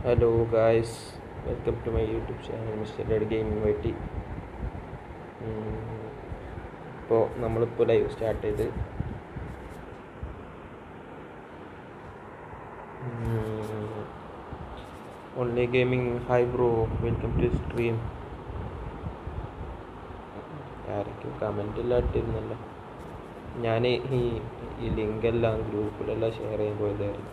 Hello guys welcome to my YouTube channel mister dead gaming വൈറ്റി ഇപ്പോൾ നമ്മളിപ്പോൾ live start ചെയ്ത് only gaming hi bro welcome to stream ആരൊക്കെയും comment എല്ലാം ഇട്ടിരുന്നല്ലോ ഞാൻ ഈ ഈ ലിങ്കെല്ലാം ഗ്രൂപ്പിലെല്ലാം ഷെയർ ചെയ്യാൻ പോയതായിരുന്നു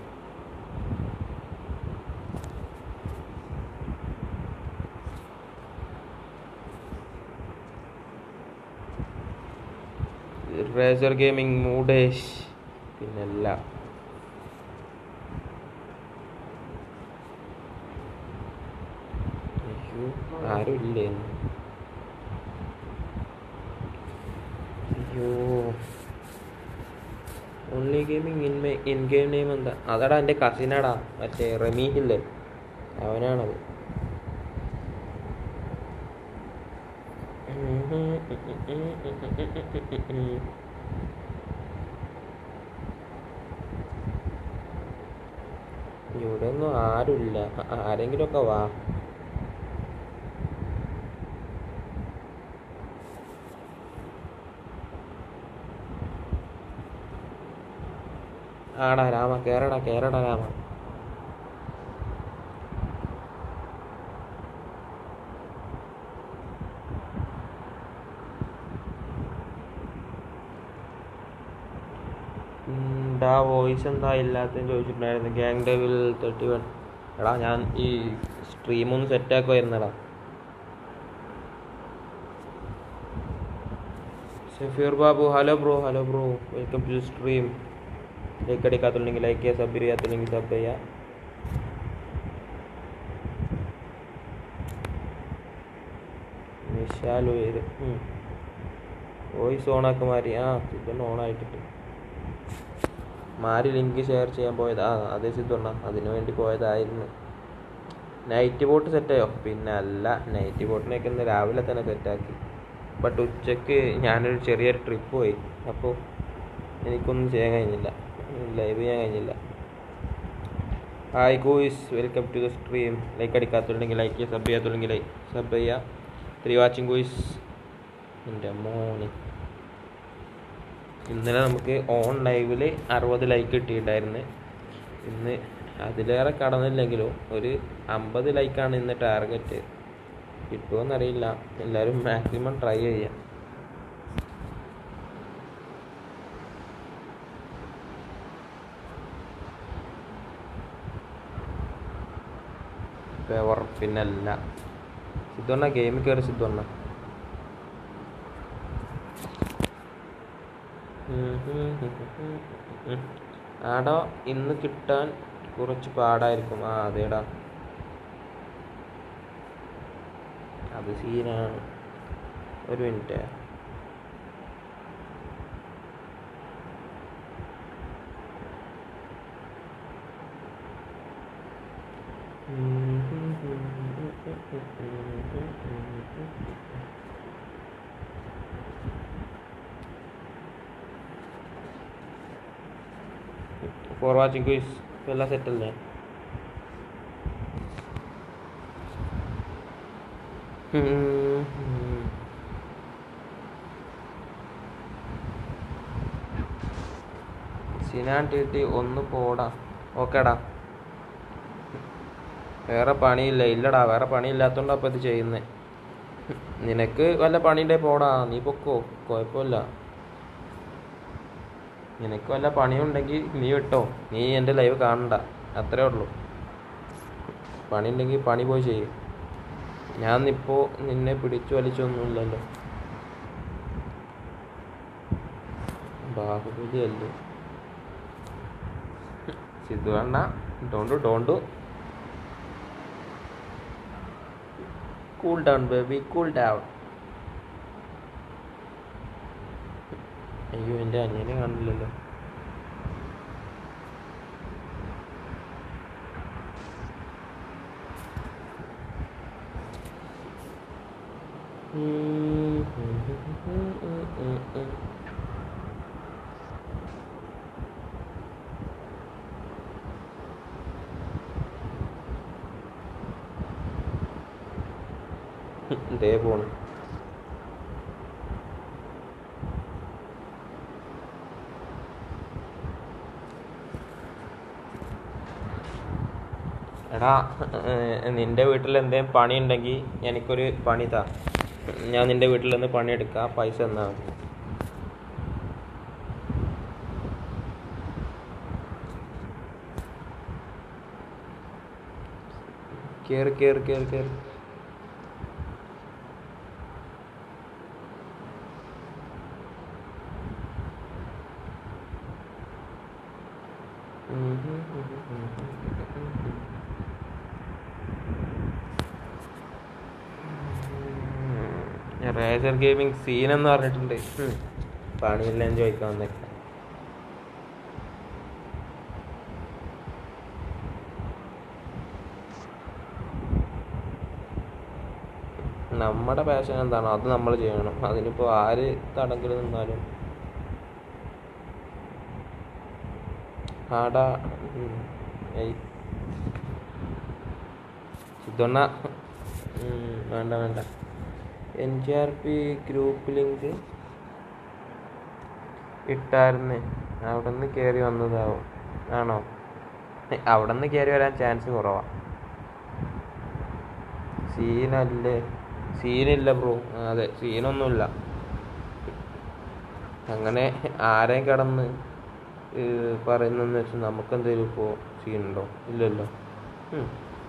റേസർ ഗെയിമിംഗ് മൂഡേഷ് പിന്നല്ല അയ്യോ ആരും ഇല്ലേ ഇന്ന്? അയ്യോ only gaming in in game name എന്താ അതാടാ എൻ്റെ കസിനാടാ മറ്റേ റമീഹില്ലേ അവനാണത് ഇവിടെ ഒന്നും ആരുമില്ല ആരെങ്കിലും ഒക്കെ വാ ആടാ രാമ കേറടാ കേറടാ രാമ ആ വോയിസ് എന്താ ഇല്ലാത്തതെന്ന് ചോദിച്ചിട്ടുണ്ടായിരുന്നു ഗ്യാങ് ഡെവിൽ തേർട്ടി വൺ എടാ ഞാൻ ഈ സ്ട്രീം ഒന്ന് സെറ്റാക്കുമായിരുന്നടാ Safeer Babu hello bro hello bro welcome to stream like അടിക്കാത്തുണ്ടെങ്കിൽ ലൈക്ക് ചെയ്യുക സബ് ചെയ്യാത്തുണ്ടെങ്കിൽ സബ് ചെയ്യുക വിശാൽ ഉയര് വോയിസ് ഓണാക്കി മാറി ആ ഇതൊന്ന് ഓണായിട്ടിട്ട് മാറി ലിങ്ക് ഷെയർ ചെയ്യാൻ പോയത് ആ അതേ സിദ്ധുണ്ണ അതിനു വേണ്ടി പോയതായിരുന്നു നൈറ്റ് ബോട്ട് സെറ്റായോ പിന്നെ അല്ല നൈറ്റ് ബോട്ടിനൊക്കെ ഇന്ന് രാവിലെ തന്നെ സെറ്റാക്കി ബട്ട് ഉച്ചയ്ക്ക് ഞാനൊരു ചെറിയൊരു ട്രിപ്പ് പോയി അപ്പോൾ എനിക്കൊന്നും ചെയ്യാൻ കഴിഞ്ഞില്ല ലൈവ് ചെയ്യാൻ കഴിഞ്ഞില്ല hi guys welcome to the stream like അടിക്കാത്തുണ്ടെങ്കിൽ ലൈക്ക് ചെയ്യുക സബ് ചെയ്യാത്തുണ്ടെങ്കിൽ സബ് ചെയ്യുക ത്രീ വാച്ചിങ് ഗൂയിസ് എൻ്റെ മോനെ ഇന്നലെ നമുക്ക് ഓൺ ലൈവിൽ അറുപത് ലൈക്ക് കിട്ടിയിട്ടുണ്ടായിരുന്നു ഇന്ന് അതിലേറെ കടന്നില്ലെങ്കിലും ഒരു അമ്പത് ലൈക്കാണ് ഇന്ന് ടാർഗറ്റ് കിട്ടുമോയെന്നറിയില്ല എല്ലാവരും മാക്സിമം ട്രൈ ചെയ്യാം ഫേവർ പിന്നല്ല സിദ്ധണ്ണ ഗെയിമിൽ കയറി സിദ്ധണ്ണ ആടോ ഇന്ന് കിട്ടാൻ കുറച്ച് പാടായിരിക്കും ആ അതേടാ അത് സീനാണ് ഒരു മിനിറ്റ് ഫോർ വാച്ചിങ് ക്വിസ് എല്ലാം സെറ്റ് അല്ലേ സിനാൻ ടി ടി ഒന്ന് പോടാ ഓക്കേടാ വേറെ പണിയില്ല ഇല്ലടാ വേറെ പണിയില്ലാത്തോണ്ടാ അപ്പോൾ ഇത് ചെയ്യുന്നത് നിനക്ക് വല്ല പണിയുണ്ടേ പോടാ നീ പൊക്കോ കുഴപ്പമില്ല നിനക്ക് വല്ല പണിയുണ്ടെങ്കിൽ നീ വിട്ടോ നീ എൻ്റെ ലൈവ് കാണണ്ട അത്രേ ഉള്ളൂ പണിയുണ്ടെങ്കിൽ പണി പോയി ചെയ്യും ഞാൻ ഇപ്പോൾ നിന്നെ പിടിച്ചു വലിച്ചൊന്നുമില്ലല്ലോ ബാഹുബലി അല്ലേ സിദ്ധു വേണ്ട don't don't cool down baby cool down അയ്യോ എൻ്റെ അനിയനെ കാണില്ലല്ലോ ഇതേ പോണ് എടാ ഏർ നിന്റെ വീട്ടിൽ എന്തെങ്കിലും പണി ഉണ്ടെങ്കിൽ എനിക്കൊരു പണി താ ഞാൻ നിന്റെ വീട്ടിൽ നിന്ന് പണിയെടുക്കാം പൈസ തന്നാ മതി കേറ് കേറ് കേറ് കേറ് റേസർ ഗെയിമിംഗ് സീൻ എന്ന് പറഞ്ഞിട്ടുണ്ട് ഉം. പണിയെല്ലാം ചോദിക്കാൻ വന്നേക്കാം നമ്മുടെ പാഷൻ എന്താണോ അത് നമ്മൾ ചെയ്യണം അതിനിപ്പോ ആര് തടങ്കിൽ നിന്നാലും ആടാ ഉം. ഏയ് സിദ്ധണ്ണ ഉം, വേണ്ട വേണ്ട N G R P group link ഇട്ടായിരുന്നു അവിടെ നിന്ന് കയറി വന്നതാവും ആണോ അവിടെ നിന്ന് കയറി വരാൻ ചാൻസ് കുറവാ സീനല്ലേ സീനില്ല ബ്രോ അതെ സീനൊന്നുമില്ല അങ്ങനെ ആരെയും കടന്ന് പറയുന്നെന്ന് വെച്ചാൽ നമുക്കെന്തെങ്കിലും ഇപ്പോൾ സീനുണ്ടോ ഇല്ലല്ലോ ഉം.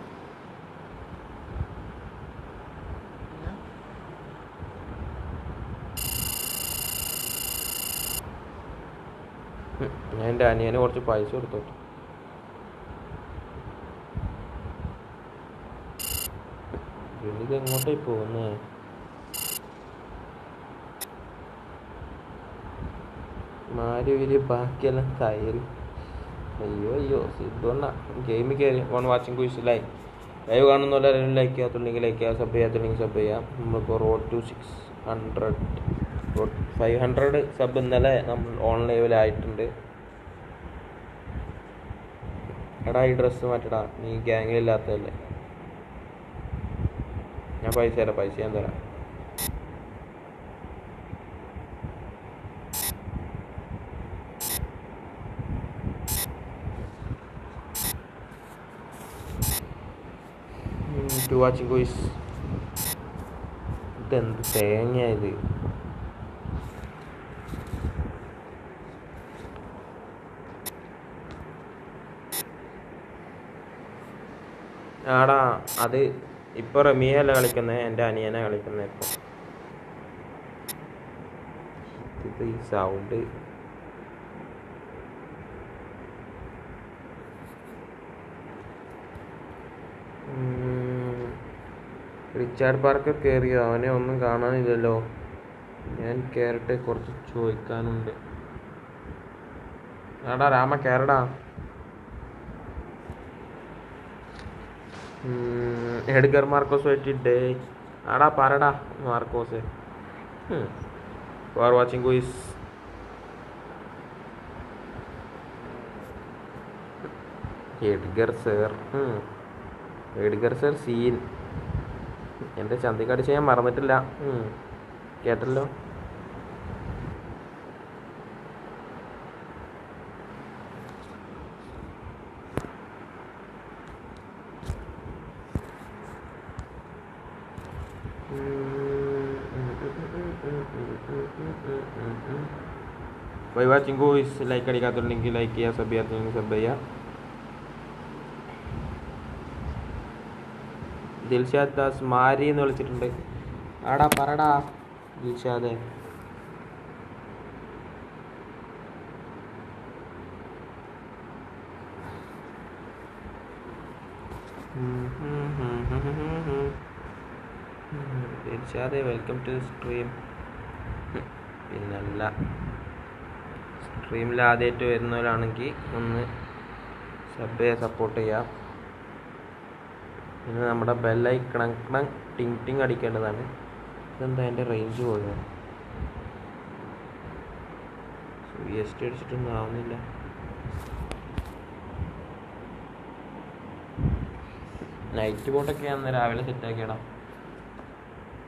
ഉം. ഞാൻ എൻ്റെ അനിയന് കുറച്ച് പൈസ കൊടുത്തോട്ടെ പിന്നെ ഇത് എങ്ങോട്ടായി പോകുന്നേ മാരുവില് ബാക്കിയെല്ലാം തയ്യൽ അയ്യോ അയ്യോ സിദ്ധുണ്ണ ഗെയിമിൽ കയറി one watching guys live live കാണുന്നവരെല്ലാവരും ലൈക്ക് ചെയ്യാത്തുണ്ടെങ്കിൽ ലൈക്ക് ചെയ്യുക സബ് ചെയ്യാത്തുണ്ടെങ്കിൽ സബ് ചെയ്യാം നമ്മളിപ്പോൾ road to six hundred road five hundred sub ഇന്നലെ നമ്മൾ ഓൺ ലൈവിലായിട്ടുണ്ട് എടാ ഈ ഡ്രസ്സ് മാറ്റടാ നീ ഗ്യാങ്ങിലില്ലാത്തതല്ലേ ഞാൻ പൈസ തരാം പൈസ ഞാൻ തരാം ടു വാച്ചിങ് കോയ്സ് ഇതെന്ത് തേങ്ങ ഇത് ആടാ അത് ഇപ്പൊ റമിയല്ല കളിക്കുന്നത് എൻ്റെ അനിയനെ കളിക്കുന്നത് ഇപ്പൊ ഇത് ഈ സൗണ്ട് റിച്ചാർഡ് പാർക്ക് കയറിയോ അവനെ ഒന്നും കാണാനില്ലല്ലോ ഞാൻ കയറട്ടെ കുറച്ച് ചോദിക്കാനുണ്ട് ആടാ രാമ കയറടാ ഉം, എഡ്ഗർ മാർക്കോസ് പറ്റിട്ടേ ആടാ പറടാ Marcos four watching guys Edgar sir Edgar sir scene എൻ്റെ ചന്തിക്കാട് ചെയ്യാൻ മറന്നിട്ടില്ല ഉം. കേട്ടല്ലോ ബൈ വാച്ചിങ് ഗോയ്സ് ലൈക്ക് അടിക്കാത്തുണ്ടെങ്കിൽ ലൈക്ക് ചെയ്യുക സബ് ചെയ്യാത്തുണ്ടെങ്കിൽ സബ് ചെയ്യുക ദിൽഷാദ് ദാസ് മാരി എന്ന് വിളിച്ചിട്ടുണ്ട് ആടാ പറടാ Dilshad Dilshad welcome to stream പിന്നല്ല സ്ട്രീമിൽ ആദ്യമായിട്ട് വരുന്നവരാണെങ്കിൽ ഒന്ന് സബ് ചെയ്യുക സപ്പോർട്ട് ചെയ്യാം പിന്നെ നമ്മുടെ ബെല്ലൈക്കണം ടിങ് ടിങ് അടിക്കേണ്ടതാണ് ഇതെന്താ എൻ്റെ റേഞ്ച് പോയോ വി എസ് ടി അടിച്ചിട്ടൊന്നും ആവുന്നില്ല നൈറ്റ് ബോട്ടൊക്കെ അന്ന് രാവിലെ സെറ്റാക്കിയടാ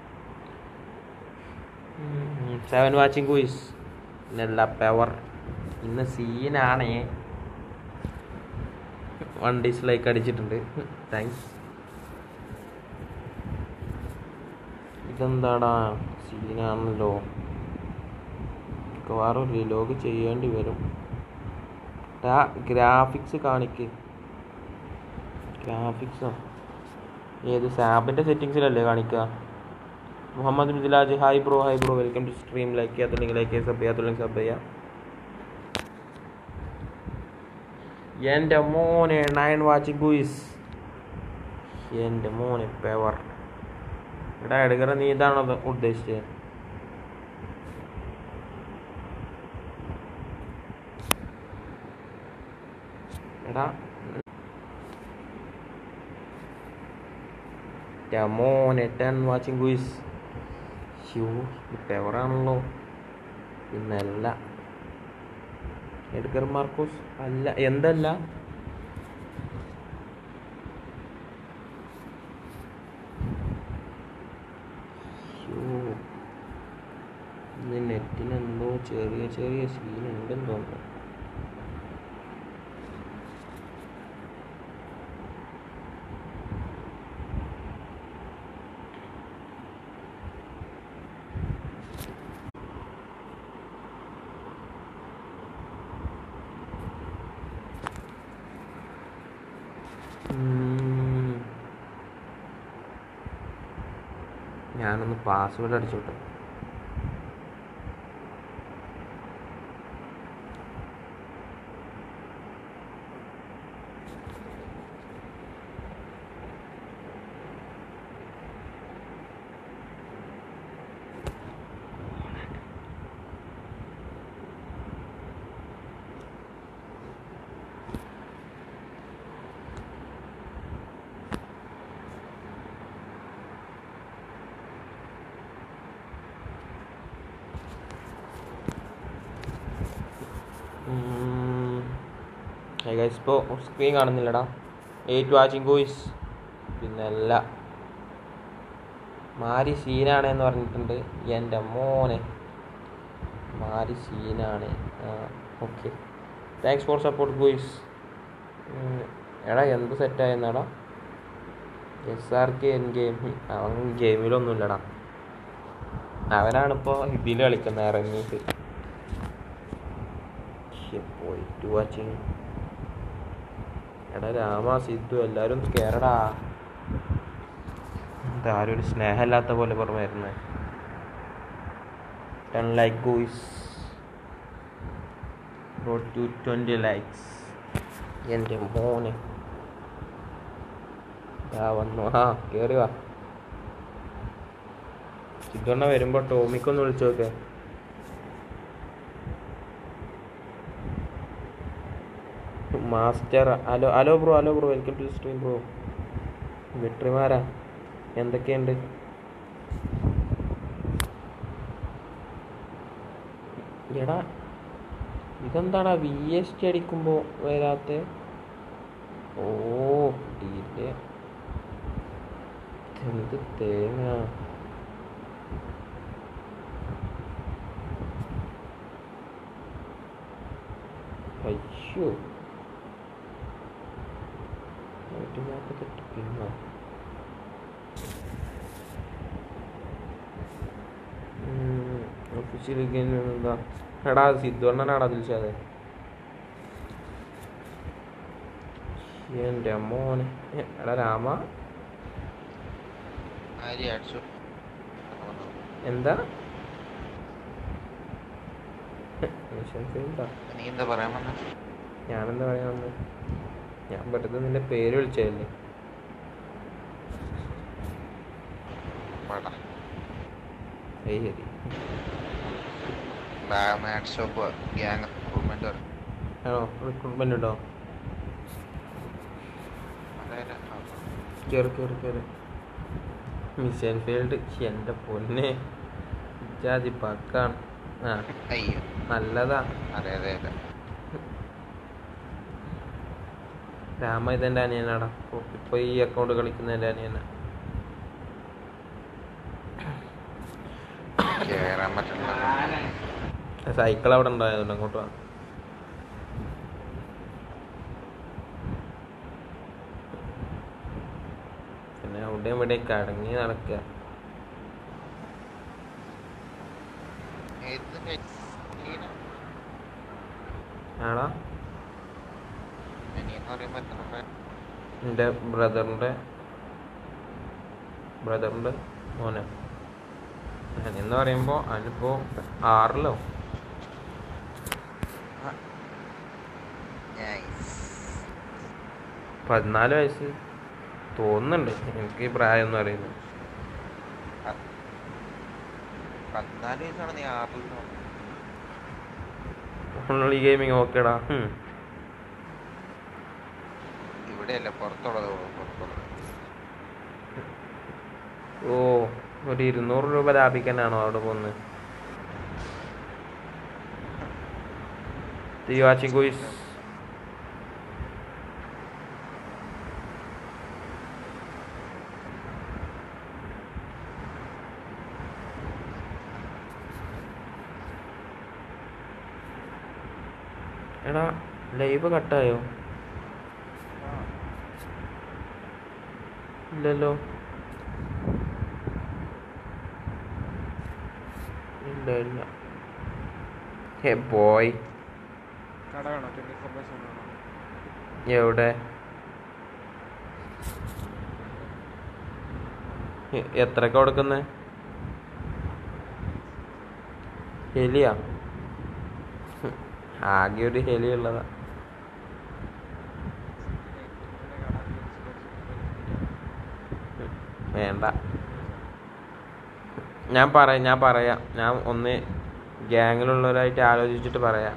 സെവൻ വാച്ചിങ് കുയിസ് പിന്നെല്ല പവർ ഇന്ന് സീനാണേ വൺ ഡിസ്ലൈക്ക് അടിച്ചിട്ടുണ്ട് താങ്ക്സ് ഇതെന്താടാ സീനാണല്ലോ മിക്കവാറും റിലോഗ് ചെയ്യേണ്ടി വരും ഗ്രാഫിക്സ് കാണിക്ക് ഗ്രാഫിക്സോ ഏത് സാബിൻ്റെ സെറ്റിങ്സിലല്ലേ കാണിക്കുക Muhammad Midilaj hi bro hi bro welcome to stream like ചെയ്യാത്തുണ്ടെങ്കിൽ ലൈക്ക് ചെയ്യുക സബ് ചെയ്യാത്തുണ്ടെങ്കിൽ സബ് ചെയ്യുക എൻ്റെ മോനെ നയൻ വാച്ചിങ് ഗുയിസ് എൻ്റെ മോനെ പെവർ എടാ എടുക്കറ നീ ഇതാണോ ഇത് ഉദ്ദേശിച്ചത് എടാ എൻ്റെ മോനെ ടെൻ വാച്ചിങ് ഗുയിസ് ഷൂ പെവറാണല്ലോ പിന്നല്ല എഡ്ഗർ മാർക്കോസ് അല്ല എന്തല്ല ശ്ശോ. ഇത് നെറ്റിനെന്തോ ചെറിയ ചെറിയ സീൻ ഉണ്ടെന്ന് തോന്നുന്നു ഉം. ഞാനൊന്ന് പാസ്വേഡ് അടിച്ചോട്ടെ ഗൈസ് ഇപ്പോൾ സ്ക്രീൻ കാണുന്നില്ലടാ എയ്റ്റ് വാച്ചിങ് ഗോയ്സ് പിന്നെ അല്ല മാരി സീനാണെന്ന് പറഞ്ഞിട്ടുണ്ട് എൻ്റെ മോനെ മാരി സീനാണ് okay thanks for support guys എടാ എന്ത് സെറ്റായെന്നാടാ S R K N game അവൻ ഗെയിമിലൊന്നുമില്ലടാ അവനാണിപ്പോൾ ഇതിൽ കളിക്കുന്നത് ഇറങ്ങിയിട്ട് പോയിട്ട് വാച്ചിങ് എടാ രാമ സിദ്ധു എല്ലാവരും ഒന്ന് കേറടാ എന്താരും ഒരു സ്നേഹമില്ലാത്ത പോലെ പുറമെ വരുന്നത് ten like guys road to twenty likes എൻ്റെ മോനെ ആ വന്നു ആ കയറി വാ സിദ്ധണ്ണ വരുമ്പോൾ ടോമിക്കൊന്ന് വിളിച്ചു നോക്കേ master hello hello bro hello bro welcome to stream bro വെട്രിമാരാ എന്തൊക്കെയുണ്ട് എടാ ഇതെന്താടാ വി എസ് ടി അടിക്കുമ്പോൾ വരാത്ത ഓ ഡീലെ എന്ത് തേങ്ങ അയ്യോ നൂറ്റി നാൽപ്പത്തെട്ട് പിന്നോ ഒഫീഷ്യൽ എന്താ എടാ സിദ്ധുണ്ണനാടാ ദിൽഷാദെ എൻ്റെ മോനെ എടാ രാമ ആരി അടിച്ചു എന്താ മിഷൻ ഫീൽഡാ നീ എന്താ പറയാൻ വന്ന ഞാനെന്താ പറയാൻ വന്നത് ഞാൻ പെട്ടെന്ന് നിന്റെ പേര് വിളിച്ചതല്ലേ പാടാ ഏയ് ശരി മാറ്റ് ഷോപ്പ് ഗ്യാങ് റിക്രൂട്ട്മെന്റ് ആണോ റിക്രൂട്ട്മെന്റ് ഉണ്ടോ അതായത് കയറി കയറി കയറി മിഷൻ ഫീൽഡ് എൻ്റെ പൊന്നെ ജാതി പക്കാണ് ആ അയ്യോ നല്ലതാ അതെ അതെ അതെ രാമ ഇതെൻ്റെ അനിയനാടാ ഇപ്പൊ- ഇപ്പൊ ഈ അക്കൗണ്ട് കളിക്കുന്ന എൻ്റെ അനിയനാ കേറാൻ പറ്റില്ല സൈക്കിൾ അവിടെ ഉണ്ടായതുകൊണ്ട് അങ്ങോട്ട് വാ പിന്നെ അവിടെയും ഇവിടെ കടങ്ങി നടക്കുക ഇത് മെറ്റീരിയൽ ആടാ അനിയെന്ന് പറയുമ്പോ എത്ര രൂപ? എൻ്റെ ബ്രദറിൻ്റെ ബ്രദറിൻ്റെ മോനെ എന്ന് പറയുമ്പോൾ അവനിപ്പോൾ ആറിലോ Nice. പതിനാല് വയസ്സ് തോന്നുന്നുണ്ട് എനിക്ക് ഈ പ്രായമൊന്നും അറിയുന്നത് പതിനാല് വയസ്സാണ് നീ ആറിൽ ഓൺലി ഗെയിമിങ് ഓക്കേടാ ഇവിടെയല്ല പുറത്തുള്ളത് പുറത്തുള്ളത് ഓ ഒരു ഇരുന്നൂറ് രൂപ ലാഭിക്കാനാണോ അവിടെ പോകുന്നത് തീ വാച്ചിങ് ഗോയ്സ് എടാ ലൈവ് കട്ടായോ ഇല്ലല്ലോ ഇല്ല ഇല്ല ഹേ ബോയ് കട വേണോ ട്വന്റി ഫോർ ബൈ സെവൻ വേണോ എവിടെ എ- എത്രക്ക കൊടുക്കുന്നേ ഹെലിയാ ഹും, ആകെ ഒരു ഹെലി ഉള്ളതാ വേണ്ട ഞാൻ പറയാം ഞാൻ പറയാം ഞാൻ ഒന്ന് ഗ്യാങ്ങിലുള്ളവരായിട്ട് ആലോചിച്ചിട്ട് പറയാം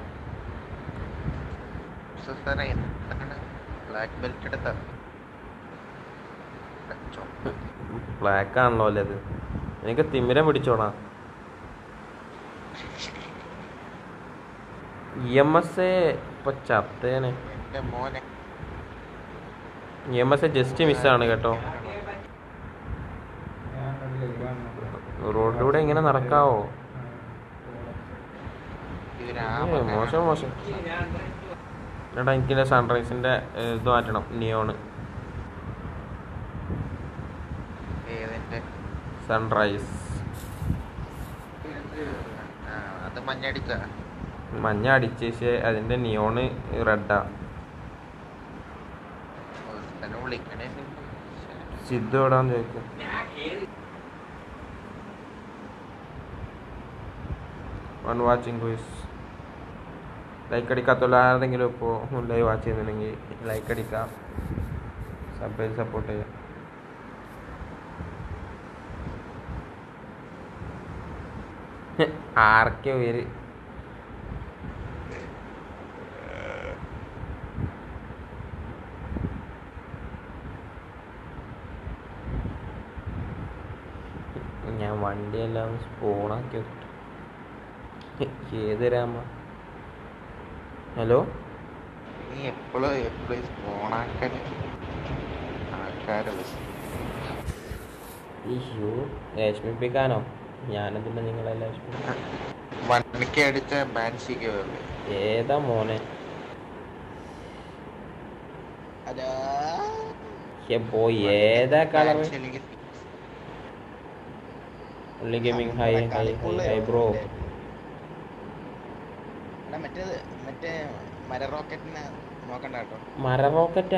സാറേ എന്താണ് ബ്ലാക്ക് ബെൽറ്റ് എടുത്ത ബ്ലാക്ക് ആണല്ലോ അല്ലേ അത് എനിക്ക് തിമിരം പിടിച്ചോടാ ഇ എം എസ് ഇപ്പൊ ചത്തേനെ എന്റെ മോനെ ഇ എം എസ് ജസ്റ്റ് മിസ്സാണ് കേട്ടോ റോഡിലൂടെ ഇങ്ങനെ നടക്കാവോ ഇവരാ ഏ, മോശം മോശം എടാ എനിക്ക് സൺറൈസിന്റെ ഇത് മാറ്റണം നിയോണ് ഏതിന്റെ സൺറൈസ് ആ, അത് മഞ്ഞടിച്ച മഞ്ഞ അടിച്ചേച്ച് അതിന്റെ നിയോണ് റെഡാ തന്നെ വിളിക്കണേ സിദ്ധു എവിടാന്ന് ചോദിക്കും വൺ വാച്ചിങ് ക്വിസ് ലൈക്ക് അടിക്കാത്തുള്ള ആരെങ്കിലും ഇപ്പോൾ ലൈവ് വാച്ച് ചെയ്യുന്നുണ്ടെങ്കിൽ ലൈക്ക് അടിക്കാം സബ് ചെയ്ത് സപ്പോർട്ട് ചെയ്യാം ആർക്കെ പേര് ഞാൻ വണ്ടിയെല്ലാം സ്പൂണാക്കി വെച്ചിട്ട് ഏത് രാമ ഹലോ നീ എപ്പോഴും എപ്പോഴും ഫോണാക്കാൻ ആൾക്കാരെ ഇഷ്യൂ രശ്മിപ്പിക്കാനോ ഞാനെന്തിനാ നിങ്ങളെല്ലാം രശ്മിപ്പിക്കാൻ വണ്ടിക്ക് അടിച്ച ബാൻസിക്ക് വല്ലേ ഏതാ മോനെ അതാ ഹേ പോയി ഏതാ കളർ Banshee അല്ലെങ്കിൽ ഉള്ളി gaming hi hi hi hi bro എടാ മറ്റേത് മറ്റേ മര റോക്കറ്റിനെ നോക്കണ്ട കേട്ടോ മര റോക്കറ്റാ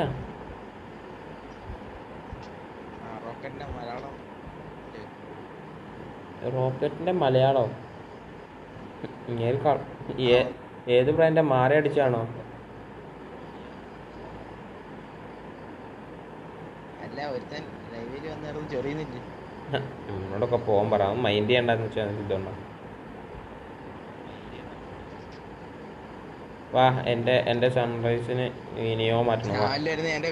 ആ റോക്കറ്റിന്റെ മലയാളം റോക്കറ്റിന്റെ മലയാളം ഇങ്ങനെ ക- ഏ- ഏത് ബ്രാൻഡാ മാറി അടിച്ചാണോ അല്ല ഒരുത്തൻ ലൈവിൽ വന്നിരുന്ന് ചൊറിയുന്നില്ല എന്നോടൊക്കെ പോകാൻ പറ മൈൻഡ് ചെയ്യണ്ടെന്ന് വെച്ചാൽ ഇതുണ്ടോ വാ എൻ്റെ എൻ്റെ സൺറൈസിന് ഇനിയോ മാറ്റണം വാ രാവിലെ വരുന്ന എന്റെ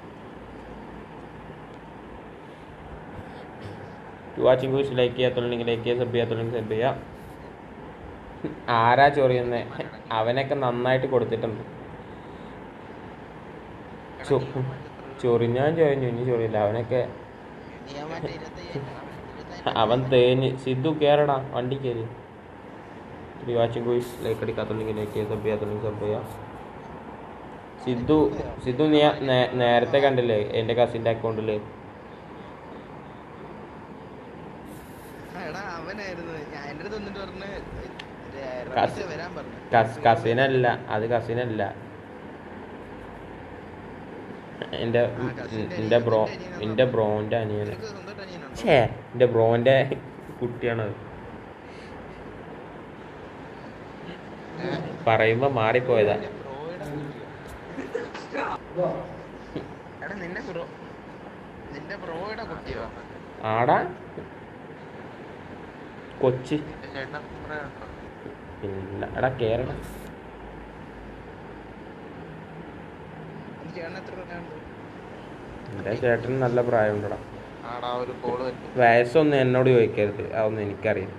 വാച്ചിങ് കൂസ് ലൈക്ക് ചെയ്യാത്തുണ്ടെങ്കിൽ ലൈക്ക് ചെയ്യുക സബ് ചെയ്യാത്തുണ്ടെങ്കിൽ സബ് ചെയ്യുക ആരാ ചൊറിയുന്നേ അവനൊക്കെ നന്നായിട്ട് കൊടുത്തിട്ടുണ്ട് ചൊ- ചൊറിഞ്ഞാൻ ചൊറിഞ്ഞു ഇനി ചൊറിയില്ല അവനൊക്കെ ഞാൻ മറ്റേ ഇരുപത്തയ്യായിരം ഇരുപത്തയ്യായിരം അവൻ തേഞ്ഞ് സിദ്ധു കേറടാ വണ്ടി കയറി ത്രീ വാച്ചിങ് കോയിസ് ലൈക്ക് അടിക്കാത്തുണ്ടെങ്കിൽ ലൈക്ക് ചെയ്ത് സബ് ചെയ്യാത്തുണ്ടെങ്കിൽ സബ് ചെയ്യാം സിദ്ധു സിദ്ധു നീ നേ- നേരത്തെ കണ്ടില്ലേ എൻ്റെ കസിൻ്റെ അക്കൗണ്ടിൽ ആ, എടാ അവനായിരുന്നു ഞാൻ എൻ്റെ അടുത്ത് വന്നിട്ട് പറഞ്ഞ് കസ്- റമീസ വരാൻ പറഞ്ഞു കസിനല്ല അത് കസിനല്ല എൻ്റെ എൻ്റെ ബ്രോ എൻ്റെ ബ്രോൻ്റെ അനിയന് നിനക്ക് സ്വന്തമായിട്ട് അനിയനുണ്ടോ ഛേ എൻ്റെ ബ്രോൻ്റെ കുട്ടിയാണത് പറയുമ്പോ മാറിപ്പോയതാ നിന്റെ ബ്രോയുടെ എടാ നിന്റെ ബ്രോ നിന്റെ ബ്രോയുടെ കുട്ടിയോ ആടാ കൊച്ചി നിന്റെ ചേട്ടൻ കുറെ ഉണ്ടോ ഇല്ല എടാ കേരള നിന്റെ ചേട്ടൻ എത്ര പ്രായമുണ്ട് എൻ്റെ ചേട്ടന് നല്ല പ്രായമുണ്ടടാ ആടാ ഒരു കോള് പറ്റും വയസ്സൊന്നും എന്നോട് ചോദിക്കരുത് അതൊന്നും എനിക്കറിയാം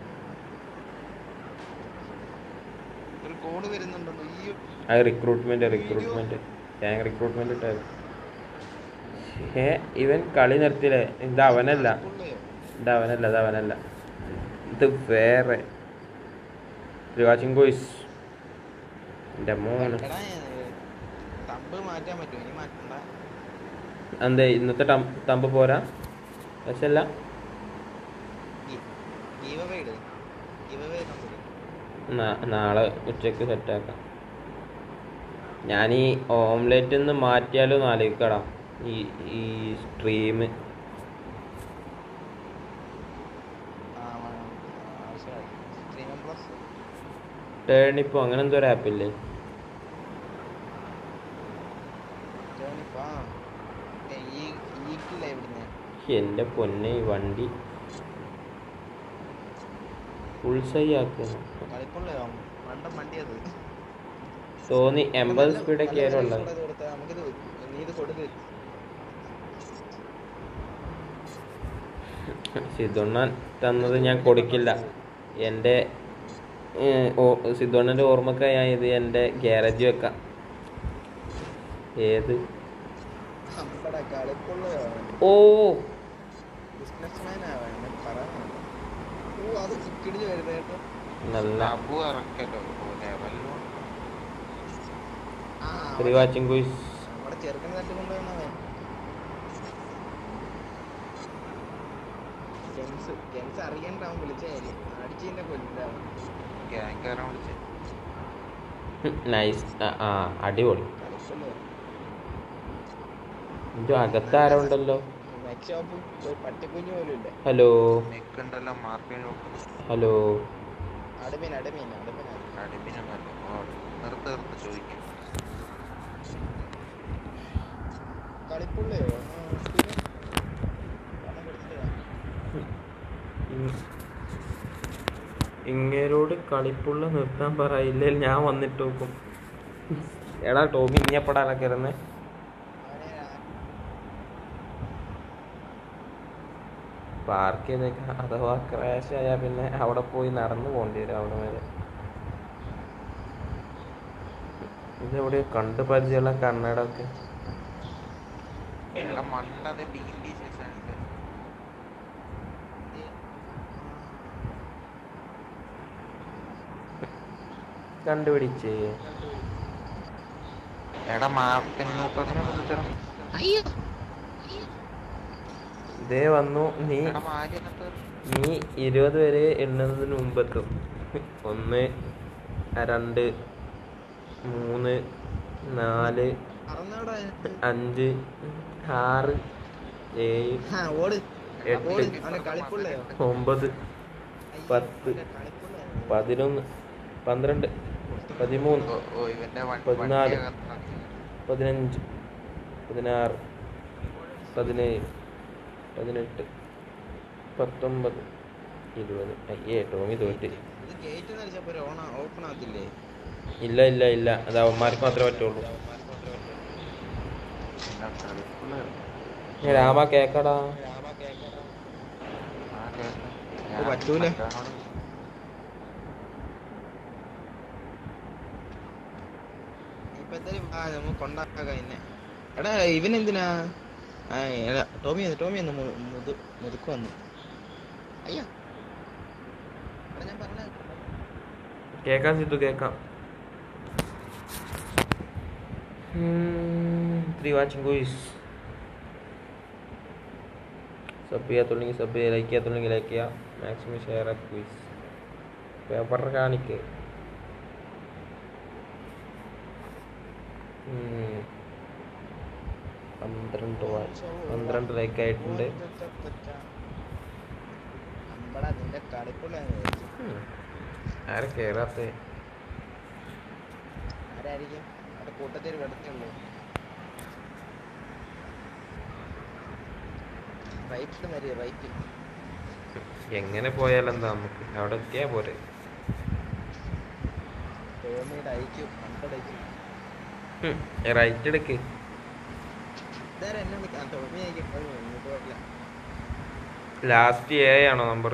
ഒരു കോഡ് വരുന്നുണ്ടല്ലോ ഈ അത് റിക്രൂട്ട്മെന്റ് റിക്രൂട്ട്മെന്റ് ഗ്യാങ് റിക്രൂട്ട്മെന്റ് ഇട്ടായിരുന്നു ഏ ഇവൻ കളി നിർത്തിയില്ലേ ഇത് അവനല്ല പുള്ളയോ ഇത് അവനല്ല ഇത് അവനല്ല ഇത് വേറെ വാച്ചിങ് കോയ്സ് എൻ്റെ മോന് എടാ തമ്പ് മാറ്റാൻ പറ്റുമോ ഇനി മാറ്റണ്ട എന്തേ ഇന്നത്തെ ടം തമ്പ് പോരാ പക്ഷല്ല ഗീവ് അവേ ഇട് ഗീവ് അവേ തമ്പ് നാ- നാളെ ഉച്ചക്ക് സെറ്റാക്കാം ഞാൻ ഈ ഓംലെറ്റ് നിന്ന് മാറ്റിയാലോ എന്ന് ആലോചിക്കടാ ഈ ഈ സ്ട്രീം ആ ആവശ്യമായി സ്ട്രീമം പ്ലസ് ടേണിപ്പോ അങ്ങനെ എന്തോ ഒരു ആപ്പില്ലേ ആ ഏ, ഈ ഈക്കില്ല എവിടുന്ന് എൻ്റെ പൊന്നെ ഈ വണ്ടി ഫുൾ സൈ ആക്കുന്നു കളിപ്പുള്ളയോ മണ്ടം വണ്ടി അത് തോന്നി എൺപത് നല്ല- സ്പീഡൊക്കെ നല്ല ആയാലും price കൂടെ ഇത് കൊടുത്താ നമുക്കിത് നീ ഇത് കൊടുക്ക് സിദ്ധുണ്ണൻ തന്നത് ഞാൻ കൊടുക്കില്ല എൻ്റെ സിദ്ധുണ്ണൻ്റെ ഓർമ്മക്കായി ഞാൻ ഇത് എൻ്റെ ഗ്യാരേജ് വെക്കാം ഏത് അമ്പടാ കളിപ്പുള്ളയോ ഓ ബിസിനസ്മാൻ ആവാൻ പറയാൻ ഓ അത് ചിക്കിടിച്ച് വരുന്നത് കേട്ടോ നല്ല അബു ഇറക്കല്ലോ ലെവലിലും ആ ത്രീ വാച്ചിങ് കോയ്സ് നമ്മുടെ ചെറുക്കനെ തട്ടി കൊണ്ടുവന്നവൻ ജെംസ് ജെംസ് അറിയണ്ടാവും വിളിച്ചായിരിക്കും അടിച്ചതിന്റെ കൊല്ലാവും ഗ്യാങ് കയറാൻ വിളിച്ച് നൈസ് ആ അടിപൊളി കളിപ്പുള്ളയോ ഇത് അകത്താരോ ഉണ്ടല്ലോ നെക്സ്റ്റ് ഷോപ്പ് ഒരു പട്ടിക്കുഞ്ഞു പോലും ഇല്ല ഹലോ നിൽക്കണ്ടല്ലോ മാർപ്പിൻ ഹലോ അടുമീൻ അടുമീൻ അടുമീൻ അടിപ്പിനൊന്നല്ല നിർത്ത് നിർത്ത് ചോദിക്കും കളിപ്പുള്ളയോ ആ, പിന്നെ? പണം കൊടുത്തിട്ട് ഇങ്ങേരോട് കളിപ്പുള്ള നിർത്താൻ പറയില്ലേ ഞാൻ വന്നിട്ട് നോക്കും എടാ ടോമി ഇനി എപ്പോഴാണ് കയറുന്നത് അവനെ ആ- പാർക്ക് ചെയ്തേക്ക അഥവാ ക്രാഷ് ആയാൽ പിന്നെ അവിടെ പോയി നടന്നു പോകേണ്ടി വരും അവിടെ വരെ ഇതെവിടെ കണ്ടു പരിചയമുള്ള കണ്ണട ഒക്കെ എടാ മണ്ടത് ഡി ഡി സീസണില് കണ്ടുപിടിച്ചേ എടാ മാർപ്പിൻ ന്യൂട്ടനെ വിളിച്ചടാ ഇതേ വന്നു നീ എടാ മാരി എന്നിട്ട് നീ ഇരുപത് വരെ എണ്ണുന്നതിന് മുമ്പെത്തും ഒന്ന് രണ്ട് മൂന്ന് നാല് അറന്നവിടെ അഞ്ച് ആറ് ഏഴ് ആ ഓട് എട്ട്. ഓട് അവനെ കളിപ്പുള്ളയോ ഒമ്പത് പത്ത് അവന്റെ കളിപ്പുള്ളയോ പതിനൊന്ന് പന്ത്രണ്ട് പതിമൂന്ന് ഓ ഓ ഇവന്റെ വണ്ടി പതിനാല്. വണ്ടി പതിനഞ്ച് പതിനാറ് പതിനേഴ് പതിനെട്ട് പത്തൊമ്പത് ഇരുപത് അയ്യേ ടോമി തോറ്റ് ഇത് ഗേറ്റ് അടിച്ചപ്പോ ഓണ ഓപ്പൺ ആകത്തില്ലേ ഇല്ല ഇല്ല ഇല്ല അത് അവന്മാർക്ക് മാത്രമേ പറ്റുള്ളൂ ഏ, രാമ കേക്കടാ ഇത് പറ്റൂല. ഇപ്പൊ എന്തായാലും ആ നമുക്ക് കൊണ്ടാക്കാം എന്നെ എടാ ഇവനെന്തിനാ ആ എടാ ടോമി വന്നു ടോമി വന്നു മു- മുതു മുതുക്ക് വന്നു അയ്യോ എടാ ഞാൻ പറഞ്ഞ കേക്കാം സിദ്ധു കേക്കാം ത്രീ വാച്ചിങ് ഗോയ്സ് സബ് ചെയ്യാത്തുണ്ടെങ്കിൽ സബ് ചെയ്യുക ലൈക്ക് ചെയ്യാത്തുണ്ടെങ്കിൽ ലൈക്ക് ചെയ്യുക മാക്സിമം ഷെയർ ആക്കി ഗോയ്സ് പേപ്പർ കാണിക്ക് ഉം. പന്ത്രണ്ട് വാച്ച് പന്ത്രണ്ട് ലൈക്ക് ആയിട്ടുണ്ട് അമ്പടാ നിന്റെ കളിപ്പുള്ളിയാന്ന് വിചാരിച്ചു ഉം. ആരെ കേറാത്ത ആരായിരിക്കും അവിടെ കൂട്ടത്തിൽ വെടുത്തുള്ളൂ റൈറ്റ് മതി റൈറ്റ് എങ്ങനെ പോയാലെന്താ നമുക്ക് അവിടെ എത്തിയാ പോരെ ടോമിയുടെ ഐക്യു ഹൺഡ്രഡ് ഐക്യു റൈറ്റ് എടുക്ക് ഇതാരെ എന്നെ വിളിക്കാം ടോമി ഐക്യു ഇങ്ങോട്ട് പോയില്ല ലാസ്റ്റ് എ ആണോ നമ്പർ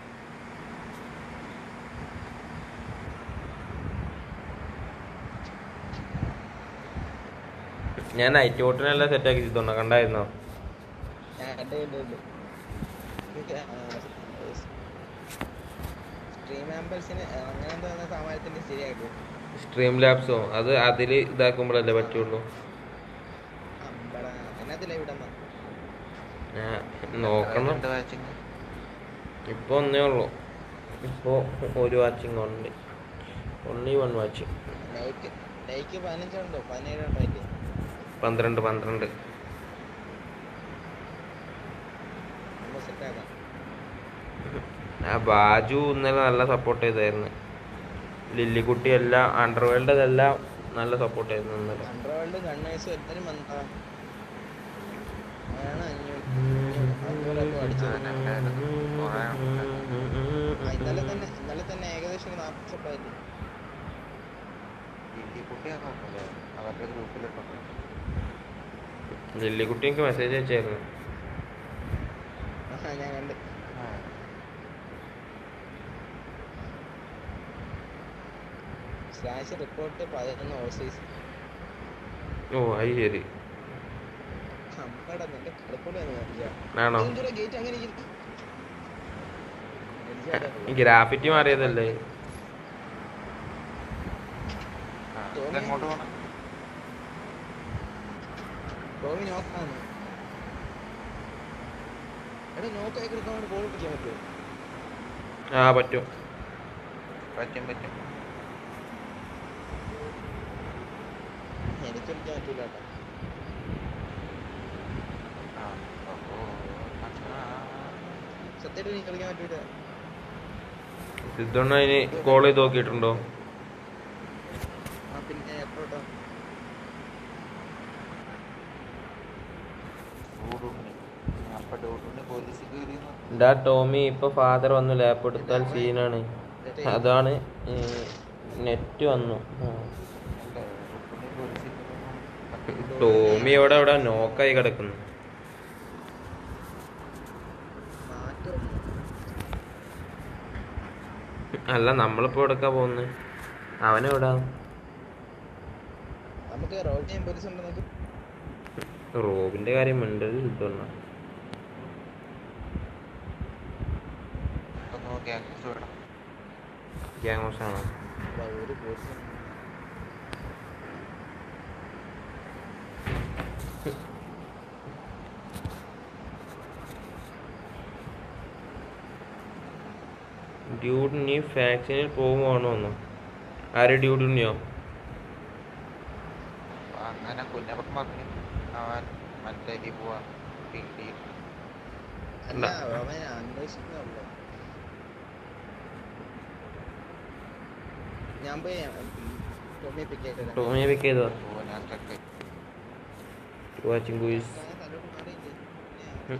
ഞാൻ നൈറ്റ് ബോട്ടിനെല്ലാം സെറ്റ് ആക്കി ചെയ്തോണ്ട കണ്ടായിരുന്നോ ഞാൻ കണ്ടു കണ്ടു കണ്ടു സ്ട്രീം ആംബൽസിന് അങ്ങനെ എന്തോ സാമാനത്തിന്റെ ശരിയാക്കും സ്ട്രീം ലാബ്സോ അത് അതിൽ ഇതാക്കുമ്പോഴല്ലേ പറ്റുള്ളൂ അമ്പട എന്നതില്ല ഇവിടെ ഞാൻ നോക്കണം രണ്ട് വാച്ചിങ് ഇപ്പൊ ഒന്നേ ഉള്ളൂ ഇപ്പോ ഒരു വാച്ചിങ് ഉണ്ട് only one watching like like പതിനഞ്ചുണ്ടോ പതിനേഴുണ്ടോ അതിന്റെ പന്ത്രണ്ട് പന്ത്രണ്ട് നമ്മൾ സെറ്റാക്കാം ആ ബാജു ഇന്നലെ നല്ല സപ്പോർട്ട് ചെയ്തായിരുന്നു ലില്ലിക്കുട്ടി എല്ലാം അണ്ടർവേൾഡ് എല്ലാം നല്ല സപ്പോർട്ട് ആയിരുന്നു ഇന്നലെ അണ്ടർവേൾഡ് ഗണ്ണേഴ്സും എല്ലാരും വന്നാ ആണ് അഞ്ഞൂറ് അഞ്ഞൂറൊക്കെ അടിച്ചത് ആ, ഇന്നലെ തന്നെ ഇന്നലെ തന്നെ ഏകദേശം ഒരു നാൽപ്പത് സെറ്റായിട്ട് ഈ കുട്ടിയൊക്കെ ഉണ്ടല്ലേ അവരുടെ ഗ്രൂപ്പിലിട്ടുണ്ട് ലില്ലിക്കുട്ടി എനിക്ക് മെസ്സേജ് അയച്ചായിരുന്നു ആ ഞാൻ കണ്ട് സ്ലാഷ് റിപ്പോർട്ട് പതിനൊന്ന് ഓസീസ് ഓ അത് ശരി അമ്മയുടെ നിന്റെ കളിപ്പൊളിയാണ് കാണിക്കുക ആണോ ഗേറ്റ് അങ്ങനെ ഇരിക്കുന്നു? ഗ്രാഫിറ്റി മാറിയതല്ലേ ഇതെങ്ങോട്ട് പോകണം ടോമി നോക്കാണ് എടാ നോക്കായി കിടക്കാൻ ഗോൾ പിടിക്കാൻ പറ്റുമോ ആ പറ്റും പറ്റും പറ്റും എനിക്ക് കളിക്കാൻ പറ്റൂല കേട്ടോ ആ ഓ, ആ. സത്യമായിട്ട് എനിക്ക് കളിക്കാൻ പറ്റൂല സിദ്ധണ്ണ അതിന് കോൾ ചെയ്ത് നോക്കിയിട്ടുണ്ടോ ആ പിന്നെ എപ്പോഴോ ഡൂഡുണ്ണി. അപ്പൊ ഡൂഡുണ്ണി പോലീസിൽ കയറിയെന്ന് എൻ്റെ ടോമി ഇപ്പൊ ഫാദർ വന്നു ലാപ്പ് എടുത്താൽ സീനാണ് അതാണ് നെറ്റ് വന്നു ആ. അല്ലേ ഡൂഡുണ്ണി പോലീസിൽ കയറിയെന്ന് ടോമി എവിടെ അവിടെ നോക്കായി കിടക്കുന്നു മാറ്റം അല്ല നമ്മളിപ്പോ എവിടക്കാ പോകുന്നത് അവനെവിടാ നമുക്ക് റോഡ് പോലീസ് ഉണ്ടോ നമുക്ക് റോബിന്റെ കാര്യം മിണ്ടത് സിദ്ധണ്ണ ഒന്ന് നോക്കി ആക്സസ് വേണം ഗ്യാങ്സ് ആണോ വാ, ഒരു പോലീസ് ഡ്യൂഡ് നീ വാക്സിനിൽ പോകുവാണോ എന്നോ ആര് ഡ്യൂഡിനെയോ അപ്പൊ അങ്ങനെ കുഞ്ഞപ്പൻ പറഞ്ഞു അവൻ മറ്റേ ഇതിൽ പോവാ ടി അല്ല അവൻ അന്വേഷിക്കുന്നുള്ളു ഞാൻ പോയി ടോമിയെ പിക്ക് ചെയ്തത് ടോമിയെ പിക്ക് ചെയ്തോ പോവാ ഞാൻ ചെക്ക് വാച്ചിങ് ഗൂയിസ് ഉം.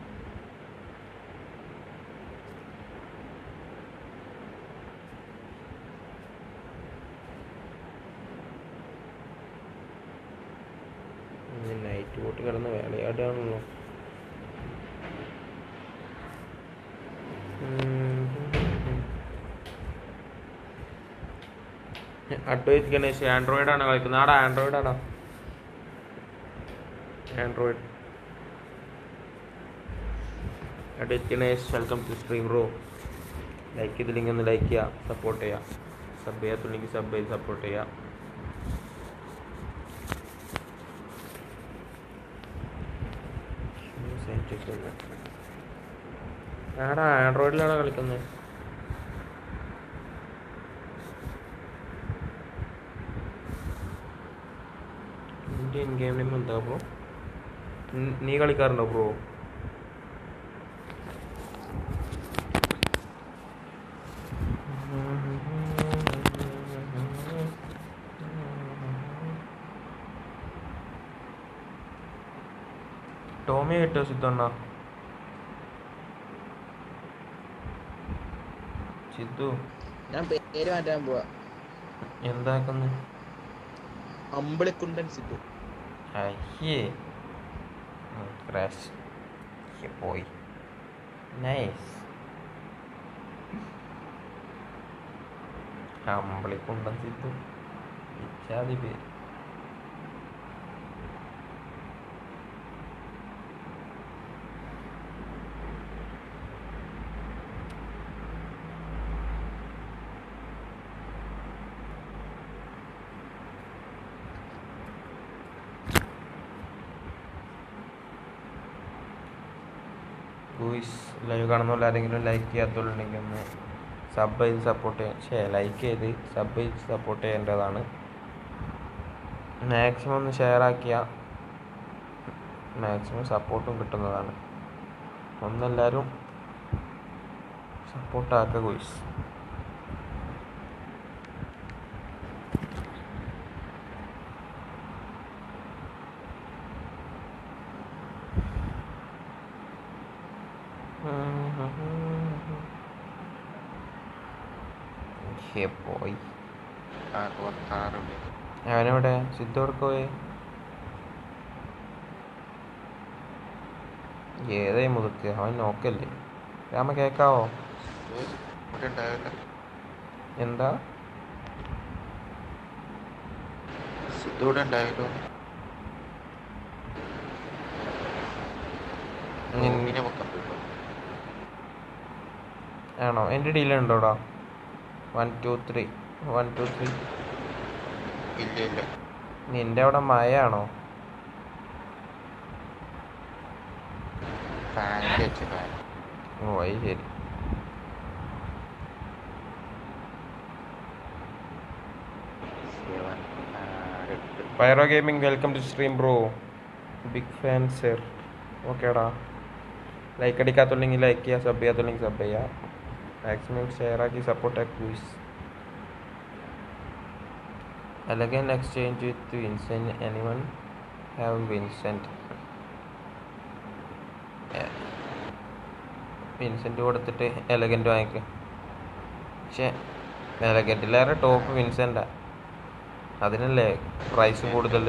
നൈറ്റ് ബോട്ട് കിടന്ന് വിളയാടുകയാണല്ലോ അഡ്വൈസ് ഗണേഷ് ആൻഡ്രോയിഡ് ആണ് കളിക്കുന്നത് ആടാ ആൻഡ്രോയിഡ് ആടാ ആൻഡ്രോയിഡ് അഡിറ്റിനേഴ്സ് വെൽക്കം ടു സ്ട്രീം റോ ലൈക്ക് ചെയ്തില്ലെങ്കിൽ ഒന്ന് ലൈക്ക് ചെയ്യുക സപ്പോർട്ട് ചെയ്യുക സബ് ചെയ്യാത്തുണ്ടെങ്കിൽ സബ് ചെയ്ത് സപ്പോർട്ട് ചെയ്യുക ആടാ ആൻഡ്രോയിഡിലാണോ കളിക്കുന്നത് ഇന്ത്യൻ ഗെയിം നെയിം എന്താ ബ്രോ നീ കളിക്കാറുണ്ടോ ബ്രോ ടോമി കിട്ടോ സിദ്ധണ്ണ സിദ്ധു ഞാൻ പേര് മാറ്റാൻ പോവാ എന്താക്കുന്നു അമ്പിളിക്കുണ്ടൻ സിദ്ധു അയ്യേ ക്രാഷ് പോയി നൈസ് അമ്പളിക്കുണ്ടൻ സിദ്ധു ഇച്ചാതി പേര് ഗൂയിസ് ലൈവ് കാണുന്ന ആരെങ്കിലും ലൈക്ക് ചെയ്യാത്തവരുണ്ടെങ്കിൽ ഒന്ന് സബ് ചെയ്ത് സപ്പോർട്ട് ചെയ്യാൻ ശേ ലൈക്ക് ചെയ്ത് സബ് ചെയ്ത് സപ്പോർട്ട് ചെയ്യേണ്ടതാണ് മാക്സിമം ഒന്ന് ഷെയർ ആക്കിയാൽ മാക്സിമം സപ്പോർട്ടും കിട്ടുന്നതാണ് ഒന്നെല്ലാവരും സപ്പോർട്ടാക്കുക ഗൂയിസ് പോയി അറുപത്താറുണ്ട് അവനെവിടെ സിദ്ധു എവിടെ പോയി ഏതായി മുതുക്ക് അവൻ നോക്കല്ലേ രാമ കേക്കാവോ ഇവിടെ ഉണ്ടാവില്ല എന്താ സിദ്ധു ഇവിടെ ഉണ്ടായല്ലോ നിൻ- ഇങ്ങനെ വെക്കാൻ പറ്റും ആണോ എൻ്റെ ഡീലുണ്ടോടാ one two three one two three ഇല്ല ഇല്ല നിന്റെ അവിടെ മഴയാണോ ഫാനിൻ്റെ വെച്ച് ഫാൻ ഓ അത് ശരി സെവൻ എട്ട് pyro gaming welcome to stream bro big fan sir ഓക്കേടാ ലൈക്ക് അടിക്കാത്തുണ്ടെങ്കിൽ ലൈക്ക് ചെയ്യുക സബ് ചെയ്യാത്തുണ്ടെങ്കിൽ സബ് ചെയ്യുക മാക്സിമം ഷെയർ ആക്കി സപ്പോർട്ട് ആക്കി please elegant exchange with Vincent anyone have Vincent Vincent കൊടുത്തിട്ട് എലഗൻറ്റ് വാങ്ങിക്കുക പക്ഷേ എലഗൻറ്റിലേറെ ടോപ്പ് വിൻസെൻറ്റാ അതിനല്ലേ പ്രൈസ് കൂടുതൽ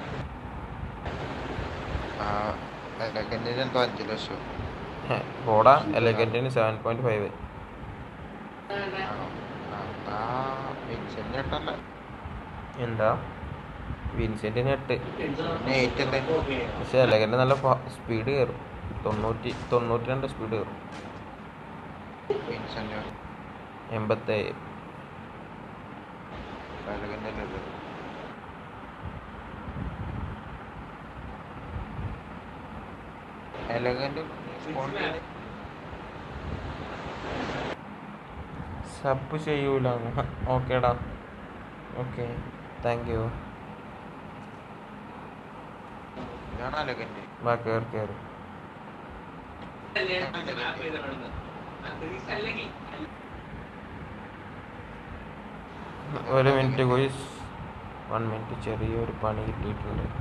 ആ എലഗൻറ്റിന് എന്തോ അഞ്ച് ലക്ഷം പോടാ എലഗൻറ്റിന് സെവൻ പോയിന്റ് ഫൈവ് ആണോ ആ വിൻസെന്റ് എട്ടല്ല എന്താ വിൻസെന്റിന് എട്ട് പിന്നെ എയ്റ്റ് അല്ലേ പക്ഷെ എലഗന്റ് നല്ല സ്പീഡ് കയറും തൊണ്ണൂറ്റി തൊണ്ണൂറ്റി രണ്ട് സ്പീഡ് കയറും വിൻസെന്റ് എൺപത്തേഴ് എലഗന്റ് അല്ലേ ഉള്ളത് എലഗന്റ് സബ് ചെയ്യൂല ഓക്കേടാ ഓക്കെ താങ്ക് യു ഇതാണ് എലഗന്റ് വാ കയറി കയറി ഒരു മിനിറ്റ് ഗോയ്സ് വൺ മിനിറ്റ് ചെറിയൊരു പണി കിട്ടിയിട്ടുണ്ട്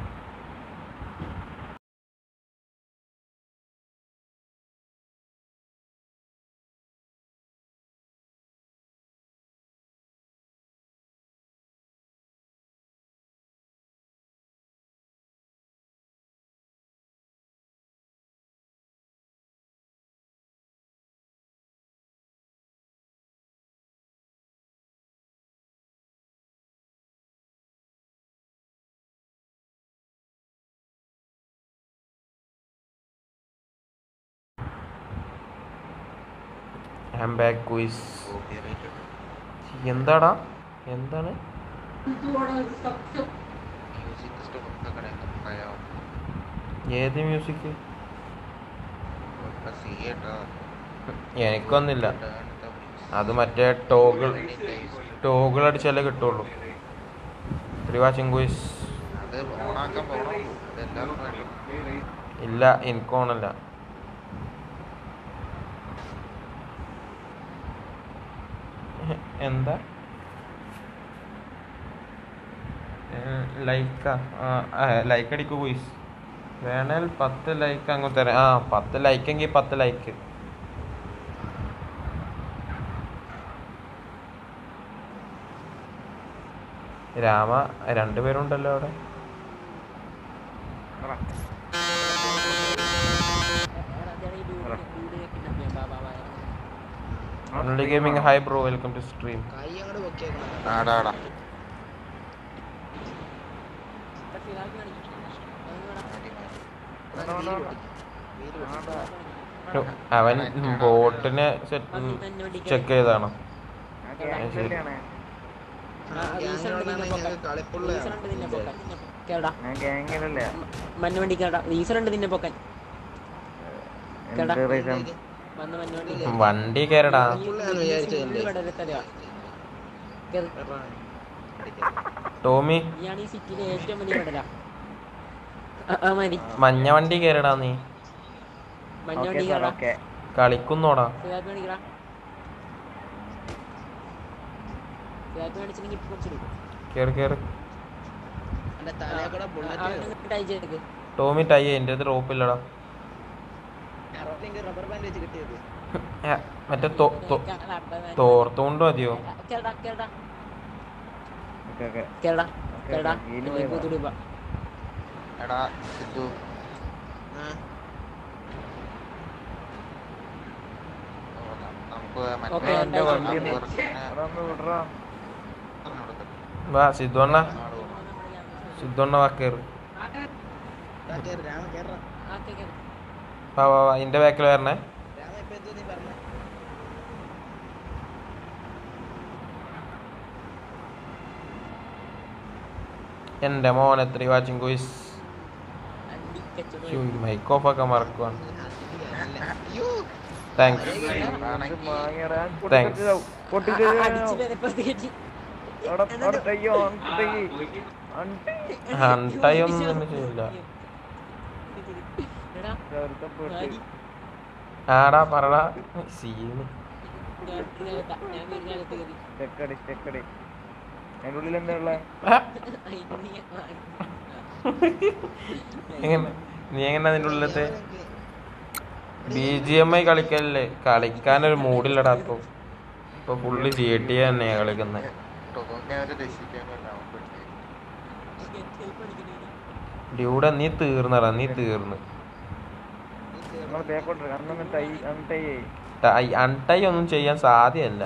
I am back guys copyright എന്താടാ എന്താണ് മ്യൂസിക് സ്റ്റോക്ക് കടയിൽ പറയാം ഏത് മ്യൂസിക് ഇപ്പൊ സി കേട്ടോ എനിക്കൊന്നില്ല അത് മറ്റേ ടോഗിൾ ടോഗിൾ അടിച്ചാലേ കിട്ടുള്ളൂ ത്രീ വാച്ചിങ് ക്വിസ് അത് ഓണാക്കാൻ പോകണം അതെല്ലാവർക്കും വേണം ഇല്ല എനിക്ക് ഓണല്ല എന്താ ലൈക്കാ ലൈക്ക് അടിക്കൂ പോയിസ് വേണേൽ പത്ത് ലൈക്ക് അങ്ങ് തരാം ആ പത്ത് ലൈക്ക് എങ്കിൽ പത്ത് ലൈക്ക് രാമ രണ്ടുപേരുണ്ടല്ലോ അവിടെ only gaming hi bro welcome to stream കൈ അങ്ങോട്ട് പൊക്കിയേക്കണം ആടാടാ അവൻ ബോട്ടിനെ ചെക്ക് ചെയ്താണോ മഞ്ഞുവണ്ടി കേടാ റീസൺ നിന്നെ പൊക്കാൻ കേടാ വന്ന് മഞ്ഞുവണ്ടി വണ്ടി കയറടാ പുള്ളിയാന്ന് വിചാരിച്ചതല്ലേ? ടോമി ഇയാണ് ഈ സിറ്റിയിലെ ഏറ്റവും വലിയ കടല ആ മതി മഞ്ഞ വണ്ടി കയറടാ നീ മഞ്ഞുവണ്ടി കേടാ കളിക്കുന്നോടാ സിതാപ്പ് മേടിക്കടാ സിതാപ്പ് മേടിച്ചില്ലെങ്കിൽ ഇപ്പൊ കുറച്ചിടും കേറ് കേറ് എന്റെ തലയെ കൂടെ ബുള്ളറ്റ് അയച്ചെടുക്ക് ടോമി ടൈ എൻ്റെ അടുത്ത് റോപ്പില്ലടാ റബ്ബർ ബാൻഡ് വെച്ച് കിട്ടിയത് ഏ, മറ്റേ തോ- തോ- തോർത്തുകൊണ്ട് മതിയോ കേടാ കേടാ കേടാ കേടാ കൂത്തുടി പോവാ എടാ സിദ്ധു ആ ഓ, ന- നമുക്ക് ഓക്കേ, മറ്റേ എൻ്റെ വണ്ടി ഒന്ന് കൊടുക്ക്. വാ സിദ്ധുണ്ണ നാട് പോകണം. സിദ്ധുണ്ണ വാ കേറ് ദാ കേറ്, രാമ കേറ ആ കേക്ക് വാ വാ വാ എൻ്റെ ബാക്കിൽ വരണേ രാമ ഇപ്പൊ എന്തോ നീ പറഞ്ഞ എൻ്റെ മോൻ എത്ര വാച്ചിങ് കോയ്സ് അടിക്കച്ചു മൈക്ക് ഓഫ് ആക്കാൻ മറക്കുവാണ് അയ്യോ താങ്ക്സ് അതാണെങ്കിൽ താങ്ക്സ് അടിച്ചു പേരപ്പുറത്തേക്ക് ഹൺടൈ ഒന്നും തന്നെ ചെയ്യില്ല എടാ ആടി. ആടാ പറടാ സീന് ഞാൻ ഇതിനകത്താ. ഞാൻ വീടിനകത്ത് കയറി എങ്ങനെ നീ എങ്ങനെ അതിൻ്റെ ഉള്ളിലത്തെ ബി ജി എം ഐ കളിക്കല്ലേ കളിക്കാനൊരു മൂഡില്ലടാ ഇപ്പൊ ഇപ്പൊ ഫുള്ള് ജി ടി തന്നെയാ കളിക്കുന്നത് ടോമിനെ അവരെ രക്ഷിക്കാൻ വേണ്ടി അവൻ പിടിച്ചേ. ഡ്യൂടെ നീ തീർന്നടാ നീ തീർന്ന് അൺടൈ ഒന്നും ചെയ്യാൻ സാധ്യമല്ല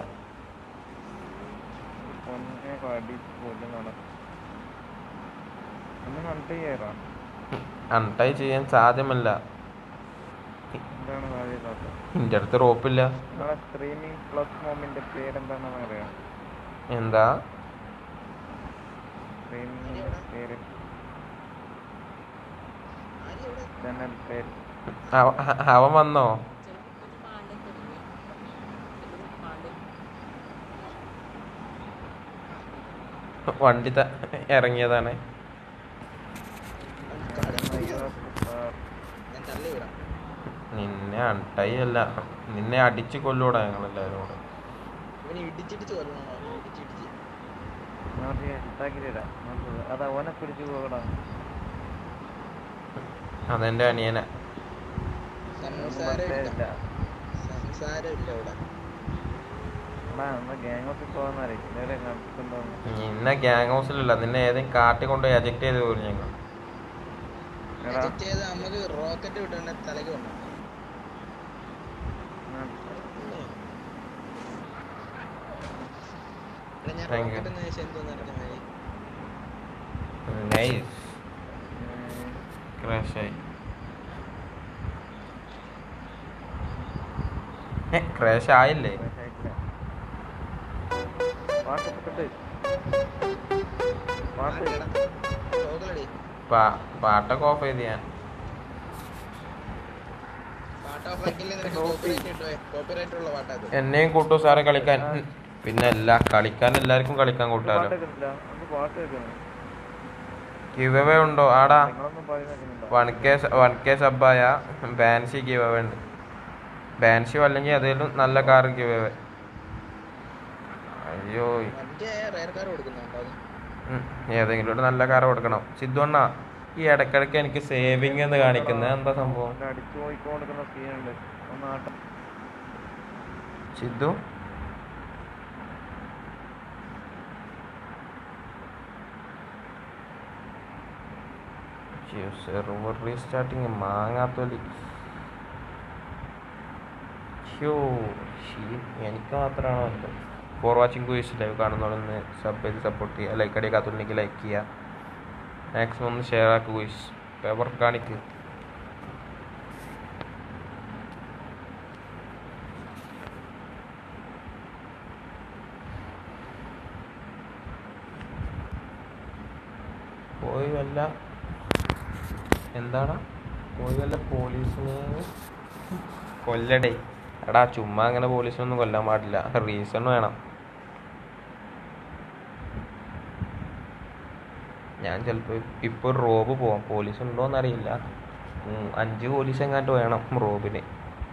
അൺടൈ ചെയ്യാൻ സാധ്യമല്ല നിന്റെ അടുത്ത് റോപ്പില്ല സ്ട്രീമിംഗ് പ്ലസ് മോമിന്റെ പേരെന്താണെന്ന് അറിയാം എന്താ സ്ട്രീമിംഗ് പേര് ചാനൽ പേര് അവ- അവൻ വന്നോ വണ്ടി ത- ഇറങ്ങിയതാണ് ഞാൻ തള്ളി വിടാം നിന്നെ അൺടൈ അല്ല നിന്നെ അടിച്ച് കൊല്ലൂടാ ഞങ്ങളെല്ലാവരും കൂടെ ഇവന് ഇടിച്ചിടിച്ച് കൊല്ലണോ ഇടിച്ചിടിച്ച് അത് അവനെ പിടിച്ചു പോകടാ അതെന്റെ അനിയനെ സംസാരമില്ല സംസാരമില്ല ഇവിടെ ഗ്യാങ് ഓഫ് പോകാന്നറിയാം ഇന്നലെ നടത്തുന്നുണ്ടോ നിന്നെ ഗ്യാങ് ഹൗസിലല്ല നിന്നെ ഏതെങ്കിലും കാട്ടി കൊണ്ട് അജക്ട് ചെയ്ത് പോലും ഞങ്ങൾ എടാ എഡിറ്റ് ചെയ്ത് നമുക്ക് റോക്കറ്റ് വിട്ടു തലയ്ക്ക് വന്നു ഞാൻ Thank you. റോക്കറ്റ് ശേഷം എന്തോന്നു അറിയാം നൈസ് ക്രാഷായി ഏ ക്രാഷ് ആയില്ലേ ആയിട്ടില്ല പാട്ട് ഇട്ടിട്ട് പാട്ട് ടോഗിളടി പാ- പാട്ടൊക്കെ ഓഫ് ചെയ്ത് ഞാൻ പാട്ട് ഓഫ് ആക്കിയില്ലേ നിനക്ക് കോപ്പിറൈറ്റ് കിട്ടുവേ കോപ്പിറൈറ്റ് ഉള്ള പാട്ടത് എന്നെയും കൂട്ടു സാറെ കളിക്കാൻ പിന്നെ അല്ല കളിക്കാൻ എല്ലാവർക്കും കളിക്കാൻ കൂട്ടാലോ പാട്ട് കേൾക്കുന്നില്ല നമുക്ക് പാട്ട് കേൾക്കുന്നു ഗിവ് ഉണ്ടോ ആടാ നിങ്ങളൊന്നും പറയുന്നുണ്ടോ വൺ കെ വൺ കെ സബായ ബാൻസി ഗിവ് ഉണ്ട് ബാൻസി അല്ലെങ്കിൽ അതേലും നല്ല കാർ ഗിവ് അയ്യോ മറ്റേ റയർ കാർ കൊടുക്കുന്നുണ്ടോ അത് ഉം, ഏതെങ്കിലും ഒരു നല്ല കാർ കൊടുക്കണം സിദ്ധു അണ്ണാ ഈ ഇടക്കിടക്ക് എനിക്ക് സേവിങ് എന്ന് കാണിക്കുന്നത് എന്താ സംഭവം ഒന്ന് അടിച്ചു പോയിക്കൊണ്ടിരിക്കുന്ന സീനുണ്ട് ഒന്ന് ആട്ടം സിദ്ധു സെർവർ റീസ്റ്റാർട്ടിങ് മാങ്ങാത്തൊലി ഷ്യോ ഷീ എനിക്ക് മാത്രമാണോ എന്തോ ഫോർ വാച്ചിങ് ക്വീസ് ലൈവ് കാണുന്നവരൊന്ന് സബ് ചെയ്ത് സപ്പോർട്ട് ചെയ്യുക ലൈക്ക് അടിക്കുക കാത്തുണ്ടെങ്കിൽ ലൈക്ക് ചെയ്യുക മാക്സിമം ഒന്ന് ഷെയർ ആക്കുക ക്വീസ് പേപ്പർ കാണിക്ക് പോയി വല്ല എന്താണ് പോയി വല്ല പോലീസിനെ കൊല്ലടേ എടാ ചുമ്മാ അങ്ങനെ പോലീസിനൊന്നും കൊല്ലാൻ പാടില്ല റീസൺ വേണം ഞാൻ ചിലപ്പോൾ ഇപ്പോൾ ഒരു റോബ് പോവാം പോലീസ് ഉണ്ടോന്ന് അറിയില്ല ഉം, അഞ്ച് പോലീസ് എങ്ങാണ്ട് വേണം റോബിന്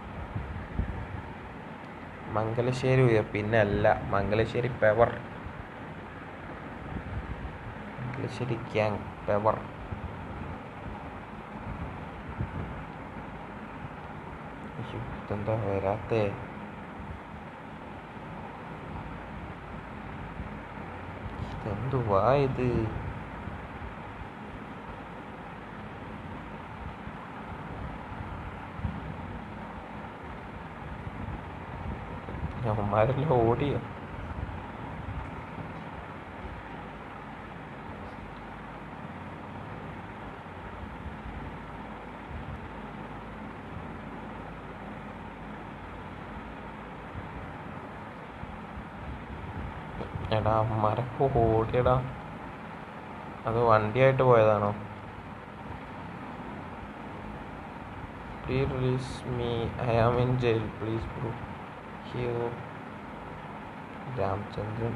മംഗലശ്ശേരി ഉയർ പിന്നെ അല്ല Mangalassery power Mangalassery gang power അയ്യോ, ഇതെന്താ വരാത്തേ ഇതെന്തുവാ ഇത് അവന്മാരെല്ലാം ഓടിയോ എടാ അവന്മാരൊക്കെ ഓടിയടാ അത് വണ്ടിയായിട്ട് പോയതാണോ please release me I am in jail please bro ഹിയോ രാമചന്ദ്രൻ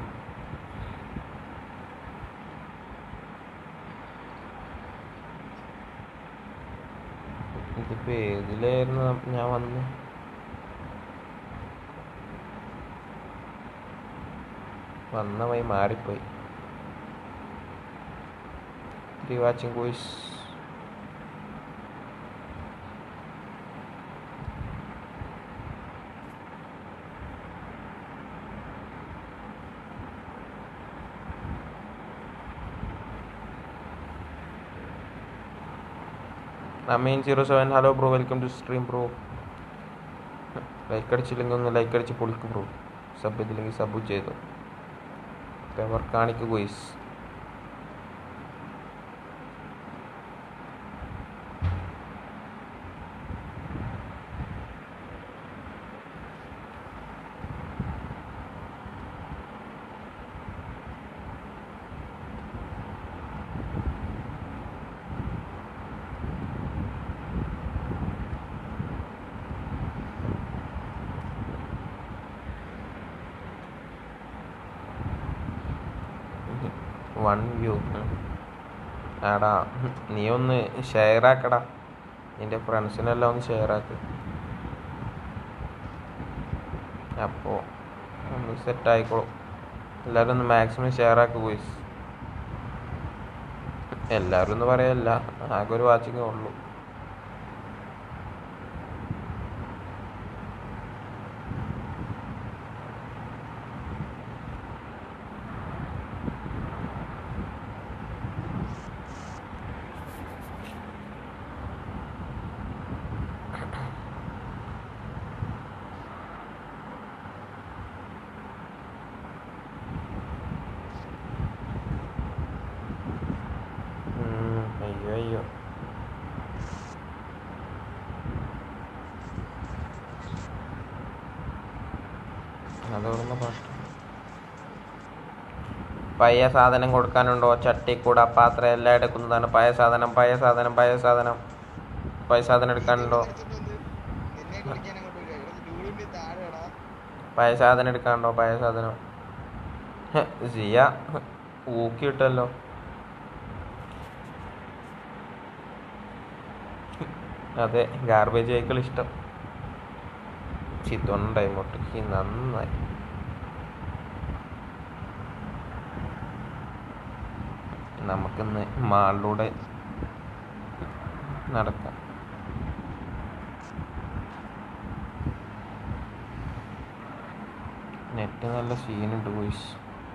ഇതിപ്പോ ഏതിലായിരുന്നു ഞാൻ വന്ന് വന്ന വഴി മാറിപ്പോയി three watching guys Ameen zero seven hello bro welcome to stream bro like അടിച്ചില്ലെങ്കിൽ ഒന്ന് ലൈക്ക് അടിച്ച് പൊളിക്കും ബ്രോ സബ് ചെയ്തില്ലെങ്കിൽ സബ് ചെയ്തു പെവർ കാണിക്കു ഗോയ്സ് വൺ വ്യൂ ആടാ നീ ഒന്ന് ഷെയർ ആക്കടാ നിന്റെ ഫ്രണ്ട്സിനെല്ലാം ഒന്ന് ഷെയർ ആക്ക് അപ്പോൾ ഒന്ന് സെറ്റ് ആയിക്കോളും എല്ലാവരും ഒന്ന് മാക്സിമം ഷെയർ ആക്ക് പോയിസ് എല്ലാവരും എന്ന് പറയല്ല ആകെ ഒരു വാച്ചിങ്ങേ ഉള്ളൂ ഉം, അയ്യോ അയ്യോ അതോടുന്ന പാട്ട് പഴയ സാധനം കൊടുക്കാനുണ്ടോ ചട്ടിക്കൂട പാത്രം എല്ലാം എടുക്കുന്നതാണ് പഴയ സാധനം പഴയ സാധനം പഴയ സാധനം പഴയ സാധനം എടുക്കാനുണ്ടോ എന്നെ കുടിക്കാൻ അങ്ങോട്ട് വരിക ഇവിടെ ഡൂളിന്റെ താഴെടാ പഴയ സാധനം എടുക്കാനുണ്ടോ പഴയ സാധനം ഹ്, സിയ ഊക്കി കിട്ടല്ലോ അതെ ഗാർബേജ് വെഹിക്കിൾ ഇഷ്ടം ചിത്തൊണ്ടായി മുട്ടക്ക് നന്നായി നമുക്കിന്ന് മാളിലൂടെ നടക്കാം നെറ്റ് നല്ല സീനുണ്ട് വോയിസ്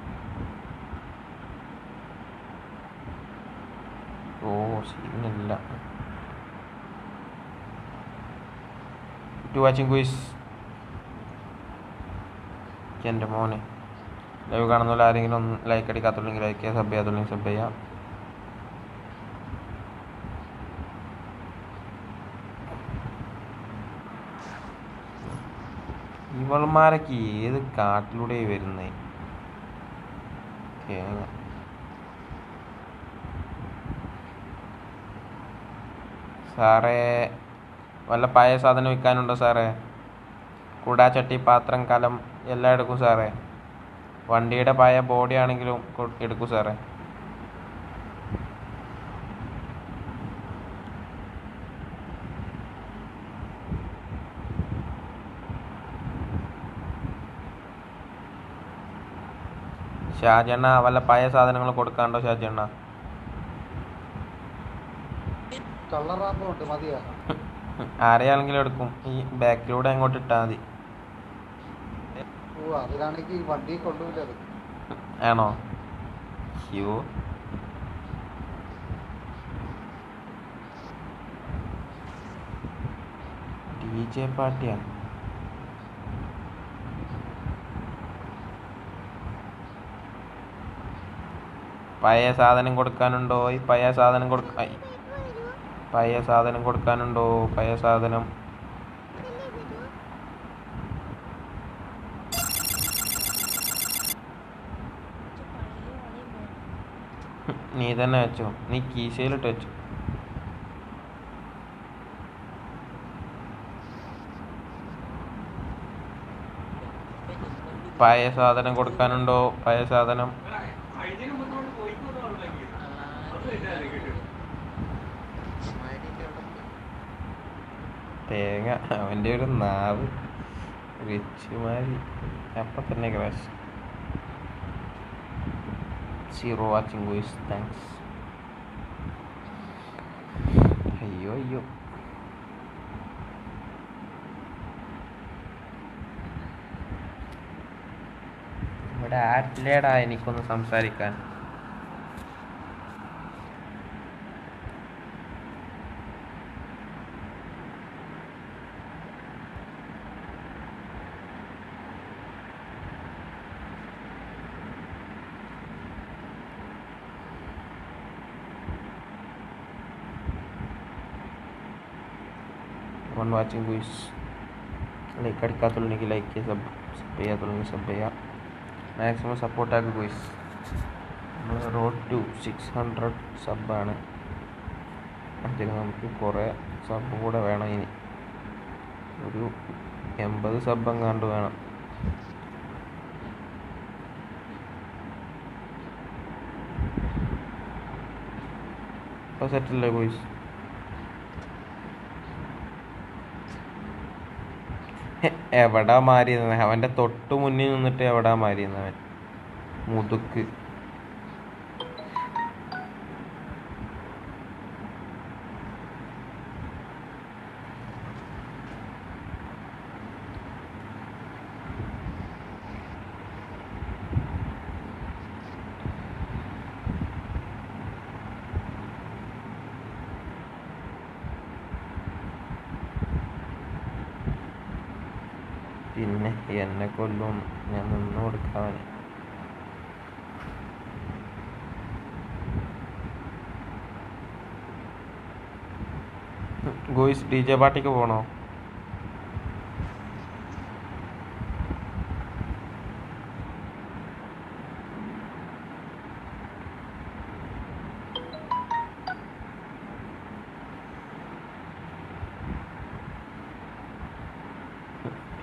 ഓ സീനില്ല ടു വാച്ചിങ് വോയിസ് എൻ്റെ മോനെ ലൈവ് കാണുന്ന പോലെ ആരെങ്കിലും ഒന്ന് ലൈക്ക് അടിക്കാത്തുണ്ടെങ്കിൽ ലൈക്ക് ചെയ്യുക സബ് ചെയ്യാത്തുണ്ടെങ്കിൽ സബ് ചെയ്യാം ഇവൾമാരൊക്കെ ഏത് കാട്ടിലൂടെ വരുന്നേ തേങ്ങ സാറേ വല്ല പഴയ സാധനം വിൽക്കാനുണ്ടോ സാറേ കുടാ ചട്ടി പാത്രം കലം എല്ലാം എടുക്കും സാറേ വണ്ടിയുടെ പഴയ ബോഡി ആണെങ്കിലും കൊ- എടുക്കും സാറേ ഷാജണ്ണ വല്ല പഴയ സാധനങ്ങൾ കൊടുക്കാണ്ടോ ഷാജണ്ണ കള്ളറാമ്പുണ്ട് മതിയാ ആരെയാണെങ്കിലും എടുക്കും ഈ ബാക്കിലൂടെ അങ്ങോട്ട് ഇട്ടാൽ മതി ഓ അതിനാണെങ്കിൽ വണ്ടി കൊണ്ടുപോയില്ല അത് ആണോ യോ ഡി ജെ പാർട്ടിയാണ് പഴയ സാധനം കൊടുക്കാനുണ്ടോ ഈ പഴയ സാധനം കൊടുക്ക ഐ. പഴയ സാധനം കൊടുക്കാനുണ്ടോ പഴയ സാധനം നീ തന്നെ വെച്ചോ നീ കീശയിലിട്ട് വെച്ചോ പഴയ സാധനം കൊടുക്കാനുണ്ടോ പഴയ സാധനം മൈഡിന്റെ അവിടെ പോയി. തേങ്ങ അവൻ്റെ ഒരു നാവ് റിച്ചുമാരി അപ്പം തന്നെ crash zero watching guys thanks അയ്യോ അയ്യോ ഇവിടെ ആരില്ലേടാ എനിക്കൊന്ന് സംസാരിക്കാൻ വൺ വാച്ചിങ് വോയിസ് ലൈക്ക് അടിക്കാത്തുണ്ടെങ്കിൽ ലൈക്ക് ചെയ്യുക സബ് സബ് ചെയ്യാത്തുണ്ടെങ്കിൽ സബ് ചെയ്യുക മാക്സിമം സപ്പോർട്ടാക്കുക വോയിസ് നമ്മൾ റോഡ് ടു സിക്സ് ഹൺഡ്രഡ് സബ്ബാണ് അതിന് നമുക്ക് കുറേ സബ് കൂടെ വേണം ഇനി ഒരു എൺപത് സബ് എങ്ങാണ്ട് വേണം ഇപ്പോൾ സെറ്റല്ലേ ബോയ്സ് എവിടാ മാറിയത് അവൻ്റെ തൊട്ട് മുന്നിൽ നിന്നിട്ട് എവിടാ മാറിയത് അവൻ മുതുക്ക് പിന്നെ എന്നെ കൊല്ലും ഞാൻ നിന്ന് കൊടുക്കാൻ ഗോയ്സ് ഡി ജെ പാർട്ടിക്ക് പോണോ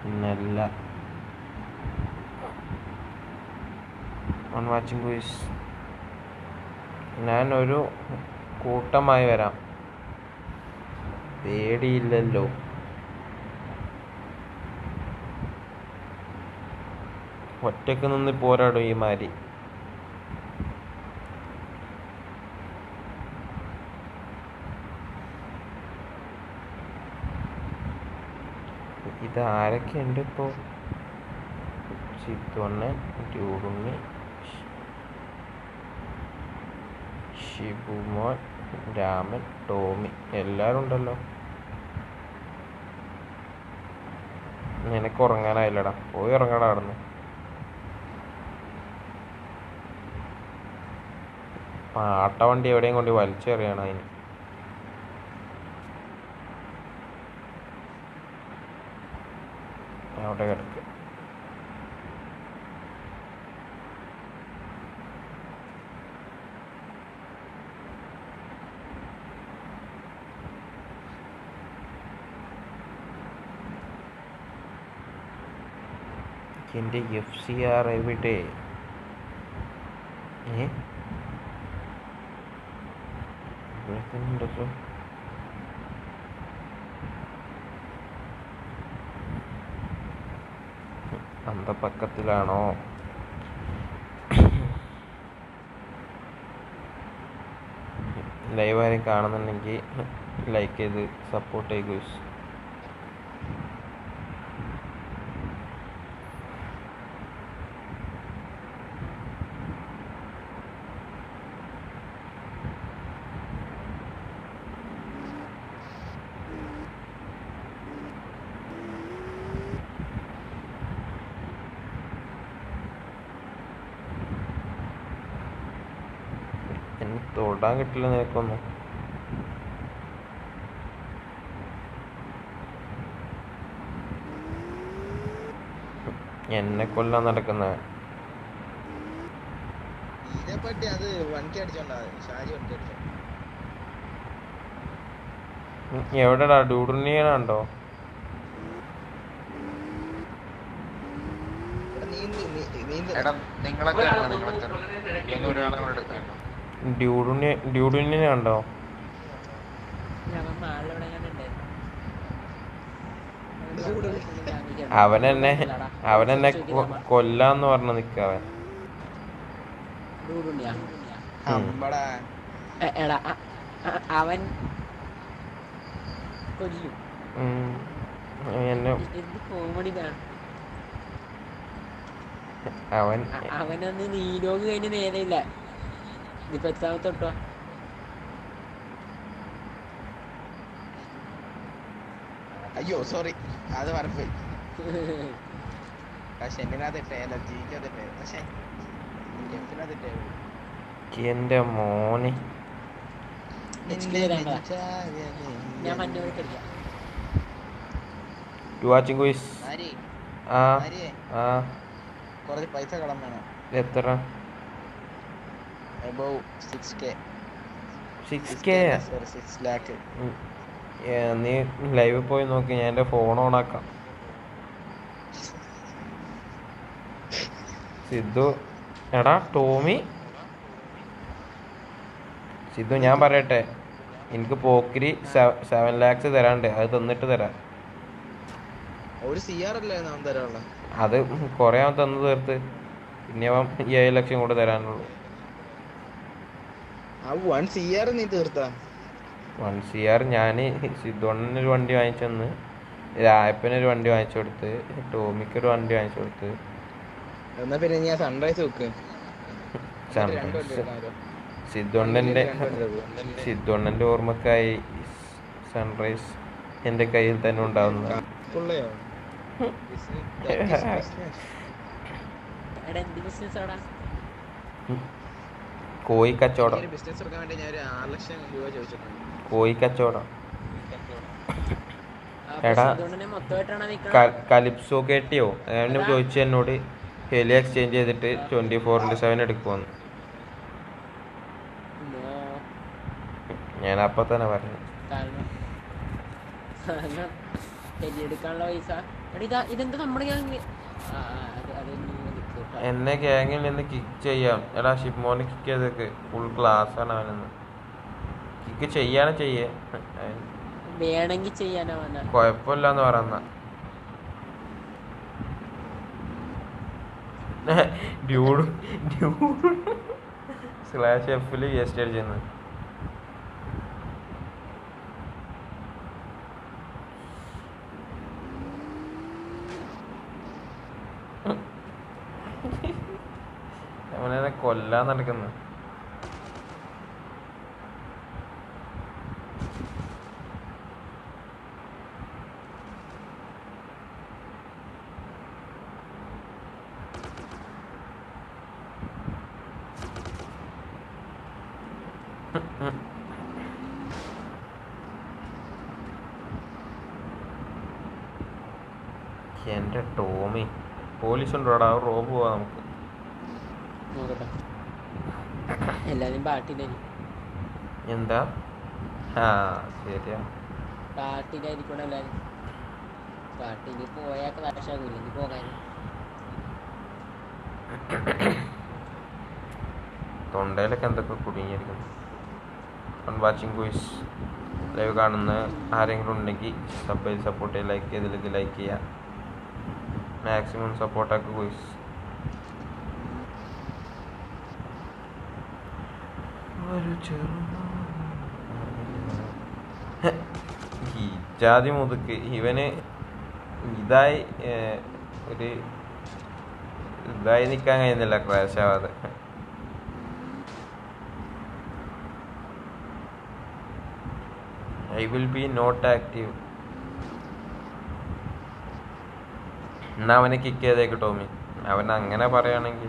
പിന്നല്ല ഓൺ വാച്ചിങ് ക്വിസ് ഞാൻ ഒരു കൂട്ടമായി വരാം പേടിയില്ലല്ലോ ഒറ്റക്ക് നിന്ന് പോരാടും ഈ മാരി ഇത് ആരൊക്കെയുണ്ട് ഇപ്പോൾ ചിത്തോണ്ണൻ ഡ്യൂറുണ്ണി ഷിബുമോൻ രാമൻ ടോമി എല്ലാവരും ഉണ്ടല്ലോ നിനക്ക് ഉറങ്ങാനായില്ലടാ പോയി ഉറങ്ങടാ അവിടുന്ന് പാട്ട വണ്ടി എവിടെയും കൊണ്ട് വലിച്ചെറിയണം അതിന് അവിടെ കിടക്ക് എൻ്റെ എഫ് സി ആർ എവിടെ ഏ ഇവിടെ തന്നെ ഉണ്ടല്ലോ അന്ത പക്കത്തിലാണോ ലൈവ് ആരും കാണുന്നുണ്ടെങ്കിൽ ലൈക്ക് ചെയ്ത് സപ്പോർട്ട് ചെയ്യുക എനിക്ക് തൊടാൻ കിട്ടില്ല നിനക്കൊന്നും എന്നെ കൊല്ലാൻ നടക്കുന്ന ഇതിനെപ്പറ്റി അത് വൺകെ അടിച്ചോണ്ടാ ഷാജി വൺകെ അടിച്ചോ എവിടെടാ ഡൂഡുണ്ണിയാണോ ഇവിടെ നീന്തി നീ- നീന്തി എടാ നിങ്ങളൊക്കെ ഇറങ്ങണം, നിങ്ങളൊക്കെ ഇറങ്ങണം. ഇല്ലെങ്കിൽ ഒരാളെ കൂടെ എടുക്കണം ഡ്യൂഡുണ്ണി ഡ്യൂഡുണ്ണിയാണോ ഞങ്ങൾ നാളെ ഇവിടെ എങ്ങനെ ഉണ്ടായിരുന്നു അവനെന്നെ അവനെന്നെ കൊ- കൊല്ലാന്ന് പറഞ്ഞ് നിക്കവൻ ഡൂഡുണ്ണിയാ അമ്പടാ എ- എടാ അ- അ- അവൻ കൊല്ലും ഉം. എന്നെ ഇ- എന്ത് കോമഡി ഇതാണ് അവൻ അ- അവനൊന്ന് നീലോഗ് കഴിഞ്ഞ് നേരെയില്ല ഇതിപ്പോ എത്രാമത്തെ തൊട്ടോ അയ്യോ സോറി അത് മറന്നുപോയി പക്ഷെ എന്നിനകത്തിട്ടേ അല്ല ജിക്കകത്തിട്ടേ പക്ഷെ എഫിനകത്തിട്ടേ എന്റെ മോനെ HQ തരാനുള്ളതാ. ഞാൻ മഞ്ഞോട് കളിക്കാം ടു വാച്ചിങ് ക്വിസ് ആരി ആ ആരിയെ ആ കുറച്ച് പൈസ കടം വേണം എത്ര above six K six K sorry six lakh നീ ലൈവിൽ പോയി നോക്കി ഞാൻ എൻ്റെ ഫോൺ ഓണാക്കാം സിദ്ധു എടാ ടോമി സിദ്ധു ഞാൻ പറയട്ടെ എനിക്ക് പോക്കിരി സെവൻ ലാക്സ് തരാണ്ട് അത് തന്നിട്ട് തരാം ഒരു സി ആർ അല്ലേ നാം തരാനുള്ള അത് കുറേ അവൻ തന്നു തീർത്ത് പിന്നെ അവൻ ഈ ഏഴ് ലക്ഷം കൂടെ തരാനുള്ളൂ ആ വൺ സി ആർ നീ തീർത്താ വൺ സി ആർ ഞാൻ സിദ്ധുണ്ണനൊരു വണ്ടി വാങ്ങിച്ചു തന്ന് രായപ്പനൊരു വണ്ടി വാങ്ങിച്ചു കൊടുത്ത് ടോമിക്കൊരു വണ്ടി വാങ്ങിച്ചു കൊടുത്ത് എന്നാ പിന്നെ നീ ആ സൺറൈസ് വെക്ക് സൺറൈസ് സിദ്ധുണ്ണൻ്റെ സിദ്ധുണ്ണൻ്റെ ഓർമ്മക്കായി സൺറൈസ് എൻ്റെ കയ്യിൽ തന്നെ ഉണ്ടാവുന്നത് പുള്ളയോ എടാ എന്ത് ബിസിനസ് ആടാ കോഴി കച്ചവടം ബിസിനസ് എടുക്കാൻ വേണ്ടി ഞാൻ ഒരു ആറ് ലക്ഷം രൂപ ചോദിച്ചിട്ടുണ്ട് കോഴി കച്ചവടം അപ്പൊ എടാ, സിദ്ധുണ്ണനെ മൊത്തമായിട്ടാണ് നിക്കണത് ക- കലിപ്സോ കേട്ടിയോ അവനെ ചോദിച്ചു എന്നോട് ഹെലി എക്സ്ചേഞ്ച് ചെയ്തിട്ട് ട്വൻറ്റി ഫോർ ഇൻറ്റു സെവൻ എടുക്കുമെന്ന് നോ ഞാൻ അപ്പം തന്നെ പറഞ്ഞു കാരണം കാരണം ടെലി എടുക്കാനുള്ള പൈസ എടാ ഇതാ ഇതെന്താ നമ്മുടെ ഗ്യാങ് ആ ആ, അത് അതൊന്നും നിൽക്കട്ടോ എന്നെ ഗ്യാങ്ങിൽ നിന്ന് കിക്ക് ചെയ്യാം എടാ ഷിപ്മോനെ കിക്ക് ചെയ്തേക്ക് ഫുൾ ക്ലാസ് ആണ് അവനെന്ന് കിക്ക് ചെയ്യാനെ ചെയ്യേ വേണമെങ്കിൽ ചെയ്യാനാ വന്ന കുഴപ്പമില്ലെന്ന് പറയുന്ന ഡ്യൂഡ് ഡ്യൂഡ് സ്ലാഷ് എഫില് വേസ്റ്റ് അടിച്ചെന്ന് അവനെ കൊല്ലാൻ നടക്കുന്നു എന്റെ ടോമി പോലീസ് ഉണ്ടോടാ റോബ് പോവാ നമുക്ക് നോക്കട്ടെ എല്ലാരും പാട്ടിലായിരിക്കും എന്താ ആ ശരിയാ പാട്ടിലായിരിക്കും എല്ലാരും പാട്ടിൽ പോയാൽ ക്ലാഷ് ആകൂല ഇനി പോകാൻ തൊണ്ടയിലൊക്കെ എന്തൊക്കെ കുടുങ്ങിയിരിക്കുന്നു ഓൺ വാച്ചിങ് ക്വിസ് ലൈവ് കാണുന്ന ആരെങ്കിലും ഉണ്ടെങ്കിൽ സബ് ചെയ്ത് സപ്പോർട്ട് ചെയ്യുക ലൈക്ക് ചെയ്തില്ലെങ്കിൽ ലൈക്ക് ചെയ്യുക മാക്സിമം സപ്പോർട്ടാക്കുക ക്വിസ് ഒരു ഈ ജാതി മുതുക്ക് ഇവന് ഇതായി ഏർ, ഒരു ഇതായി നിൽക്കാൻ കഴിയുന്നില്ല ക്രാഷ് ആവാതെ I will be not active എന്നാ അവനെ കിക്ക് ചെയ്തേക്ക് ടോമി അവൻ അങ്ങനെ പറയുകയാണെങ്കിൽ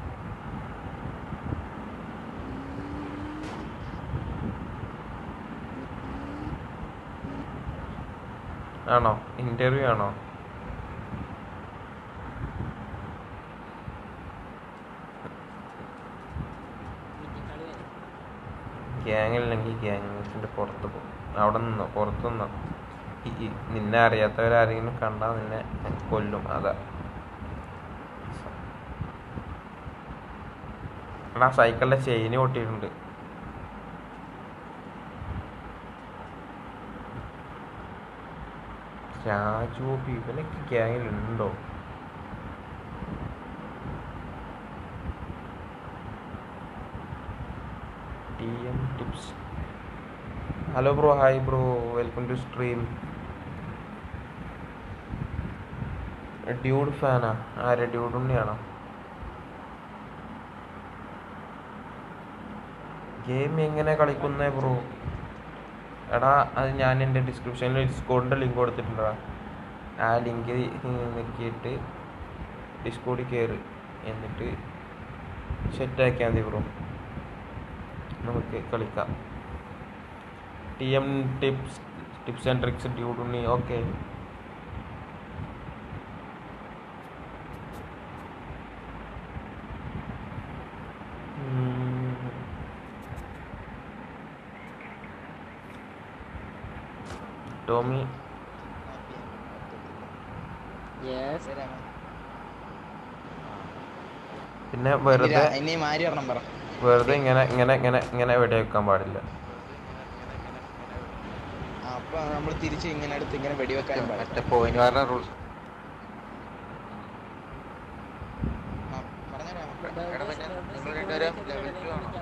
ആണോ ഇന്റർവ്യൂ ആണോ ഗ്യാങ്ങില്ലെങ്കിൽ ഗ്യാങ്ങിന്റെ പുറത്ത് പോകും അവിടെ നിന്നോ പുറത്ത് നിന്നോ ഈ- ഈ നിന്നെ അറിയാത്തവരാരെങ്കിലും കണ്ടാൽ നിന്നെ കൊല്ലും അതാ എടാ സൈക്കിളിന്റെ ചെയിന് പൊട്ടിയിട്ടുണ്ട് രാജോബി ഇവനൊക്കെ ഗ്യാങ്ങിലുണ്ടോ T M tips hello bro hi bro welcome to stream dude ഫാനാ ആരെ ഡ്യൂഡ് ഉണ്ണിയാണോ ഗെയിം എങ്ങനെ കളിക്കുന്നേ ബ്രോ എടാ അത് ഞാൻ എൻ്റെ ഡിസ്ക്രിപ്ഷനിൽ ഡിസ്കോഡിൻ്റെ ലിങ്ക് കൊടുത്തിട്ടുണ്ടടാ ആ ലിങ്ക് നോക്കിയിട്ട് ഡിസ്കോഡിൽ കയറി എന്നിട്ട് സെറ്റാക്കിയാൽ മതി ബ്രോ നമുക്ക് കളിക്കാം T M tips tips and tricks ഡ്യൂഡുണ്ണി ഓക്കെ ടോമി യെസ് പിന്നെ വെറുതെ ഇനി മാരി ഒരെണ്ണം പറ വെറുതെ ഇങ്ങനെ ഇങ്ങനെ ഇങ്ങനെ ഇങ്ങനെ വെടി വെക്കാൻ പാടില്ല ആ, അപ്പൊ നമ്മൾ തിരിച്ച് ഇങ്ങനെ എടുത്ത് ഇങ്ങനെ വെടിവെക്കാനും പാടില്ല മറ്റേ പോയിന്റ് വാറിന്റെ റൂൾ ആ, പറഞ്ഞുതരാം. എടാ പിന്നെ നിങ്ങൾ രണ്ടുപേരും level two ആണോ?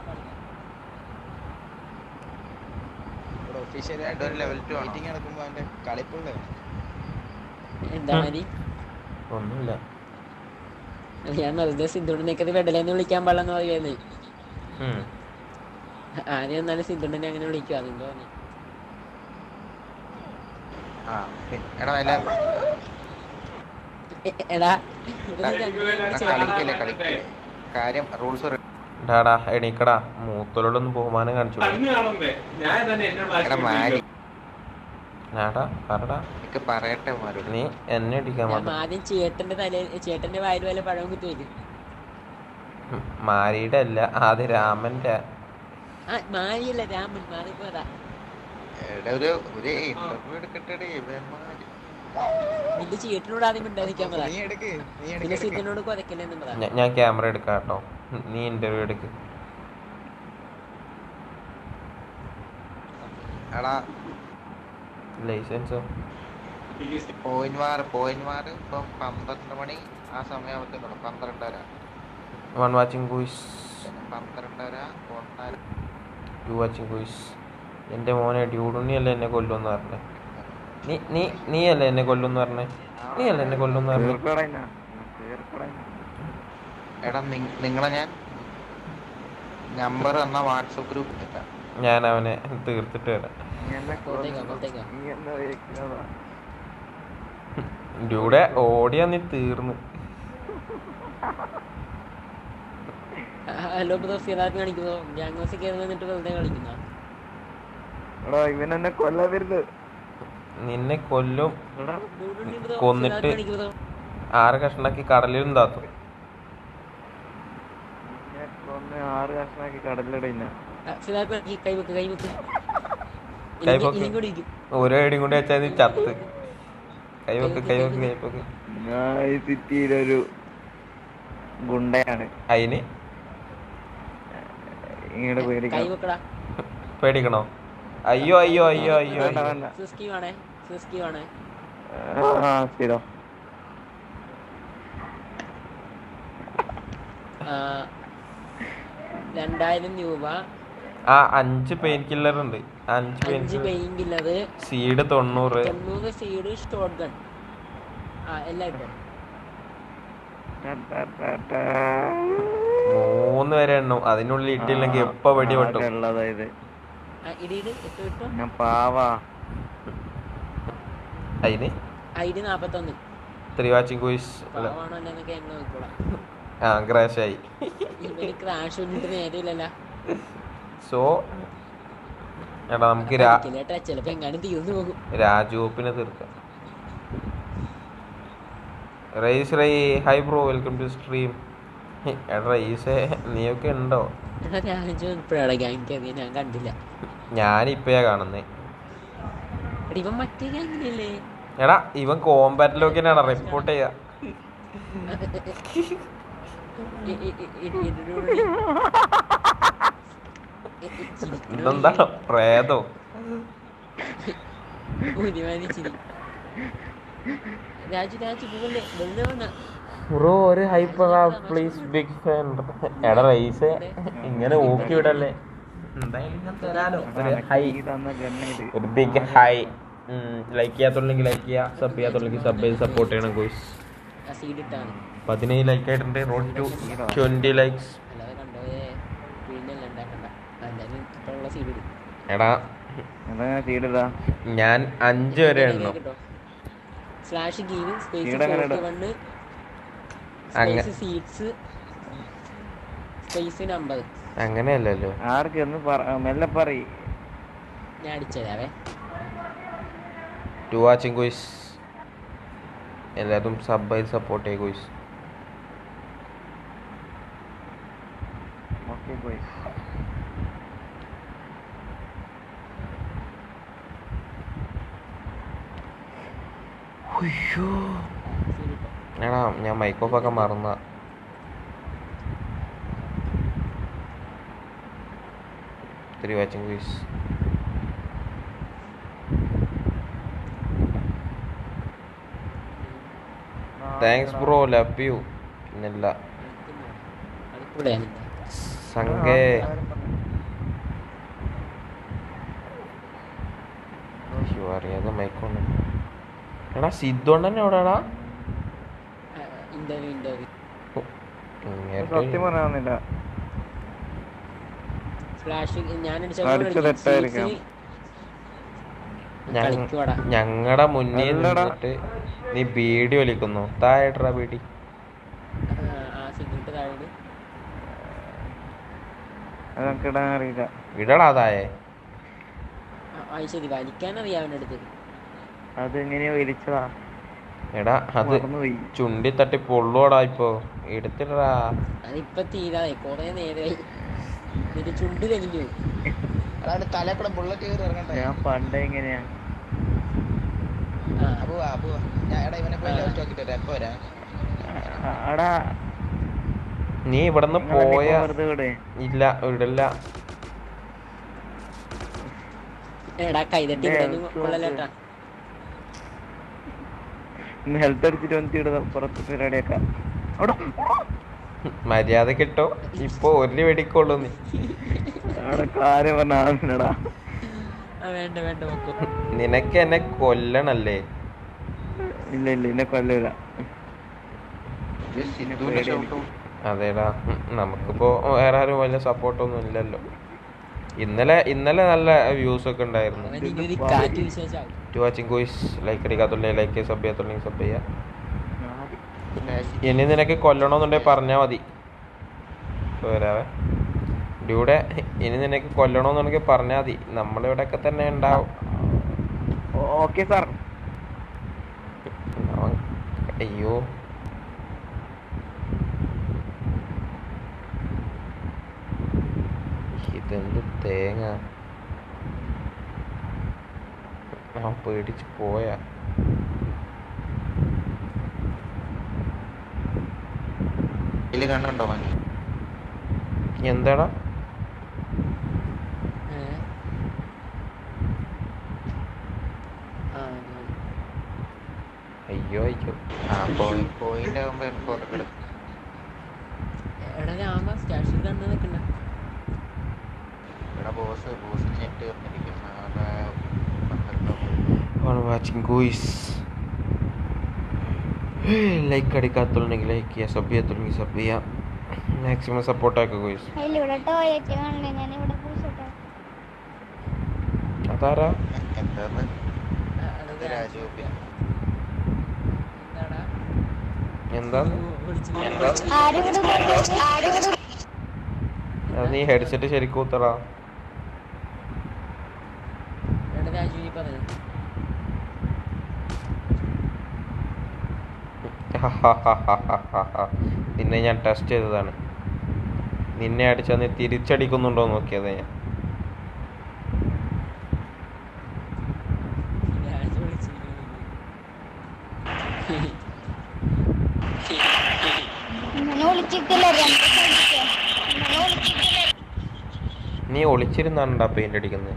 ഇവിടെ ഒഫീഷ്യൽ രണ്ടുപേരും level two ആണോ? മീറ്റിംഗ് നടക്കുമ്പോ അവന്റെ കളിപ്പുള്ള എന്താ മതി ഒന്നുമില്ല ഞാൻ വെറുതെ സിദ്ധുണ്ടിനേക്കത് വെടലെന്ന് വിളിക്കാൻ പാടില്ലെന്ന് പറയുന്നത് ഉം. ആദ്യം എന്നാലും സിദ്ധുണ്ടിനെ അങ്ങനെ വിളിക്കും അതുകൊണ്ട് പറഞ്ഞു ആ പിന്നെ എടാ വല്ല എ- എടാ ഇത് നീ രണ്ടുപേരും എടാ, ചേർന്ന് കളിക്കല്ലേ കളിക്കല്ലേ കാര്യം റൂൾസ് ഡാടാ എണീക്കടാ മൂത്തോലോടൊന്ന് ബഹുമാനം കാണിച്ചു എടാ മാരി ഡാടാ പറടാ എനിക്ക് പറയട്ടെ മാരോട് നീ എന്നെ ഇടിക്കാൻ ഞാൻ മാത്രം ആദ്യം ചേട്ടന്റെ തല ചേട്ടന്റെ വായിൽ വല്ല പഴം കുത്തി വരും മാരിയുടെ അല്ല ആദ്യം രാമന്റെ ആ മാരിയല്ല രാമൻ മാറിപ്പോയതാ എടാ ഒരു ഒരു ഇന്റർവ്യൂ എടുക്കട്ടെ ഇവന്മാര് നിന്റെ ചീട്ടിനോട് ആദ്യം മിണ്ടാതിരിക്കാൻ പറ നീ എടുക്ക് നീ പിന്നെ എടുക്ക് എടുക്ക്. സിദ്ധനോട് കൊരക്കല്ലെന്നും പറ ഞാ- ഞാൻ ക്യാമറ എടുക്കാം കേട്ടോ നീ ഇന്റർവ്യൂ എടുക്ക് എടാ ലൈസൻസോ പോയിന്റ് വാർ പോയിന്റ് വാർ ഇപ്പം പന്ത്രണ്ട് മണി ആ സമയമാകുമ്പോഴത്തേക്കുള്ളൂ പന്ത്രണ്ടര വൺ വാച്ചിങ് ഗൂയിസ് പന്ത്രണ്ടര ഒന്നര ടു വാച്ചിങ് ഗൂയിസ് എൻ്റെ മോനെ ഡ്യൂഡുണ്ണി അല്ലേ എന്നെ കൊല്ലുമെന്ന് പറഞ്ഞേ നീ നീ നീ അല്ലേ എന്നെ കൊല്ലുമെന്ന് പറഞ്ഞേ നീ അല്ലേ എന്നെ കൊല്ലുമെന്ന് പറഞ്ഞേ തീർക്കടാ ഇന്ന. തീർക്കടാ ഇന്ന. എടാ നി- നിങ്ങളെ ഞാൻ നമ്പർ എന്ന വാട്സപ്പ് ഗ്രൂപ്പ് ഇട്ടാ ഞാൻ അവനെ തീർത്തിട്ട് വരാം നീ എന്നെ പുറത്തേക്കാ, കൊല്ലുന്നു. പുറത്തേക്കാ. നീ എന്താ വെക്കുന്നതാ ഡ്യൂടെ ഓടിയാ നീ തീർന്ന് ഹലോ ബ്രോ ഫിറാത്ത് കാണിക്കുന്നു ഗ്യാങ്സ് കയറി നിന്നിട്ട് വെറുതെ കളിക്കുന്ന എടാ ഇവൻ എന്നെ കൊല്ലാൻ വരുന്നത് നിന്നെ കൊല്ലും എടാ കൊന്നിട്ട് കാണിക്കുന്നു ആറ് കഷ്ണാക്കി കടലിലും താത്തും നിന്നെ കൊന്ന് ആറ് കഷ്ണാക്കി കടലിടയില്ല ഫിറാത്ത് കൈവെക്ക് കൈവെക്ക് കൈവെക്ക്. ഇനിയും കൂടി ഇരിക്കും ഓരോ ഐഡിയും കൂടി വെച്ചാൽ നീ ചത്ത് കൈവക്ക് കൈവക്ക് കൈവക്ക് ഞാൻ ഈ സിറ്റിയിലൊരു ഗുണ്ടയാണ് അതിന് ഇങ്ങോട്ട് പേടിക്കാം കൈവെക്കടാ പേടിക്കണോ അയ്യോ അയ്യോ അയ്യോ അയ്യോ വേണ്ട അയ്യോ. വേണ്ട സിസ്കി വേണേ സിസ്കി വേണേ ആ ചെയ്തോ ആ, രണ്ടായിരം രൂപ ആ അഞ്ച് പെയിൻ കില്ലർ ഉണ്ട് അഞ്ച് പെയിൻ അഞ്ച് പെയിന്റ് ഉള്ളത് സീഡ് തൊണ്ണൂറ് തൊണ്ണൂറ് സീഡ് ഷോട്ട് ഗൺ ആ എല്ലാം ഇട്ടോ ടാ, ടാ, ടാ, ടാ. മൂന്ന് വരെ എണ്ണും അതിനുള്ളിൽ ഇട്ടില്ലെങ്കിൽ എപ്പ വെടി വെട്ടും ആകെയുള്ളതാ ഇത് ആ, ഇടിയിട് ഇട്ടോ ഇട്ടോ ഞാൻ പാവാ അതിന് ഐ ഡി നാപ്പത്തൊന്ന് ത്രീ വാച്ചിങ് കോയിസ് പാവാണോ എന്നൊക്കെ എന്നെ നോക്കൂടാ ആ ക്രാഷ് ആയി ഇവന് ക്രാഷ് വന്നിട്ട് നേരമില്ലല്ലോ സോ എടാ നമുക്ക് രാ കേട്ടാ ചിലപ്പോ എങ്ങാനും തീർന്നു പോകും രാജുവിനെ തീർക്കാം റൈസ് റൈ hi bro welcome to stream എടാ റൈസേ നീയൊക്കെ ഉണ്ടോ എടാ രാജു ഇപ്പോഴാണ് ഗ്യാങ് കയറിയ ഞാൻ കണ്ടില്ല ഞാനിപ്പയാ കാണുന്നേ എടാ ഇവൻ മറ്റേ ഗ്യാങ്ങിനല്ലേ എടാ ഇവൻ കോമ്പാറ്റിലൊക്കെയാണ് റിപ്പോർട്ട് ചെയ്യാ ഇതെന്താ പ്രേതോ ഒരുമാതിരി രാജു രാജു പോകല്ലേ വെറുതെ വന്ന ബ്രോ ഒരു ഹൈപ്പർ പ്ലീസ് ബിഗ് ഫാൻ എടാ റൈസ് ഇങ്ങനെ ഊക്കി വിടല്ലേ എന്തായാലും ഞാൻ തരാലോ ഒരു ഹൈ ഈ തന്ന ഗണ്ണ ഇത് ഒരു ബിഗ് ഹൈ ലൈക്ക് ചെയ്യാത്തുണ്ടെങ്കിൽ ലൈക്ക് ചെയ്യുക സബ് ചെയ്യാത്തുണ്ടെങ്കിൽ സബ് ചെയ്ത് സപ്പോർട്ട് ചെയ്യണം ഗോയ്സ് ആ സീഡ് ഇട്ടാണ് പതിനേഴ് ലൈക്ക് ആയിട്ടുണ്ട് റോഡ് ടു ട്വന്റി ലൈക്സ് അല്ലാതെ കണ്ടോയെ പിഴിഞ്ഞല്ല ഉണ്ടാക്കണ്ട എന്തായാലും ഇപ്പോഴുള്ള സീഡ് ഇടും എടാ എന്താ ഞാൻ ചെയ്തിടാ ഞാൻ അഞ്ച് വരെ എണ്ണും സ്ലാഷ് ഗീവ് സ്പേസ് ഇവിടെ എങ്ങനെ ഇടും? വണ്ണ് അങ്ങ- സ്പേസ് സീറ്റ്സ് സ്പേസ് നമ്പർ അങ്ങനെയല്ലല്ലോ ആർക്ക് എന്ന് പറ മെല്ലെ പറയ് ഞാൻ അടിച്ചതാവേ ടു വാച്ചിങ് ഗോയ്സ് എല്ലാവരും സബ് ചെയ്ത് സപ്പോർട്ട് ചെയ്യുക ഗോയ്സ് ഓക്കെ ബോയ് സീഡ് ഇട്ടോ എടാ ഞാൻ മൈക്ക് ഓഫ് ആക്കാൻ മറന്ന three watching guys thanks bro love you പിന്നല്ല കളിക്കൂടെയാണ് സംഘേ അയ്യോ, അറിയാതെ മൈക്കോണ് എടാ സിദ്ധോണ്ടൻ എവിടെടാ ഇന്റർവ്യൂ ഇന്റർവ്യൂ സത്യം പറയാവുന്നില്ല ഫ്ലാഷ് ഞാൻ അടിച്ച് തെറ്റായിരിക്കാം. കളിക്കുവാടാ ഞങ്ങളുടെ മുന്നിൽ അല്ലടാ. നിന്നിട്ട് നീ ബീഡി വലിക്കുന്നു താഴെട്ടാ ബീഡി ആ സിഗ്നറ്റ് താഴെ അത് നമുക്ക് ഇടാൻ അറിയില്ല ഇടടാ താഴെ ആ ശരി വലിക്കാൻ അറിയാം അവൻ്റെ അടുത്ത് അത് എങ്ങനെയോ വലിച്ചതാ എടാ അത് മറന്നുപോയി ചുണ്ടി തട്ടി പൊള്ളുവാടാ ഇപ്പൊ എടുത്തിടടാ അതിപ്പൊ തീരാതെ കൊറേ നേരമായി എന്നിട്ട് ചുണ്ട് തെളിഞ്ഞു അതാണ് തലേ കൂടെ ബുള്ളറ്റ് കയറി ഇറങ്ങണ്ടേ ഞാൻ പണ്ട് എങ്ങനെയാ ആ അപ്പൊ അപ്പൊ ഞാൻ എടാ ഇവനെ പോയി ആ. ലെഫ്റ്റ് നോക്കിട്ട് വരാം എപ്പോ വരാം എടാ നീ ഇവിടുന്ന് നിങ്ങളെ പോയ ഇപ്പൊ വെറുതെ വിട് ഇല്ല ഇവിടില്ല എടാ കൈതട്ടി ദേ, ഇവിടെ നോക്ക്. കൊള്ളലേട്ടാ ഇന്ന് ഹെൽത്ത് അടിച്ചിട്ട് വന്നിട്ട് ഇവിടെ പുറത്ത് പരിപാടിയാക്കാം അവിടെ മര്യാദ കിട്ടോ ഇപ്പൊ ഒരു വെടിക്കുള്ളൂ നീ അവിടെ കാര്യം പറഞ്ഞ ആവശ്യടാ ആ വേണ്ട വേണ്ട നോക്കൂ നിനക്ക് എന്നെ കൊല്ലണല്ലേ ഇല്ല ഇല്ല എന്നെ കൊല്ലൂല സിദ്ധുവിന്റെ ഷൗട്ട് അതേടാ ഉം, നമുക്കിപ്പോ വേറെ ആരും വലിയ സപ്പോർട്ടൊന്നും ഇല്ലല്ലോ ഇന്നലെ ഇന്നലെ നല്ല വ്യൂസ് ഒക്കെ ഉണ്ടായിരുന്നു അവൻ ഇനി ഒരു കാറ്റ് വിശേഷാവും ടു വാച്ചിങ് ഗോയ്സ് ലൈക്ക് അടിക്കാത്തുള്ള ലൈക്ക് സബ് ചെയ്യാത്തുണ്ടെങ്കിൽ സബ് ചെയ്യാ ഇനി നിനക്ക് കൊല്ലണമെന്നുണ്ടെങ്കിൽ പറഞ്ഞാൽ മതി ഇപ്പൊ വരാവേ ഡ്യൂടെ ഇനി നിനക്ക് കൊല്ലണമെന്നുണ്ടെങ്കിൽ പറഞ്ഞാൽ മതി നമ്മളിവിടെ ഒക്കെ തന്നെ ഉണ്ടാവും ഓക്കെ സാർ അവൻ അയ്യോ ഇതെന്ത് തേങ്ങ അവൻ പേടിച്ച് പോയാ ഇതില് കണ്ടുണ്ടോ അവൻ എന്താടാ ഏ? ആ ഞാൻ അയ്യോ അയ്യോ ആ പോയി പോയിന്റ് ആകുമ്പോ ഫോട്ടോ എടുക്കും എടാ ഞാൻ സ്റ്റേഷൻ കണ്ടു നിൽക്കണ്ട ഇവിടെ ബോസ് ബോസ് നെറ്റ് വന്നിരിക്കും നാളെ പന്ത്രണ്ടോ ആണ് വാച്ചിങ് ഗോയ്സ് ലൈക്ക് അടിക്കാത്തുണ്ടെങ്കിൽ ലൈക്ക് ചെയ്യുക സബ് ചെയ്യാത്തുണ്ടെങ്കിൽ സബ് ചെയ്യാം മാക്സിമം സപ്പോർട്ടാക്കുക ഗോയ്സ് അതിൽ ഇവിടെ ടോയ്ലറ്റ് കാണണ്ടേ ഞാൻ ഇവിടെ പൂശട്ടെ അതാരാ എന്താന്ന് ആ, അത് ഇത് രാജു പിന്നെ എന്താടാ എന്താന്ന് വിളിച്ചു ആരും ഇവിടെ കൊണ്ട് ആരും ഇവിടെ അത് നീ ഹെഡ്സെറ്റ് ശരിക്കും കുത്തടാ എടാ രാജു നീ പറഞ്ഞു നിന്നെ ഞാൻ ടെസ്റ്റ് ചെയ്തതാണ് നിന്നെ അടിച്ചാൽ നീ തിരിച്ചടിക്കുന്നുണ്ടോ എന്ന് നോക്കിയത് ഞാൻ രാജു വിളിച്ചിരിക്കുന്നു ഇങ്ങനെ വിളിച്ചിട്ടില്ല രണ്ട് ശ്രദ്ധിക്കാം ഇങ്ങനെ വിളിച്ചിട്ടില്ല നീ ഒളിച്ചിരുന്നാണ്ടാ പെയിന്റ് അടിക്കുന്നത്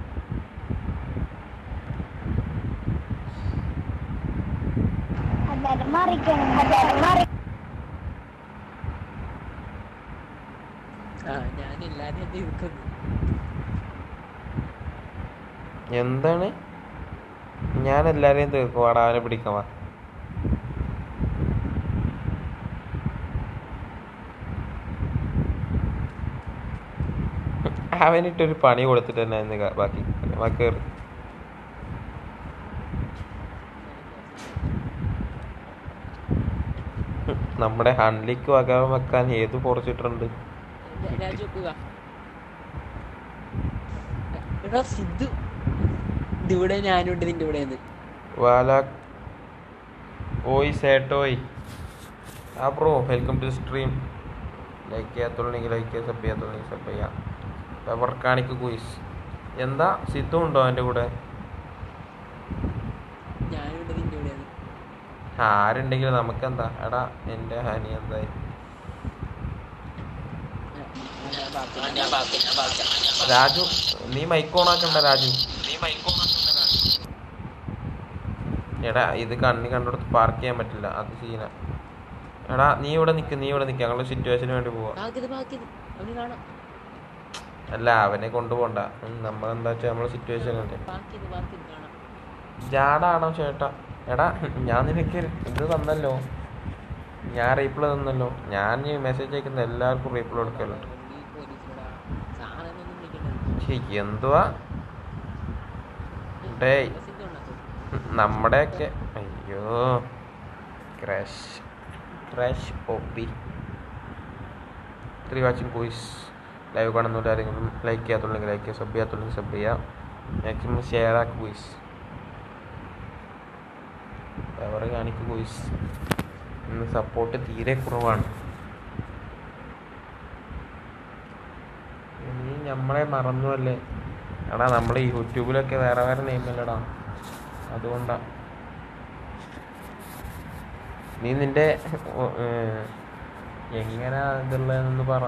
അതാരം മാറിക്കണം അതാരം മാറി ആ ഞാൻ എല്ലാരും തീർക്കുന്നു എന്താണ് ഞാൻ എല്ലാരെയും തീർക്കും വാടാ അവനെ പിടിക്കാൻ വാ അവനിട്ടൊരു പണി കൊടുത്തിട്ട് തന്നെ ഇന്ന് ക- ബാക്കി വാ കേറ് നമ്മുടെ ഹൺലിക്ക് വക വെക്കാൻ ഏത് പൊറച്ചിട്ടുണ്ട് രാ- രാജു പോവാ എടാ സിദ്ധു ഇതിവിടെ ഞാനുണ്ട് നിന്റെ ഇവിടെ നിന്ന് വാല ഓയ് സേട്ടോയ് ആ bro welcome to stream like ചെയ്യാത്തുള്ളെങ്കിൽ ലൈക്ക് ചെയ്യുക സബ് ചെയ്യാത്തുള്ളെങ്കിൽ സബ് ചെയ്യാം പവർ കാണിക്ക് കുയിസ് എന്താ സിദ്ധു ഉണ്ടോ എൻ്റെ കൂടെ ഞാനുണ്ട് നിന്റെ ഇവിടെ നിന്ന് ആരുണ്ടെങ്കിലും നമുക്കെന്താ എടാ എൻ്റെ ഹനി എന്തായി ഞാൻ ബാക്കി ഞാൻ ബാക്കി ഞാൻ ബാക്കി രാജു നീ മൈക്ക് ഓണാക്കണ്ട രാജു എടാ ഇത് കണ്ണി കണ്ടെടുത്ത് പാർക്ക് ചെയ്യാൻ പറ്റില്ല അത് സീന എടാ നീ ഇവിടെ നിൽക്ക് നീ ഇവിടെ നിൽക്ക് ഞങ്ങളുടെ സിറ്റുവേഷന് വേണ്ടി പോവാ ബാക്കിയത് ബാക്കിയത് അവന് കാണാം അല്ല അവനെ കൊണ്ടുപോണ്ട ഉം, നമ്മളെന്താ വെച്ചാൽ നമ്മളെ സിറ്റുവേഷൻ അല്ലേ ബാക്കിയത് ബാക്കിയത് കാണാം ജാടാണോ ചേട്ടാ എടാ ഞാൻ നിനക്ക് ഇത് തന്നല്ലോ ഞാൻ റീപ്ലൈ തന്നല്ലോ ഞാൻ ഈ മെസ്സേജ് അയക്കുന്ന എല്ലാവർക്കും റീപ്ലൈ കൊടുക്കലുണ്ട് നീ പോലീസിലൂടെ സാറെന്നൊന്നും വിളിക്കണ്ട ഛെ, എന്തുവാ ഡേയ് സിദ്ധു ഉണ്ടോ നമ്മുടെയൊക്കെ അയ്യോ ക്രാഷ് ക്രാഷ് ഒപ്പി ത്രീ വാച്ചിങ് കോയ്സ് ലൈവ് കാണുന്നവർ ആരെങ്കിലും ലൈക്ക് ചെയ്യാത്തുണ്ടെങ്കിൽ ലൈക്ക് ചെയ്യുക സബ് ചെയ്യാത്തുണ്ടെങ്കിൽ സബ് ചെയ്യാം മാക്സിമം ഷെയർ ആക്ക് കോയ്സ് പവർ കാണിക്ക് കോയ്സ് ഇന്ന് സപ്പോർട്ട് തീരെ കുറവാണ് നീ നമ്മളെ മറന്നു അല്ലേ എടാ നമ്മൾ യൂട്യൂബിലൊക്കെ വേറെ വേറെ നെയിമല്ലടാ അതുകൊണ്ടാ നീ നിന്റെ ഒ- ഏർ, എങ്ങനാ ഇതുള്ളതെന്ന് പറ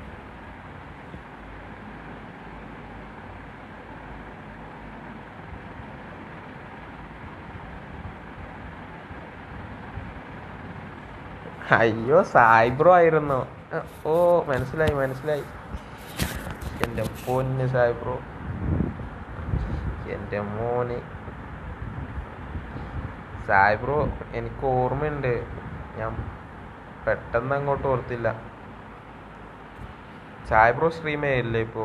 അയ്യോ സായിബ്രോ ആയിരുന്നു അഹ് ഓ മനസ്സിലായി മനസ്സിലായി എൻ്റെ പൊന്ന് സായിബ്രോ എൻ്റെ മോന് സായിബ്രോ എനിക്ക് ഓർമ്മയുണ്ട് ഞാൻ പെട്ടെന്ന് അങ്ങോട്ട് ഓർത്തില്ല സായിബ്രോ സ്ട്രീം ചെയ്യില്ലേ ഇപ്പോൾ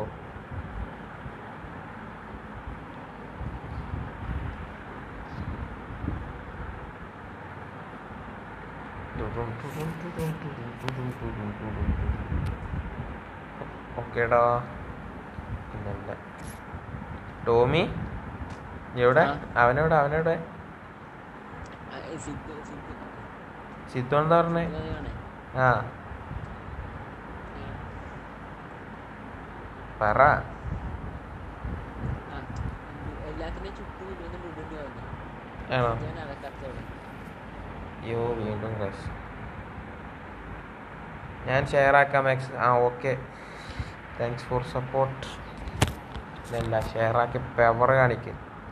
ഓക്കേടാ പിന്നല്ല ടോമി എവിടെ ആ. അവനെവിടെ അവനെവിടെ ആ, ഏ, സിദ്ധു സിദ്ധു സിത്തു എന്താ പറഞ്ഞേ ഇതാണ്. ആ പറ ആ, എല്ലാത്തിനെയും ചുറ്റും ഇരുന്ന് ലുഡുണ്ടി വന്നു ആണോ ഞാൻ അകത്തവിടെ അയ്യോ വീണ്ടും ക്രാഷ് ഞാൻ ഷെയർ ആക്കാം മാക്സ് ആ ഓക്കെ താങ്ക്സ് ഫോർ സപ്പോർട്ട് ഇതല്ല ഷെയർ ആക്കി പെവർ കാണിക്ക്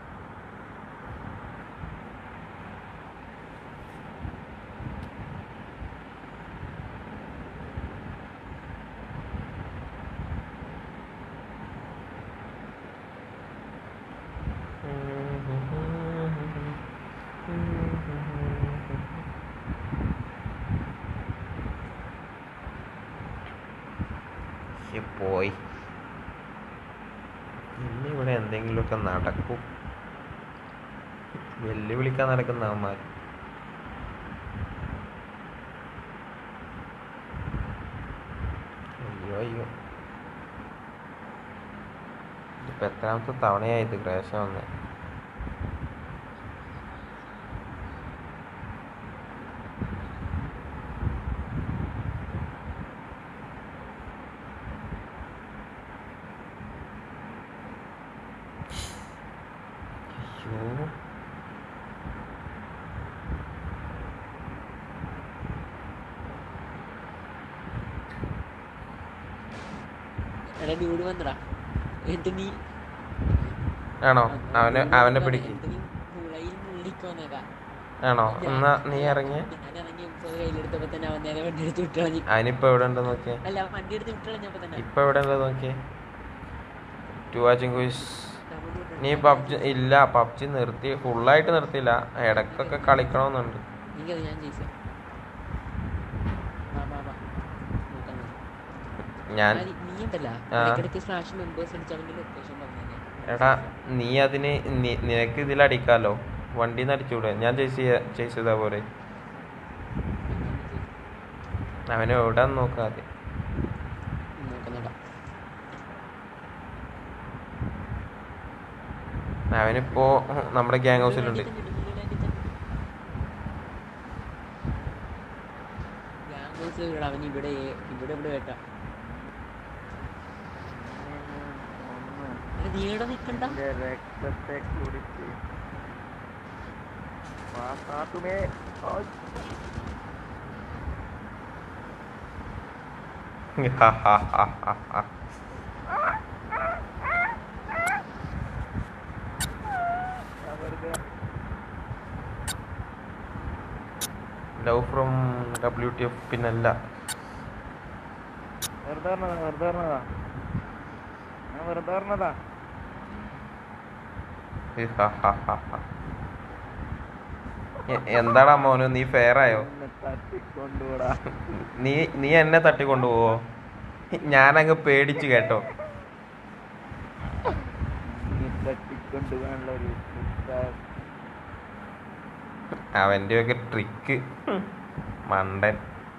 ശ്ശെ, പോയി ഇന്നിവിടെ എന്തെങ്കിലുമൊക്കെ നടക്കും വെല്ലുവിളിക്കാൻ നടക്കുന്ന അവന്മാർ അയ്യോ അയ്യോ ഇതിപ്പോ എത്രാമത്തെ തവണയായത് ക്രാഷ് വന്നേ അയ്യോ എടാ ഡ്യൂഡ് വന്നടാ എന്നിട്ട് നീ ആണോ അവനെ അവനെ പിടിക്ക് എന്നിട്ട് നീ മുളയിൽ മുള്ളിക്ക് വന്നേക്കാം ആണോ എന്നാ നീ ഇറങ്ങിയ ഞാൻ ഇറങ്ങി ഇപ്പൊ കയ്യിലെടുത്തപ്പോ തന്നെ അവൻ നേരെ വണ്ടി എടുത്ത് വിട്ടുകളഞ്ഞു അവനിപ്പോ എവിടെ ഉണ്ടെന്ന് നോക്കിയേ അല്ല അവൻ വണ്ടി എടുത്ത് വിട്ടുകളഞ്ഞപ്പോ തന്നെ ഇപ്പൊ എവിടെ ഉള്ളത് നോക്കിയേ ടു വാച്ചിങ് കുയിസ് അങ്ങോട്ട് വിട്ടു. നീ പബ്ജി ഇല്ല പബ്ജി നിർത്തി ഫുള്ളായിട്ട് നിർത്തിയില്ല ഇടക്കൊക്കെ കളിക്കണമെന്നുണ്ട് എനിക്കത് ഞാൻ ജയിച്ചു വാ വാ വാ നോക്കാം നമുക്ക്. ഞാൻ ആര് നീ ഉണ്ടല്ല ആ. ഇടയ്ക്കിടയ്ക്ക് സ്ലാഷ് മെമ്പേഴ്സ് അടിച്ച് അവന്റെ ലൊക്കേഷൻ പറഞ്ഞു എടാ നീ അതിന് നി- നിനക്ക് ഇതിലടിക്കാലോ വണ്ടിന്ന് അടിച്ചൂടെ ഞാൻ ചേച്ചി ചേച്ചി ചെയ്താ പോരെ അവനെ എവിടെ നോക്കാതെ നോക്കാം നോക്കാം അവനിപ്പോ നമ്മുടെ ഗ്യാങ് ഹൗസിലുണ്ട് അവൻ ഇവിടെ ഇവിടെ ഇവിടെ കേട്ടാ ഒന്ന് നീ ഇവിടെ നിക്കണ്ട എന്റെ രക്തത്തെ കുടിച്ച് പാസാത്തുമേ love from W T F പിന്നല്ല വെറുതെ പറഞ്ഞതാ വെറുതെ പറഞ്ഞതാ ഞാൻ വെറുതെ പറഞ്ഞതാ എ- എന്താടാ മോനു നീ ഫെയർ ആയോ എന്നെ തട്ടിക്കൊണ്ടുകൂടാ നീ നീ എന്നെ തട്ടിക്കൊണ്ടുപോവോ ഞാനങ്ങ് പേടിച്ചു കേട്ടോ നീ തട്ടിക്കൊണ്ടുപോകാനുള്ള ഒരു ഉസ്താദ്. അവന്റെ ഒക്കെ ട്രിക്ക് മണ്ടൻ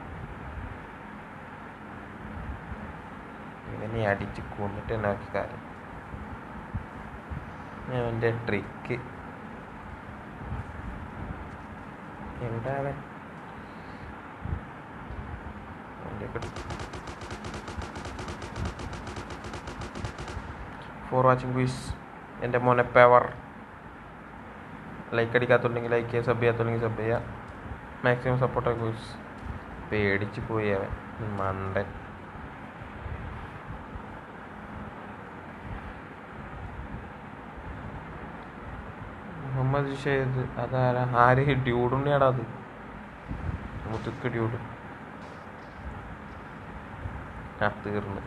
ഇവനെ അടിച്ച് കൊന്നിട്ട് തന്നെ ആക്കി കാര്യം അവന്റെ ട്രിക്ക് എവിടെ അവൻ ഫോർ വാച്ചിങ് ക്വീസ് എൻ്റെ മോനെ പവർ ലൈക്ക് അടിക്കാത്തുണ്ടെങ്കിൽ ലൈക്ക് ചെയ്യുക സബ് ചെയ്യാത്തുണ്ടെങ്കിൽ സബ് ചെയ്യുക മാക്സിമം സപ്പോർട്ട് ഗൂസ് പേടിച്ച് പോയി അവൻ മണ്ടൻ മുഹമ്മദ് ഷേദ് അതാരാ ആര് ഡ്യൂഡുണ്ണിയാടാ അത് മുതുക്ക് ഡ്യൂഡ് ആ തീർന്നു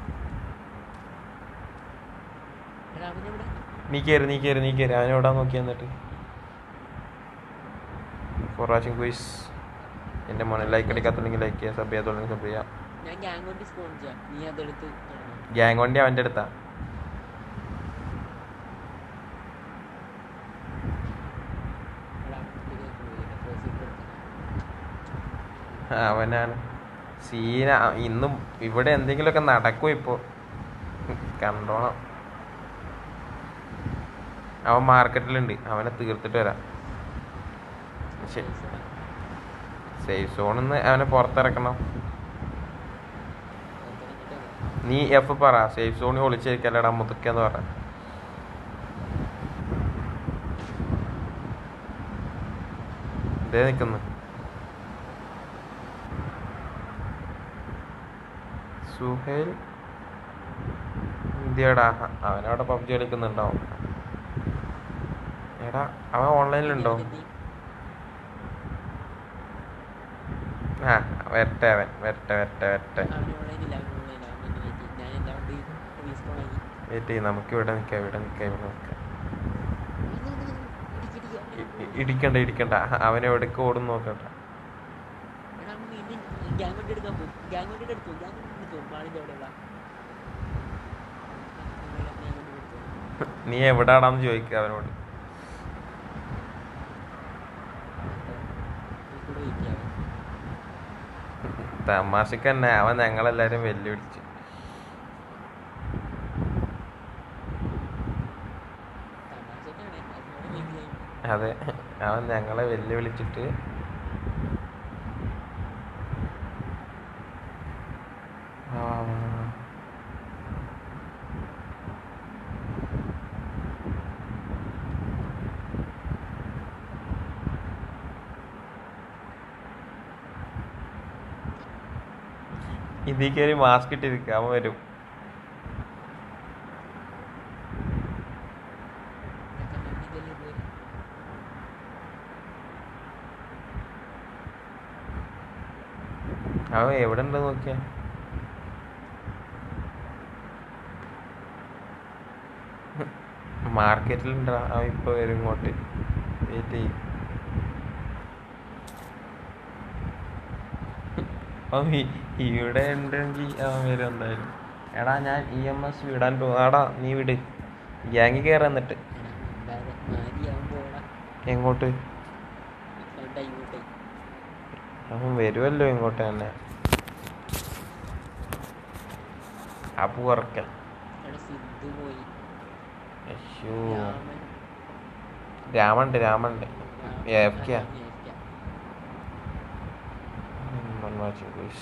എടാ അവനെവിടെ നീ കയറി നീ കയറി നീ കയറി അവനെവിടാ നോക്കി എന്നിട്ട് ഫോർ വാച്ചിങ് ക്വീസ് എൻ്റെ മോനെ ലൈക്ക് അടിക്കാത്തുണ്ടെങ്കിൽ ലൈക്ക് ചെയ്യുക സബ് ചെയ്യാത്തുണ്ടെങ്കിൽ സബ് ചെയ്യുക ഞാൻ ഗ്യാങ് കൊണ്ട് സ്പോൺ ചെയ്യാം നീ അതെടുത്ത് കാണണം. ഗ്യാങ് വണ്ടി അവൻ്റെ അടുത്താ എടാ ഇതിലേക്ക് പോയില്ല ഫോസിൽ അവനാണ് സീന ഇന്നും ഇവിടെ എന്തെങ്കിലുമൊക്കെ നടക്കും ഇപ്പോൾ കണ്ടോണം അവൻ മാർക്കറ്റിലുണ്ട് അവനെ തീർത്തിട്ട് വരാം ശരി സേഫ് സോണിൽ നിന്ന് അവനെ പുറത്തിറക്കണം നീ എഫ് പറ സേഫ് സോണിൽ ഒളിച്ചിരിക്കല്ലടാ മുതുക്കെന്ന് പറ ഇതേ നിൽക്കുന്നു സുഹേൽ ഇന്ത്യടാ അവനവിടെ പബ്ജി കളിക്കുന്നുണ്ടാവും എടാ അവൻ ഓൺലൈനിലുണ്ടോ ആ വരട്ടെ അവൻ വരട്ടെ വരട്ടെ വരട്ടെ അവന് ഓൺലൈനില്ല അവൻ ഓൺലൈനില്ല അവൻ എന്നെ വെയിറ്റ് ഞാൻ എല്ലാം കൊണ്ട് റീസ്പോൺ ആയി വെയിറ്റ് ചെയ്യും നമുക്ക് ഇവിടെ നിൽക്കാം ഇവിടെ നിൽക്കാം ഇവിടെ നിൽക്കാം ഇ- ഇ- ഇടിക്കണ്ട ഇടിക്കണ്ട അവൻ എവിടേക്ക് ഓടും നോക്കണ്ട എടാ അവൻ വീണ്ടും ഗ്യാങ് വണ്ടി എടുക്കാൻ പോകും ഗ്യാങ് വണ്ടി എടുത്തു ഗ്യാങ് വണ്ടി എടുത്തു മാളിന്റെ അവിടെയുള്ള ഗ്യാങ് വണ്ടി എടുത്തു നീ എവിടാടാന്ന് ചോദിക്കുക അവനോട് നീ കൂടെ വെയിറ്റ് ചെയ്യാം തമാശക്ക് തന്നെ അവൻ ഞങ്ങളെല്ലാരും വെല്ലുവിളിച്ച് തമാശക്കാണ് അതിനോട് വെയിറ്റ് ചെയ്യും അതെ അവൻ ഞങ്ങളെ വെല്ലുവിളിച്ചിട്ട് ആ, ഇതിൽ കയറി മാസ്ക് ഇട്ടിരിക്കുക അവൻ വരും കമ്മ്യൂണിറ്റിയിൽ ഇതുവരെ അവൻ എവിടെ ഉണ്ട് നോക്കിയാ മാർക്കറ്റിലുണ്ടാ അവൻ ഇപ്പൊ വരും ഇങ്ങോട്ട് വെയിറ്റ് ചെയ്യും അവൻ ഈ- ഇവിടെ ഉണ്ടെങ്കിൽ അവൻ വരും എന്തായാലും എടാ ഞാൻ ഇ എം എസ് വിടാൻ പോവാടാ നീ വിട് ഗ്യാങ്ങിൽ കയറാൻ എന്നിട്ട് എടാ മിണ്ടാതെ മാരിയാവും പോടാ എങ്ങോട്ട് കണ്ടാ ഇങ്ങോട്ടേ അവൻ വരുമല്ലോ ഇങ്ങോട്ട് തന്നെ അപ്പു കുറക്കൽ എടാ സിദ്ധു പോയി അയ്യോ രാമൻ രാമുണ്ട് രാമുണ്ട് AFK യാ? AFK. One watching guys.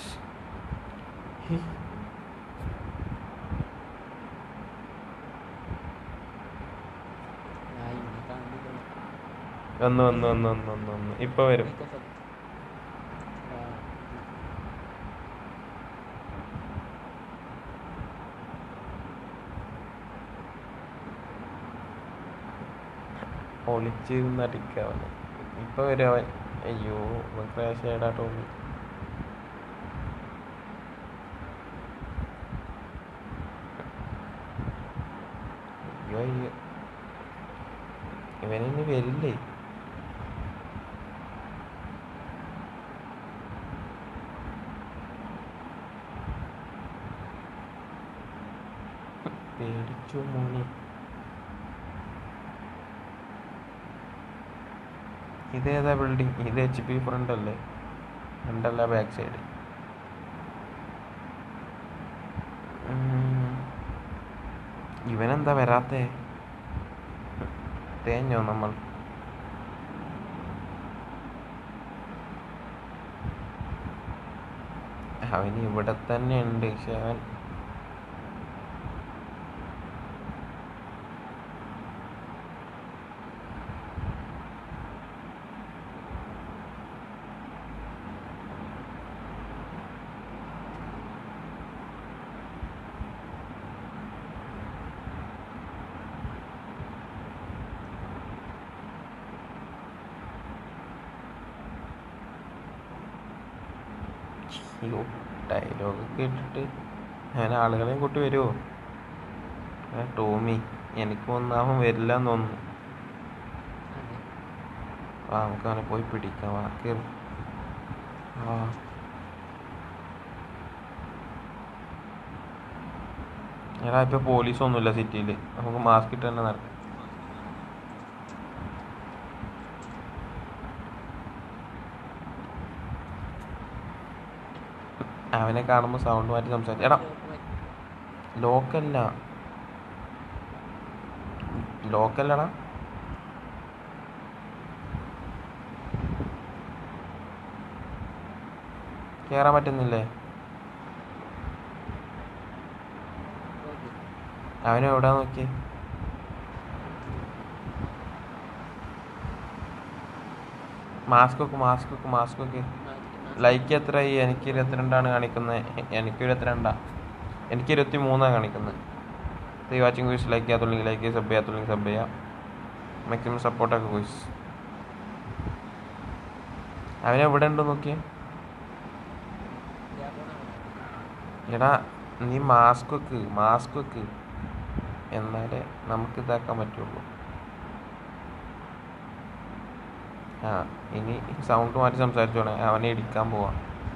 ആ, ഇവനെ കാണുന്നില്ല. വന്നു വന്നു വന്നു വന്നു വന്നു വന്നു ഇപ്പൊ വരും Make of it. ആ, ഒളിച്ചിരുന്ന് അടിക്കുക അവന് ഇപ്പൊ വരും അവൻ അയ്യോ ക്രാഷ് ആയിടാ ടോമി അയ്യോ അയ്യോ ഇവനിനി വരില്ലേ പേടിച്ചു മോനെ ഇതേതാ ബിൽഡിംഗ് ഇത് എച്ച് പി ഫ്രണ്ട് അല്ലേ ഫ്രണ്ടല്ല ബാക്ക് സൈഡ് ഇവനെന്താ വരാത്തേ തേഞ്ഞോ നമ്മൾ അവന് ഇവിടെ തന്നെ ഉണ്ട് പക്ഷെ അവൻ അയ്യോ ഡയലോഗ് കേട്ടിട്ട് അങ്ങനെ ആളുകളെയും കൂട്ടി വരുമോ ഏ ടോമി എനിക്ക് ഒന്നാമൻ വരില്ല എന്ന് തോന്നുന്നു അതെ വാ നമുക്ക് അവനെ പോയി പിടിക്കാം വാ കേറ് വാ എടാ ഇപ്പൊ പോലീസ് ഒന്നുമില്ല സിറ്റിയിൽ നമുക്ക് മാസ്ക് ഇട്ട് തന്നെ നടക്കാം അവനെ കാണുമ്പോൾ സൗണ്ട് മാറ്റി സംസാരിക്കും എടാ ലോക്കല്ല ലോക്കല്ലടാ കേറാൻ പറ്റുന്നില്ലേ ഓക്കെ അവനെ എവിടാ നോക്കി മാസ്ക് വെക്ക് മാസ്ക് വെക്ക് മാസ്ക് വെക്ക് ലൈക്ക് എത്രയായി എനിക്ക് ഇരുപത്തിരണ്ടാണ് കാണിക്കുന്നത് എനിക്ക് ഇരുപത്തിരണ്ടാ എനിക്ക് ഇരുപത്തി മൂന്നാണ് കാണിക്കുന്നത് ഈ വാച്ചിങ് കുയിസ് ലൈക്ക് ചെയ്യാത്തുള്ളെങ്കിൽ ലൈക്ക് ചെയ്യുക സബ് ചെയ്യാത്തുള്ളെങ്കിൽ സബ് ചെയ്യാം മാക്സിമം സപ്പോർട്ടൊക്കെ കുയിസ് അവനെ എവിടെ ഉണ്ടോ നോക്കിയേ എടാ നീ മാസ്ക് വെക്ക് മാസ്ക് വെക്ക് എന്നാലേ നമുക്ക് ഇതാക്കാൻ പറ്റുള്ളൂ ആ ഇനി സൗണ്ട് മാറ്റി സംസാരിച്ചോണേ അവനെ ഇടിക്കാൻ പോവാം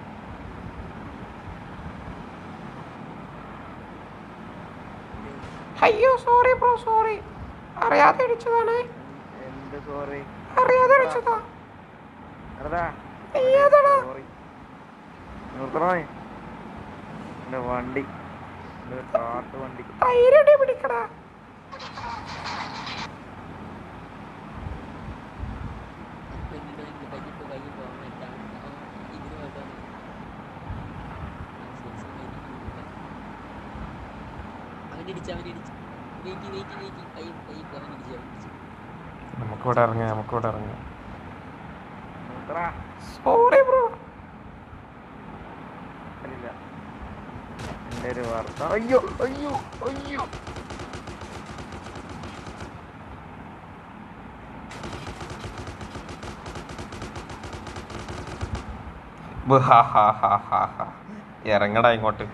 അയ്യോ സോറി ബ്രോ സോറി അറിയാതെ ഇടിച്ചതാണ് എന്ത് സോറി അറിയാതെ ഇടിച്ചതാ എടാ നീയേതാടാ? സോറി നിർത്തണേ എന്റെ വണ്ടി എന്റെ കാട്ടു വണ്ടി ടൈരടി പിടിക്കടാ പെണ്ണിന്റെ കയ്യിട്ട് കൈ പോകാൻ പറ്റാണ് ഇതിന് വേണ്ട അവൻ ഇടിച്ച് അവൻ ഇടിച്ച് നീക്കി നീക്കി നീക്കി കൈ കൈ അവൻ ഇടിച്ച് അവൻ ഇടിച്ച് നമുക്കിവിടെ ഇറങ്ങാം നമുക്കിവിടെ ഇറങ്ങാം നിർത്തടാ സോറി ബ്രോ ഇല്ല എന്റെ ഒരു വാർത്ത അയ്യോ അയ്യോ അയ്യോ ഇറങ്ങടാ ഇങ്ങോട്ട്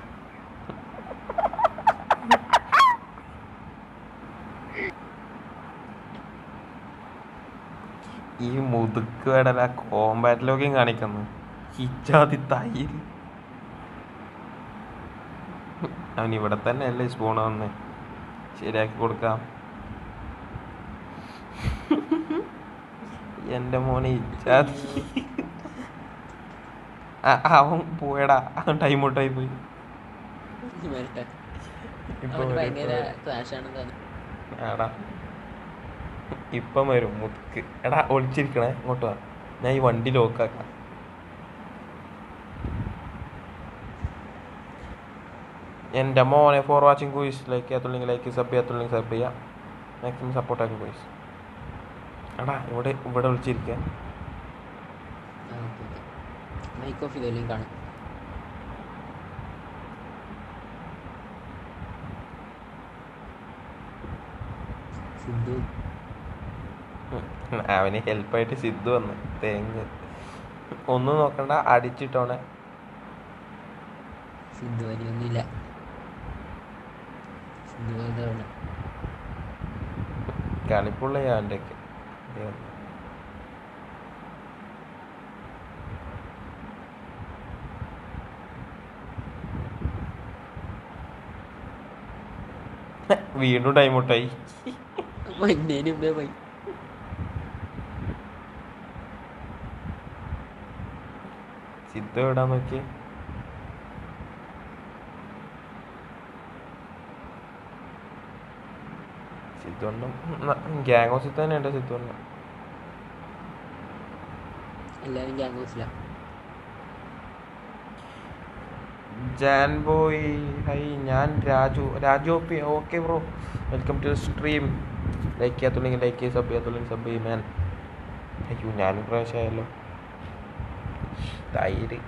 ഈ മുതുക്ക് വേടല കോമ്പാറ്റിലൊക്കെയും കാണിക്കുന്നു ഹിച്ചാതി തൈര് അവൻ ഇവിടെ തന്നെ അല്ലേ സ്പൂൺ വന്ന് ശരിയാക്കി കൊടുക്കാം എൻ്റെ മോനെ ഇച്ചാതി ആ- അവൻ പോയടാ അവൻ ടൈം ഔട്ടായി പോയി ഇനി വരട്ടെ ഇപ്പൊ അവന് വരും, ഭയങ്കര ഇപ്പൊ വരും. ക്ലാഷ് ആണ് തന്നെ എടാ ഇപ്പം വരും മുതുക്ക് എടാ ഒളിച്ചിരിക്കണേ ഇങ്ങോട്ട് വാ ഞാൻ ഈ വണ്ടി ലോക്കാക്കാം എൻ്റെ മോനെ ഫോർ വാച്ചിങ് കുയിസ് ലൈക്ക് ചെയ്യാത്തുള്ളെങ്കിൽ ലൈക്ക് സബ് ചെയ്യാത്തുള്ളെങ്കിൽ സബ് ചെയ്യാം മാക്സിമം സപ്പോർട്ടാക്കി കുയിസ് എടാ ഇവിടെ ഇവിടെ വിളിച്ചിരിക്കുക മൈക്ക് ഓഫ് ചെയ്തല്ലേ കാണാം സിദ്ധു അവന് ഹെൽപ്പായിട്ട് സിദ്ധു വന്ന് തേങ്ങ് ഒന്നും നോക്കണ്ട അടിച്ചിട്ടോണേ സിദ്ധു വലിയൊന്നുമില്ല സിദ്ധു വെറുതെ കളിപ്പുള്ള അവൻ്റെ ഒക്കെ വീണ്ടും ടൈം ഔട്ടായി മഞ്ഞേന് മുമ്പേ പോയി സിദ്ധു എവിടാ നോക്കി സിദ്ധുണ്ടും ഗ്യാങ് ഹൗസിൽ തന്നെ ഉണ്ട് സിദ്ധുണ്ട് എല്ലാവരും ഗ്യാങ് ഹൗസിലാണ് ജാൻ ബോയ് ഹൈ ഞാൻ Raju Raju P okay bro welcome to stream like ചെയ്യാത്തുണ്ടെങ്കിൽ ലൈക്ക് ചെയ്ത് സബ് ചെയ്യാത്തുണ്ടെങ്കിൽ സബ് ചെയ്യും മാൻ അയ്യോ ഞാനും പ്രാവശ്യമായല്ലോ തൈര്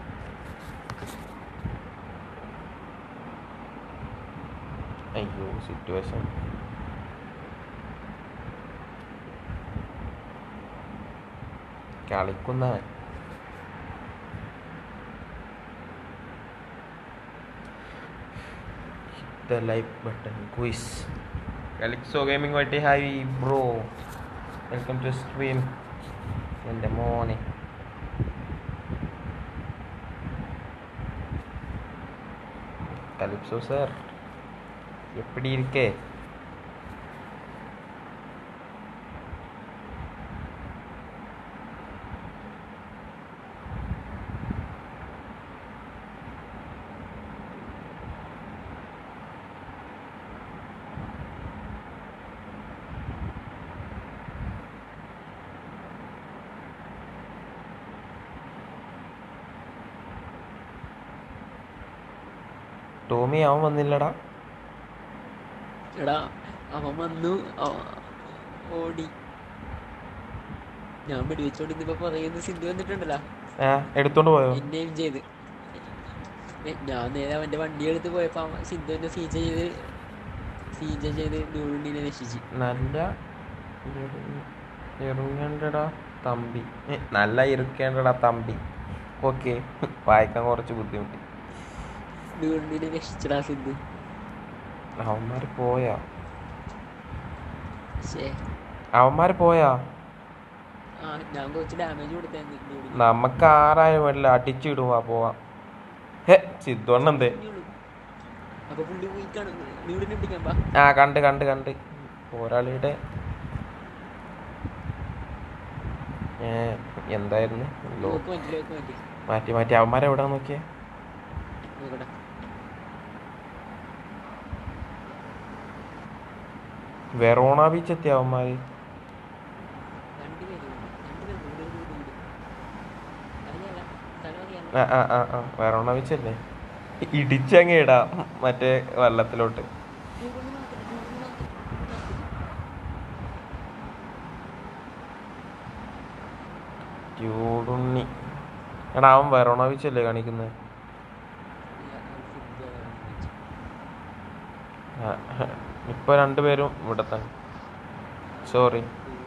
അയ്യോ സിറ്റുവേഷൻ കളിക്കുന്നവൻ the like button quiz Calixo Gaming വട്ടി hi bro welcome to stream എൻ്റെ മോനെ കലിപ്സോ സാർ എപ്പിടി ഇരിക്കേ ടോമി അവൻ വന്നില്ലടാ എടാ അവൻ വന്നു അവ- ഓടി ഞാൻ വെടിവെച്ചോണ്ട് ഇന്നിപ്പോ പറയുന്ന സിന്ധു വന്നിട്ടുണ്ടല്ലോ ആ എടുത്തോണ്ട് പോയോ എന്നെയും ചെയ്ത് ഏ, ഞാൻ നേരെ അവന്റെ വണ്ടി എടുത്ത് പോയപ്പോ അവൻ സിന്ധുവിനെ സീജ ചെയ്ത് സീജ ചെയ്ത് നൂറിനെ രക്ഷിച്ച് നല്ല ഇറുങ്ങേണ്ടടാ തമ്പി ഏ, നല്ല ഇറുക്കേണ്ടടാ തമ്പി ഓക്കെ വായിക്കാൻ കുറച്ച് ബുദ്ധിമുട്ടി നൂറിനെ രക്ഷിച്ചടാ സിന്ധു അവന്മാര് പോയാ ശേ അവന്മാര് പോയാ ആ ഞാൻ കുറച്ച് ഡാമേജ് കൊടുത്തായിരുന്നു നൂറിന്. നമുക്ക് ആറായിരം വേണ്ടില്ല അടിച്ചിടുവാ പോവാ ഹേ സിദ്ധുവണ്ണ എന്തേ ഇനിയുള്ളൂ. അപ്പൊ പുള്ളി പോയി കാണും നൂറിനെ പിടിക്കാൻ പാ ആ കണ്ട് കണ്ട് കണ്ട് പോരാളിയുടെ ഏ, എന്തായിരുന്നു ലോ ലോക്ക് മാറ്റി ലോക്ക് മാറ്റി മാറ്റി മാറ്റി അവന്മാരെ എവിടെ നോക്കിയേ നോക്കട്ടെ വെറോണ ബീച്ച് എത്തിയ അവന്മാര് രണ്ടുപേരും രണ്ടുപേരും കൂടി ഒരു കൂടി കൂടി അറിയാല സ്ഥലം അറിയാലോ ആ ആ ആ ആ വെറോണ ബീച്ച് അല്ലേ ഇടിച്ചങ്ങ് ഇടാം മറ്റേ വെള്ളത്തിലോട്ട് നൂറിന് മാത്രം നൂറിന് മാത്രം ചൂടുണ്ണി എടാ അവൻ വെറോണ ബീച്ച് അല്ലേ കാണിക്കുന്നത് ഇപ്പൊ രണ്ടുപേരും ഇവിടെ തന്നെ സോറി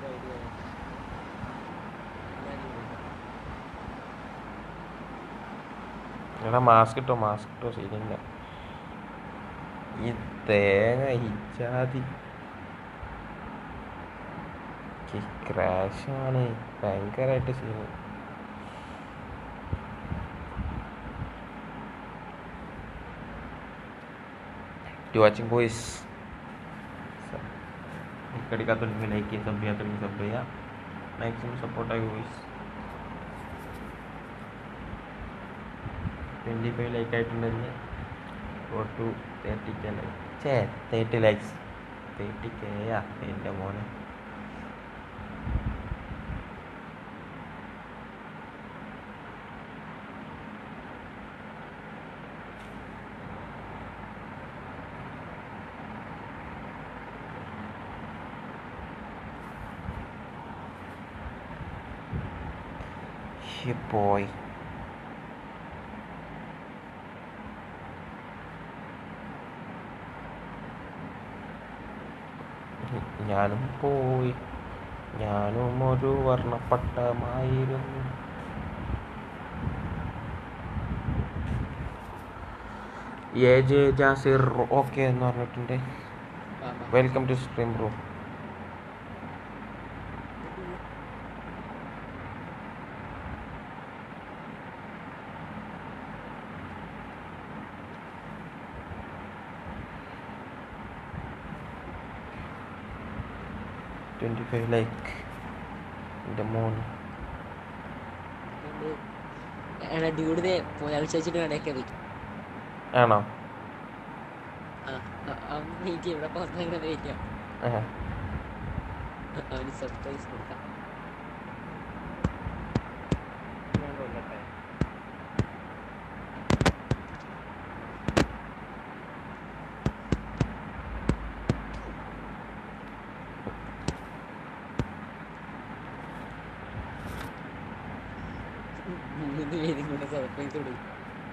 എടാ മാസ്ക് ഇട്ടോ മാസ്ക് ഇട്ടോ ശരിയില്ല ഈ തേങ്ങ ഇച്ചാതി ക്രാഷാണ് ഭയങ്കരമായിട്ട് സീന് ടു വാച്ചിങ് ബോയ്സ് അടിക്കാത്തുണ്ടെങ്കിൽ ലൈക്ക് ചെയ്യുക സബ് ചെയ്യാത്തുണ്ടെങ്കിൽ സബ് ചെയ്യുക മാക്സിമം സപ്പോർട്ടായി ബോയ്സ് ട്വൻറ്റി ഫൈവ് ലൈക്ക് ആയിട്ടുണ്ടെങ്കിൽ four two thirty K like ചേ തേർട്ടി ലൈക്സ് തേർട്ടി കെയാ എൻ്റെ മോനെ Shit boy. ഞാനും പോയി ഞാനും ഒരു വർണ്ണപ്പട്ടമായിരുന്നു എ ജെ ജാസിർ ഓക്കെ എന്ന് പറഞ്ഞിട്ടുണ്ട് welcome to stream bro twenty five like എൻ്റെ മോൻ എടാ ഡ്യൂഡ് പോയാൽ ചേച്ചിട്ട് കടയൊക്കെ പോയി ആണോ ആ അ- അവൻ വെയിറ്റ് ചെയ്യും ഇവിടെ പുറത്തിങ്ങനെ വെയിറ്റ് ചെയ്യാം ആ അവന് സർപ്രൈസ് കൊടുക്കാം ഞാൻ കൊല്ലട്ടെ മൂന്ന് പേരും കൂടെ സർപ്രൈസ് കൊടുക്കും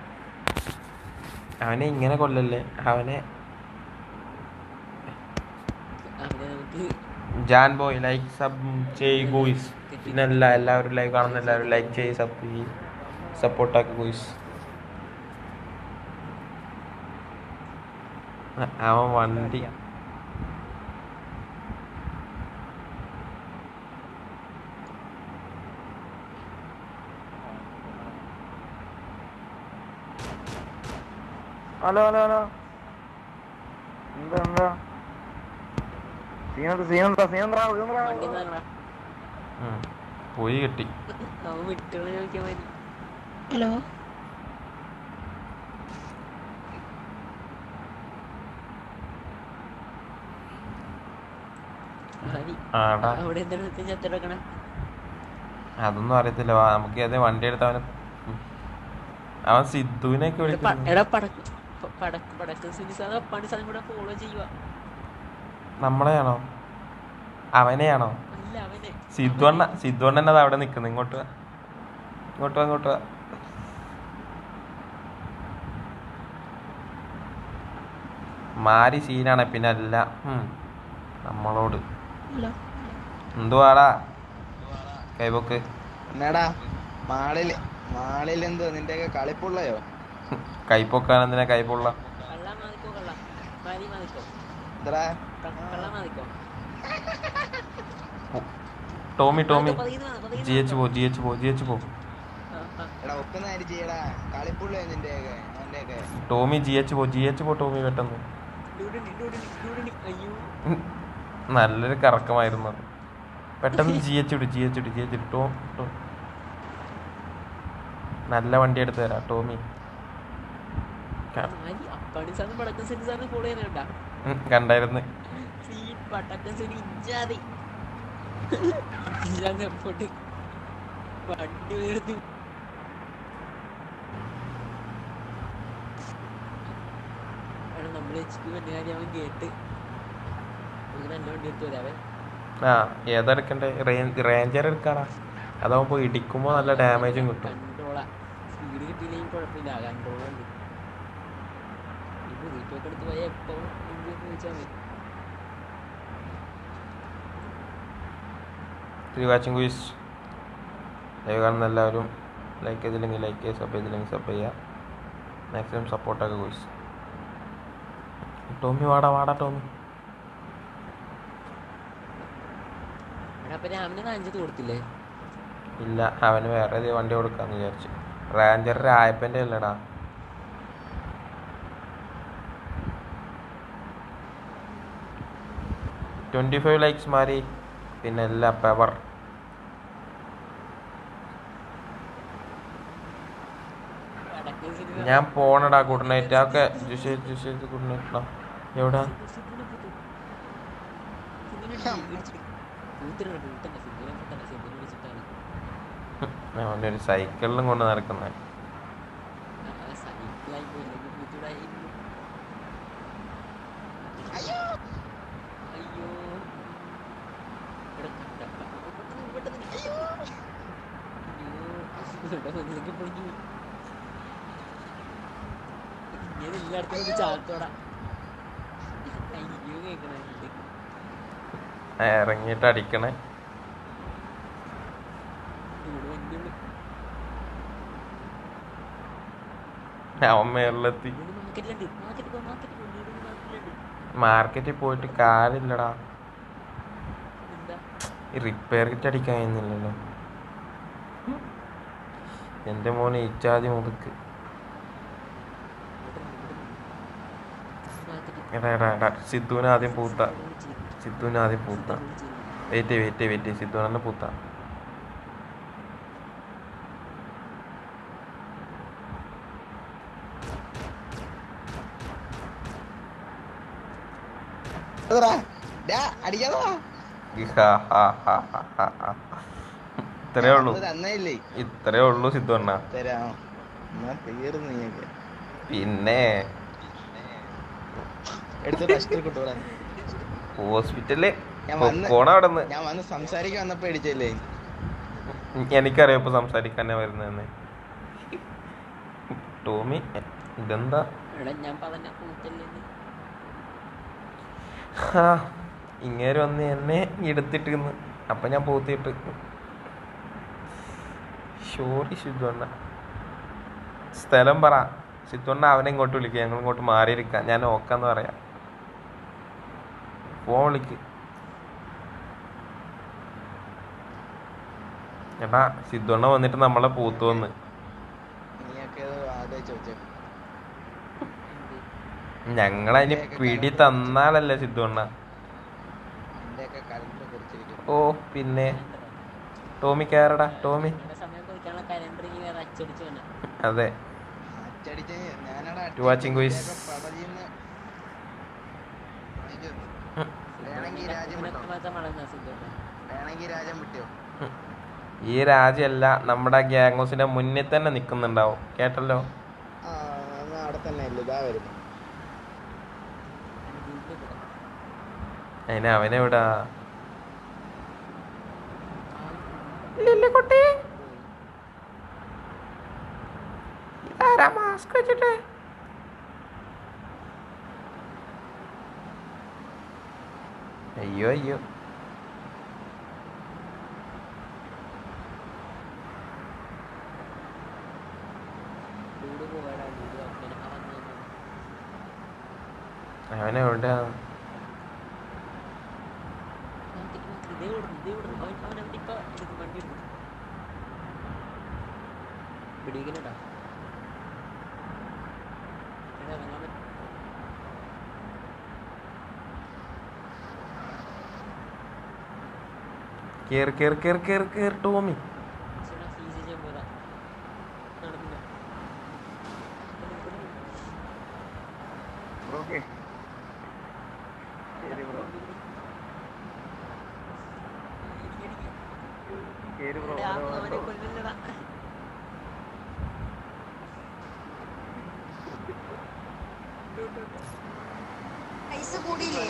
അവനെ ഇങ്ങനെ കൊല്ലല്ലേ അവനെ അവനെ നമുക്ക് ജാൻ ബോയ് ലൈക്ക് സബ് ചെയ് ഗോയ്സ് പിന്നെ എല്ലാ എല്ലാവരും ലൈവ് കാണുന്ന എല്ലാവരും ലൈക്ക് ചെയ്ത് സബ് ചെയ്യ് സപ്പോർട്ടാക്കി ഗോയ്സ് അവൻ വണ്ടി ഹലോ ഹലോ ഹലോ എന്താ എന്താ സീനെന്താ സീനെന്താ സീനെന്താ വണ്ടി എന്താ ഉം. പോയി കിട്ടി അവൻ വിട്ടുകൾ ചോദിക്കാൻ മതി ഹലോ മതി ആടാ അവിടെ എന്താണ് ചത്തിടക്കണേ അതൊന്നും അറിയത്തില്ല വാ നമുക്ക് ഏതേ വണ്ടി എടുത്ത് അവന് ഉം. അവൻ സിദ്ധുവിനെയൊക്കെ വിളിക്കുന്നു എടാ പടക്ക് പ- പടക്ക് പടക്ക് സുനിസാദ് അപ്പാണ്ടി സാധനം കൂടെ ഫോളോ ചെയ്യുക നമ്മളെയാണോ അവനെയാണോ അല്ല അവനെ സിദ്ധു അണ്ണ സിദ്ധു അണ്ണൻ അത് അവിടെ നിൽക്കുന്നു ഇങ്ങോട്ട് വാ ഇങ്ങോട്ട് വാ ഇങ്ങോട്ട് വാ മാരി സീനാണ് പിന്നെ അല്ല ഉം. നമ്മളോട് ഹലോ എന്തുവാടാ കൈബൊക്ക് എന്നാടാ മാളിൽ മാളിൽ എന്തോ നിന്റെയൊക്കെ കളിപ്പുള്ളയോ കൈപ്പൊക്കാൻ എന്തിനാ കൈപ്പൊള്ള കള്ള മാതിക്കോ കള്ള മാരി മാതിക്കോ എന്തടാ കള്ള മാതിക്കോ ടോമി ടോമി പതിയുന്നു വന്ന്, പതിയുന്നു ജി എച്ച് പോ ജി എച്ച് പോ ജി എച്ച് പോ ആ, ആ. എടാ ഒക്കുന്ന കാര്യം ചെയ്യടാ കളിപ്പുള്ളയോ നിന്റെയൊക്കെ അവന്റെയൊക്കെ ടോമി ജി എച്ച് പോ ജി എച്ച് പോ ടോമി പെട്ടെന്ന് ഡൂഡിനി, ഡൂഡിനി, ഡൂഡിനി. അയ്യോ ഉം. നല്ലൊരു കറക്കമായിരുന്നു അത് പെട്ടെന്ന് ജി എച്ച് ഇട് ജി എച്ച് ഇട് ജി എച്ച് ഇട് ടോ ടോ നല്ല വണ്ടി എടുത്ത് തരാം ടോമി ക- മാരി അപ്പാണ്ടി സാധനം പടക്കം സുനിസാദ് ഫോളോ ചെയ്യാനുണ്ടാ ഉം, കണ്ടായിരുന്നു സീൻ പടക്കം സുനി ഇഞ്ചാതി ഇഞ്ചാന്ന് എപ്പോട്ട് വണ്ടി ഉയർത്തി എടാ നമ്മൾ എച്ച് പി വന്ന കാര്യം അവൻ കേട്ട് നമുക്ക് നല്ല വണ്ടി എടുത്ത് വരാവേ ആ ഏതെടുക്കണ്ടേ റേഞ്ചർ എടുക്കാടാ അതാവുമ്പോ പോയി ഇടിക്കുമ്പോ നല്ല ഡാമേജും കിട്ടും കൺട്രോളാ സ്പീഡ് കിട്ടിയില്ലെങ്കിൽ കുഴപ്പമില്ല കൺട്രോൾ ഉണ്ട് ഈ പുതിയതൊക്കെ എടുത്ത് പോയാൽ എപ്പോ എന്ത് ചോദിച്ചാൽ മതി ത്രീ വാച്ചിങ് ക്വീസ് ലൈവ് കാണുന്ന എല്ലാവരും ലൈക്ക് ചെയ്തില്ലെങ്കിൽ ലൈക്ക് ചെയ്യുക സബ് ചെയ്തില്ലെങ്കിൽ സബ് ചെയ്യുക മാക്സിമം സപ്പോർട്ടൊക്കെ ക്വീസ് ടോമി വാടാ വാടാ ടോമി എടാ അപ്പൊ രാവിലെ നാഞ്ചത് കൊടുത്തില്ലേ ഇല്ല അവന് വേറെ ഏതെങ്കിലും വണ്ടി കൊടുക്കാന്ന് വിചാരിച്ചു റാഞ്ചർ രായപ്പൻ്റെ അല്ലടാ ട്വൻറ്റി ഫൈവ് ലൈക്സ് മാറി പിന്നെ എല്ലാ പെവർ പടക്കം സിനിമ ഞാൻ പോണടാ ഗുഡ് നൈറ്റ് ഒക്കെ ജുഷേ ജുഷേ ഗുഡ് നൈറ്റ് ഡാ എവിടാ അവൻ്റെ ഒരു സൈക്കിളിലും കൊണ്ട് നടക്കുന്ന എല്ലായിടത്തും ചാത്തോടാ അയ്യോ കേക്കണ ഇറങ്ങിയിട്ട് അടിക്കണേ ഇവിടെ വണ്ടി വിളി അവൻ മേളിലെത്തി ഇവിടെ മാർക്കറ്റിലുണ്ട് മാർക്കറ്റ് പോ മാർക്കറ്റ് പോ ഇവിടെ മാർക്കറ്റിലുണ്ട് മാർക്കറ്റിൽ പോയിട്ട് കാര്യമില്ലടാ എന്താ ഈ റിപ്പയർ കിറ്റ് അടിക്കാൻ കഴിയുന്നില്ലല്ലോ എൻ്റെ മോനെ ഇച്ചാതി മുതുക്ക് എടാ എടാ എടാ സിദ്ധുവിനെ ആദ്യം പൂത്ത സിദ്ധുവിനെ ആദ്യം പൂത്ത വെയിറ്റ് വെയിറ്റ് വെയിറ്റ് സിദ്ധുവിനെ പൂത്ത എന്തടാ? ഡാ, അടിക്കാതെ വാ. ഇത്രേ ഉള്ളൂ അത് തന്നേയില്ലേ ഇത്രേ ഉള്ളൂ സിദ്ധു അണ്ണ തരാം എന്നാ തീർന്നു നീയൊക്കെ പിന്നെ എടുത്ത് ടെസ്റ്റ് കിട്ടൂടാ ഹോസ്പിറ്റലില് ഞാൻ വന്ന് പോണ അവിടെ നിന്ന് ഞാൻ വന്ന് സംസാരിക്കാൻ വന്നപ്പോ അടിച്ചല്ലേ എനിക്കറിയാം ഇപ്പൊ സംസാരിക്കാനാ വരുന്നതെന്ന് ടോമി ഇതെന്താ എടാ ഞാൻ പറഞ്ഞ കൂട്ടല്ലേ ഹാ, ഇങ്ങേര് വന്ന് എന്നെ എടുത്തിട്ടിരുന്നു അപ്പൊ ഞാൻ പൂത്തിട്ട് ഷോറി ശുദ്ധ സ്ഥലം പറ സിദ്ധുണ്ണ അവനെ ഇങ്ങോട്ട് വിളിക്കുക ഞങ്ങൾ ഇങ്ങോട്ട് മാറിയിരിക്കാം ഞാൻ നോക്കാന്ന് പറയാം ഫോൺ വിളിക്ക് എടാ സിദ്ധുണ്ണ വന്നിട്ട് നമ്മളെ പൂത്തു വന്ന് നീയൊക്കെ ഇത് ആലോചിച്ച് വെച്ചേ ഞങ്ങളതിന് പിടി തന്നാലല്ലേ സിദ്ധുണ്ണ എന്റെയൊക്കെ കലണ്ടർ കുറിച്ചിരിക്കും ഓ പിന്നെ ടോമി കയറടാ ടോമി നിങ്ങളുടെ സമയം കുറിക്കാനുള്ള കലണ്ടർ ഇനി വേറെ അച്ചടിച്ച് വേണം അതെ അച്ചടിച്ച് ഞാനടാ To watching quiz. പടലിന്ന് വേണമെങ്കിൽ രാജ്യം വിട്ടോ വളർന്ന സിദ്ധുണ്ണ വേണമെങ്കിൽ രാജ്യം വിട്ടോ ഈ രാജ്യമല്ല നമ്മുടെ ഗ്യാങ്സിന്റെ മുന്നിൽ തന്നെ നിൽക്കുന്നുണ്ടാവും കേട്ടല്ലോ ആ എന്നാ അവിടെ തന്നെ അല്ലേ ഇതാ വരുന്നു അതിന് അവനെവിടാ മാസ്ക് വെച്ചിട്ട് അയ്യോ അയ്യോ ഡൂഡ് പോവാടാ ഡൂഡ് അങ്ങനെ അവൻ അവനെവിടാ ഇതേ ഓടുന്നു ഇതേ ഓടുന്നു അവൻ അവൻ അവൻ്റെ ഇപ്പൊ ഇത് വണ്ടി എടുക്കും പിടിക്കണടാ എടാ ഇറങ്ങാൻ പറ്റും കേറി കേറി കേറി കേറി കേറി ടോമി ചേട്ടാ ഫീസ് ചെയ്യാൻ പോയതാ നടന്നില്ല ഓക്കെ ശരി ബ്രോ ശരി ബ്രോ എടാ, അവനെ കൊല്ലില്ലടാ പൈസ കൂടിയില്ലേ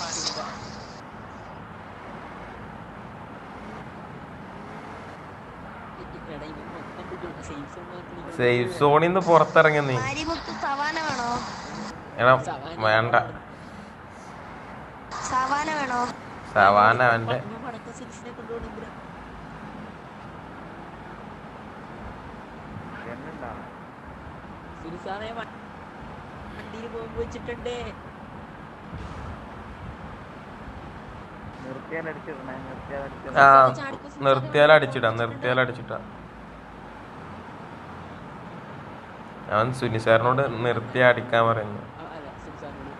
എടാ ഇവൻ മൊത്തം പിടിച്ചു സേഫ് സോൺ മാത്രം സേഫ് സോണിൽ നിന്ന് പുറത്തിറങ്ങി നീ മാരിമുത്ത് സവാന വേണോ എടാ വേണ്ട സവാന വേണോ സവാന അവന്റെ വടക്ക സിൽസിനെ കൊണ്ടുപോകണമെങ്കിൽ എന്നുണ്ടാ സിൽസാനെ വണ്ടിയിൽ ബോംബ് വെച്ചിട്ടുണ്ട് നിർത്തിയാൽ അടിച്ചിടണേ നിർത്തിയാൽ ആ അടിച്ചിടണേ നിർത്തിയാൽ അടിച്ചിടാം നിർത്തിയാൽ അടിച്ചിട്ടാ അവൻ സുനി സാറിനോട് നിർത്തി അടിക്കാൻ പറയുന്നു ആ, അല്ല സിൽസാനോട്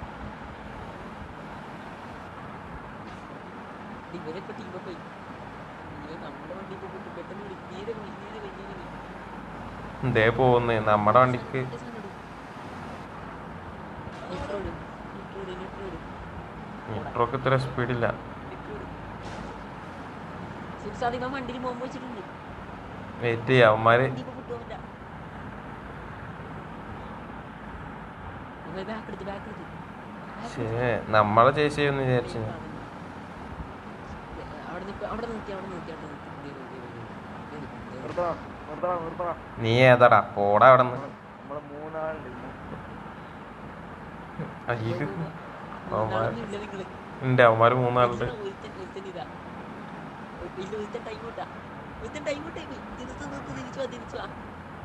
ഇവരൊക്കെ ടീമൊക്കെ പോയി ഇവൻ നമ്മുടെ വണ്ടി പോയിട്ട് പെട്ടെന്ന് വിളി നേരെ വിളി നേരെ വിളി നേരെ വിളി ഇതേ പോകുന്നു നമ്മുടെ വണ്ടിക്ക് ലിറ്റർ വിടും ലിറ്റർ വിടും ലിറ്റർ വിടും മെട്രോക്ക് ഇത്ര സ്പീഡില്ല ലിറ്റർ വിടും സിൽസാദ് ഇവൻ വണ്ടിയിൽ ബോംബ് വെച്ചിട്ടുണ്ട് വെയിറ്റ് ചെയ്യാം അവന്മാര് വണ്ടി ഇപ്പൊ കിട്ടുമില്ല ബാക്ക് എടുത്ത് ബാക്ക് എടുത്ത് ശേ നമ്മളെ ചേച്ചി ചെയ്യുമെന്ന് വിചാരിച്ചു ഞാൻ. അവിടെ നിൽക്കുക അവിടെ നിർത്തി അവിടെ നിർത്തി അവിടെ നിർത്തി ദേ, ദേ, ദേ, ദേ, ദേ, ദേ. നിർത്തണം നിർത്തണം നിർത്തണം നീ ഏതാടാ പോടാ അവിടെ നിന്ന് നമ്മള് മൂന്നാളുണ്ട് അയ്യോ മൂന്നാളൊന്നും ഇല്ല നിങ്ങള്. ഉണ്ട് അവന്മാര് മൂന്നാളുണ്ട് ഒരുത്തൻ- ഒരുത്തൻ- ഒരുത്തൻ ഇതാ. ഒരു- ഇല്ല, ഒരുത്തൻ time out ആ. ഒരുത്തൻ time out ആയി പോയി. നിർത്ത്, നിർത്ത്, തിരിച്ച് വാ, തിരിച്ച് വാ.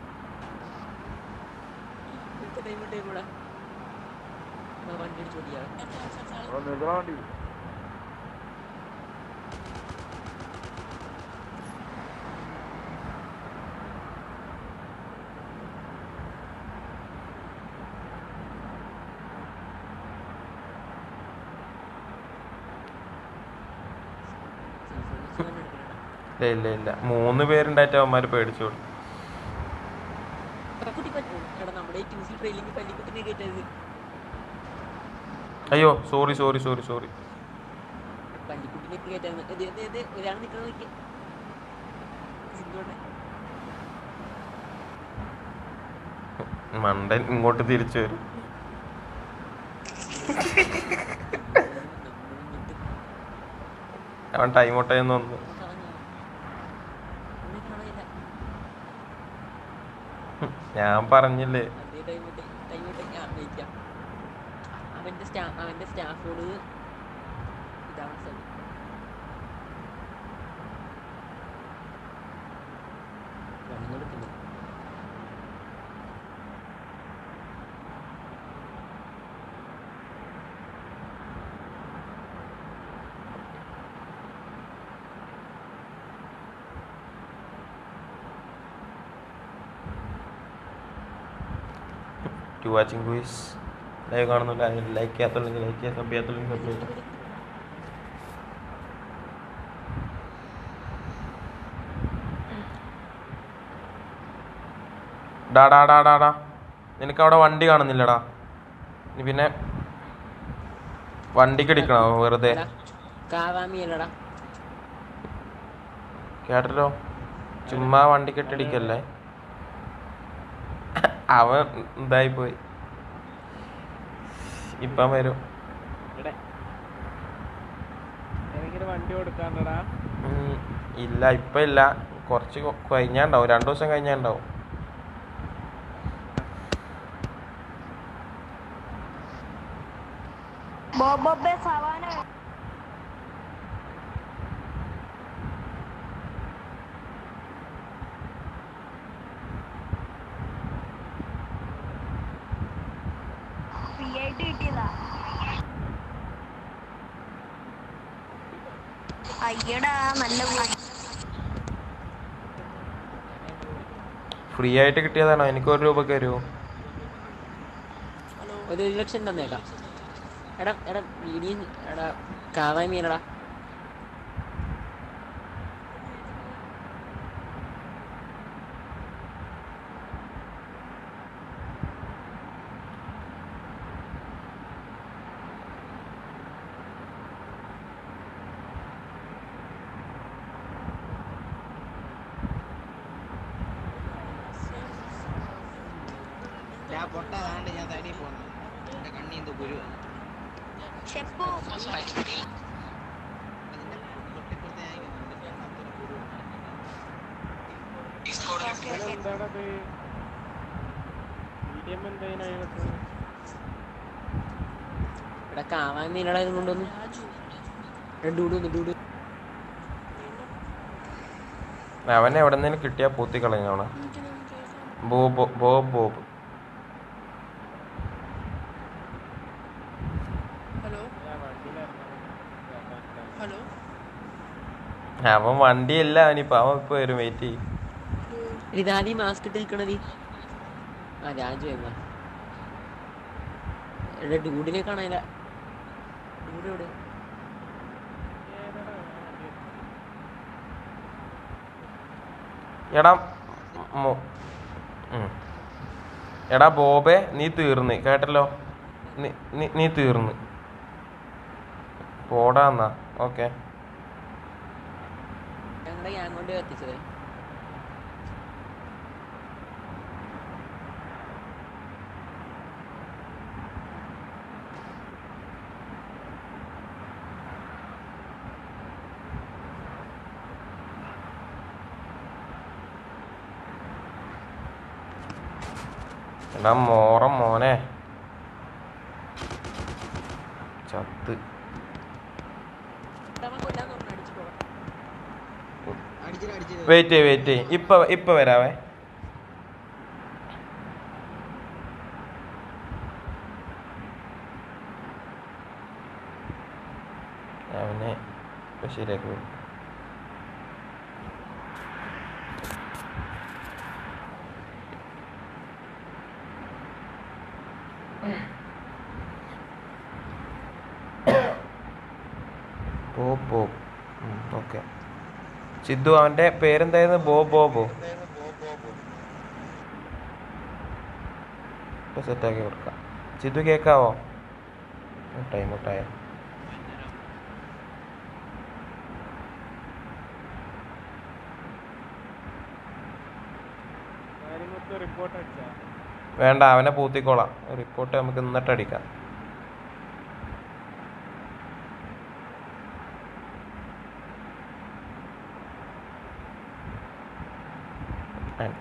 ഒരുത്തൻ time out ആയി പോടാ. ആ, വണ്ടി അടിച്ച് ഓടിയാ. അവിടെ നിർത്തണം വണ്ടി സെൽഫോൺ വെച്ച് തന്നെ എടുക്കണടാ. ഇല്ല ഇല്ല ഇല്ല മൂന്ന് പേരുണ്ടായിട്ട് അവന്മാര് പേടിച്ചോളൂ കുട്ടി പറ്റും. എടാ, നമ്മുടെ ഈ 2C ട്രെയിലിംഗ് പള്ളിക്കുട്ടിനെ കേട്ടത് അയ്യോ സോറി സോറി സോറി സോറി പള്ളിക്കുട്ടിനെ കേട്ടായിരുന്നു അതെ അതെ അതെ ഒരാൾ നിൽക്കണം നോക്കി സിന്ധുവിടെ മണ്ടൻ ഇങ്ങോട്ട് തിരിച്ചു വരും അവൻ ടൈം ഔട്ടായെന്ന് തോന്നുന്നു ഞാൻ പറഞ്ഞില്ലേ അതേ ടൈം ടൈം ഞാൻ വെയിക്കാം അവന്റെ സ്റ്റാ അവന്റെ സ്റ്റാഫോട് ഇതാണ് സ്ഥലം വെള്ളം കൊടുക്കുന്നു ടു വാച്ചിങ് ഗുയിസ് ലൈവ് കാണുന്നില്ല ലൈക്ക് ചെയ്യാത്തുള്ളെങ്കിൽ ലൈക്ക് ചെയ്യുക സബ് ചെയ്യാത്തുള്ളെങ്കിൽ സബ് ചെയ്യുക ഡാ ഡാ ഡാ ഡാ ഡാ നിനക്ക് അവിടെ വണ്ടി കാണുന്നില്ലടാ നീ പിന്നെ വണ്ടിക്ക് അടിക്കണോ വെറുതെ കാവാമി അല്ലടാ കേട്ടല്ലോ ചുമ്മാ വണ്ടിക്ക് ഇട്ടടിക്കല്ലേ അവൻ ഇതായി പോയി ഇപ്പം വരും എനിക്കൊരു വണ്ടി കൊടുക്കാണ്ടടാ ഉം, ഇല്ല ഇപ്പം ഇല്ല കുറച്ച് കൊ- കഴിഞ്ഞാണ്ടാവും രണ്ടു ദിവസം കഴിഞ്ഞാണ്ടാവും ബോബോബെ സവാന വേണോ? ഫ്രീ ആയിട്ട് കിട്ടിയതാ അയ്യടാ നല്ല പോയി ഫ്രീ ആയിട്ട് കിട്ടിയതാണോ എനിക്ക് ഒരു രൂപ തരുമോ ഒരു ഒരു ലക്ഷം തന്നേക്കാം എടാ എടാ വീഡിയോ എടാ കാവാമി അല്ലടാ ഞാൻ പൊട്ടാതാണ്ട് ഞാൻ തടി പോന്നു എന്റെ കണ്ണി എന്ത് കുരു ഷെപ്പു അതിന്റെ തൊട്ടിപ്പുറത്തെ ഞാൻ ഇങ്ങനെ ഉണ്ട്. കണ്ണാത്തൊരു കുരു ഓക്കെ ഓക്കെ എന്താണത് മീഡിയം എന്തതിനകത്ത് എടാ കാവാമി അല്ലടാ ഇത് കൊണ്ടൊന്ന് എടാ ഡൂഡു ഒന്ന് ഡൂഡു അവനെ എവിടെ നിന്നും കിട്ടിയാ പൂത്തി കളഞ്ഞോണ ബോബ് ബോബ് ബോബ് അവൻ വണ്ടിയല്ല അവനിപ്പോ അവൻ ഇപ്പൊ വരും വെയിറ്റ് ചെയ്യും ഇതാദ്യം മാസ്ക് ഇട്ട് നിൽക്കണത് ആ രാജു എന്നാ എടാ ഡൂഡിനെ കാണാനില്ല ഡൂഡ് എവിടെ എടാ മോ- ഉം. എടാ ബോബെ നീ തീർന്ന് കേട്ടല്ലോ നീ- നീ- നീ തീർന്ന് പോടാ എന്നാ ഓക്കെ ഞങ്ങളുടെ ഞാൻ കൊണ്ട് കത്തിച്ചത് എടാ മോറം മോനെ ചത്ത് അടിച്ചിട്ട് അടിച്ചിട്ട് വെയിറ്റ് ചെയ്യ് വെയിറ്റ് ചെയ്യ് ഇപ്പൊ ഇപ്പൊ വരാവേ അവനെ ഇപ്പൊ ശരിയാക്കി വിടും. ബോബ് ബോബ് ഓക്കെ സിദ്ധു അവന്റെ പേരെന്തായിരുന്നു ബോബ് ബോബോ ഇപ്പൊ സെറ്റാക്കി കൊടുക്കാം സിദ്ധു കേക്കാവോ മുട്ടായി മുട്ടായ കാര്യമൊക്കെ റിപ്പോർട്ട് അടിച്ചാ വേണ്ട അവനെ പൂത്തിക്കോളാം റിപ്പോർട്ട് നമുക്ക് എന്നിട്ട് അടിക്കാം And-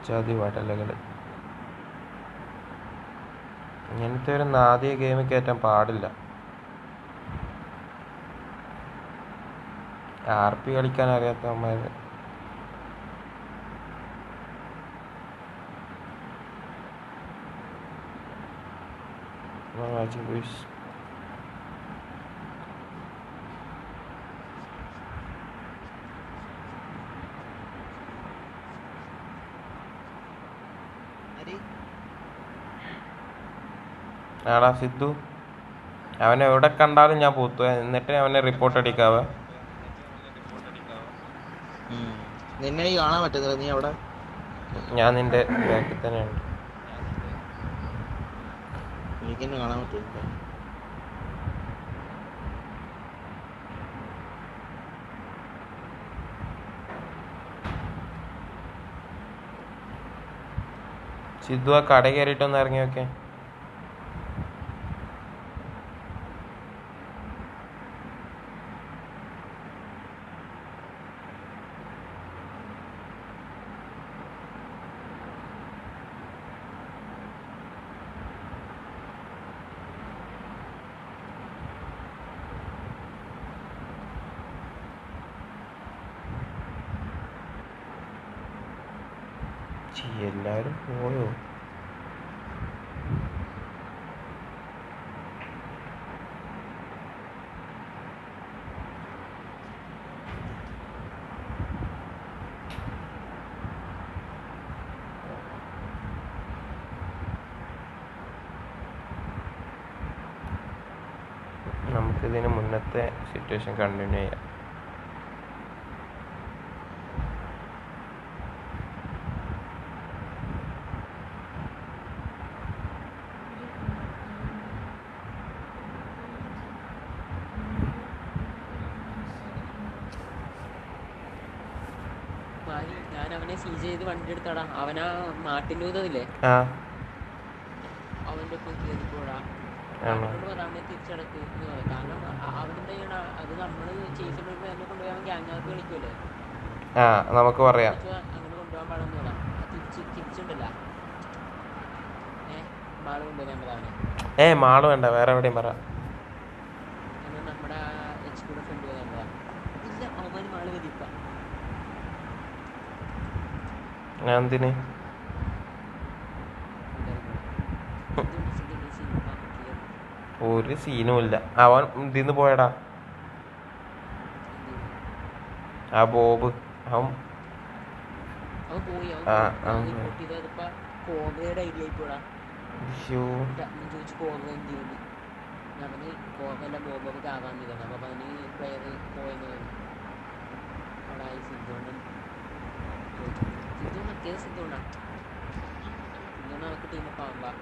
ചതി വടലകൾ ഇങ്ങനത്തെ ഒരു നാദിയ ഗെയിം കയറ്റാൻ പാടില്ല ആർ പി കളിക്കാൻ അറിയാത്തവന്മാർ Watching this. ആര്? ആടാ സിദ്ധു അവനെ എവിടെ കണ്ടാലും ഞാൻ പൂത്തു എന്നിട്ട് അവനെ റിപ്പോർട്ട് അടിക്കാവേ ഉം. നിന്നെ എനിക്ക് കാണാൻ പറ്റുന്നില്ല നീ അവിടെ ഞാൻ നിന്റെ ബാക്കിൽ തന്നെയുണ്ട് എനിക്ക് എന്നെ കാണാൻ പറ്റുന്നില്ല സിദ്ധു ആ കട കയറിയിട്ടൊന്ന് ഇറങ്ങി നോക്കേ ചീ, എല്ലാവരും പോയോ നമുക്കിതിന് മുന്നത്തെ സിറ്റുവേഷൻ കണ്ടിന്യൂ ചെയ്യാം മാരി, ഞാൻ അവനെ സീസ് ചെയ്ത് വണ്ടി എടുത്തടാ അവനാ മാട്ടിൻ്റെ ഊതമില്ലേ ആ അവന്റെ ഒപ്പം കയറിപ്പോടാ ആണോ അവനോട് പറ അവനെ തിരിച്ചടക്ക് എന്ന് പറ. കാരണം അ- അവനെന്താ ചെയ്യണ അത് നമ്മള് ചേച്ചി എന്നെ കൊണ്ടുപോയി അവൻ ഗ്യാങ്ങാർക്ക് കളിക്കുമല്ലോ ആ നമുക്ക് പറയാം പക്ഷെ അങ്ങനെ കൊണ്ടുപോകാൻ പാടെന്ന് പറ തിരിച്ച് തിരിച്ചുണ്ടല്ല ഏ മാള് കൊണ്ടുപോകാൻ പറ അവനെ ഏ മാള് വേണ്ട വേറെ എവിടെയും പറ അങ്ങനെ നമ്മുടെ എച്ച് കൂടെ ഫ്രണ്ട് പോകാൻ പറ ഇല്ല അവന്മാര് മാള് വരിപ്പ ഞാൻ എന്തിന് ഒരു സീനും ഇല്ല അവൻ ഇതിന്ന് പോയടാ ആ ബോബ് അവൻ അവൻ പോയി അവൻ ആ, പോയി. ആ, അവൻ ആ. റിപ്പോർട്ട് ചെയ്തത് ഇപ്പൊ കോബ്രയുടെ ഐഡിയ ആയിപ്പോടാ ശ്ശോ. ഞാൻ ചോദിച്ചു കോബ്ര എന്ത് ചെയ്യുന്നു ഞാൻ പറഞ്ഞു കോബ്രല്ല ബോബൊക്കെ ആവാൻ നിൽക്കുന്നത് അപ്പൊ അവന് പ്ലെയർ പോയെന്ന് പറഞ്ഞു അവിടെ ആയി സിദ്ധോണ്ടൻ സിദ്ധോണ്ട് അത്യാവശ്യം സിദ്ധോണ്ടാ സിദ്ധോണ്ട് അവർക്ക് ടീമൊക്കെ ആവുമ്പോ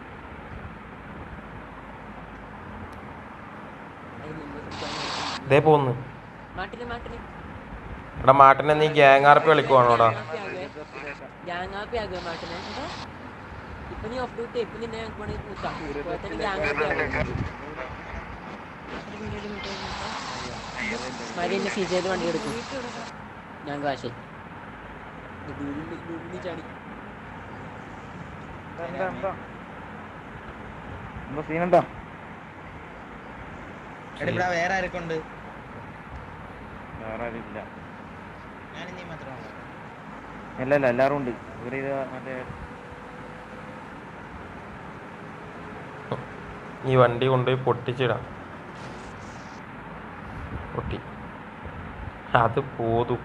ദേ പോന്ന് മാട്ടിന് മാട്ടിന് എടാ മാട്ടിനെ നീ ഗ്യാങ് ആർപ്പി കളിക്കുവാണോടാ ഗ്യാങ് ആപ്പി ആകുക മാട്ടിനെ എന്താ ഇപ്പൊ നീ ഓഫ് ഡ്യൂട്ടി ഇപ്പൊ നിന്നെ ഞങ്ങൾക്ക് വേണമെങ്കിൽ കൂട്ടാം ഇപ്പൊ തന്നെ ഗ്യാങ് ആപ്പി ആകും മരി എന്നെ സീ ചെയ്ത് വണ്ടി എടുക്കും ഞാൻ കാശ് ചാടി എന്താ എന്താ എന്താ സീനുണ്ടോ എടാ ഇവിടെ വേറെ ആരൊക്കെ ഉണ്ട് വേറെ ആരും ഇല്ല ഞാനും നീ മാത്രമാണോ ഇല്ല ഇല്ല എല്ലാവരും ഉണ്ട് ഇവര് ഇത് മറ്റേ ഈ വണ്ടി കൊണ്ടുപോയി പൊട്ടിച്ചിടാം പൊട്ടി അത് പോതും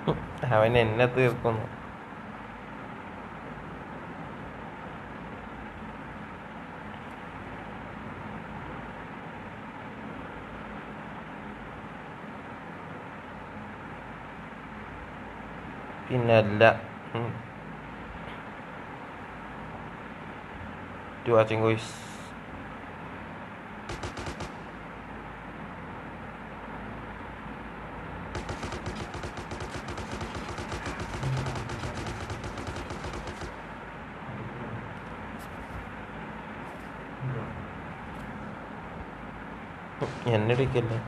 അവൻ എന്നെ തീർക്കുന്നു പിന്നല്ല ടു വാച്ചിങ് വോയിസ് എന്നെ ഇടിക്കല്ലേ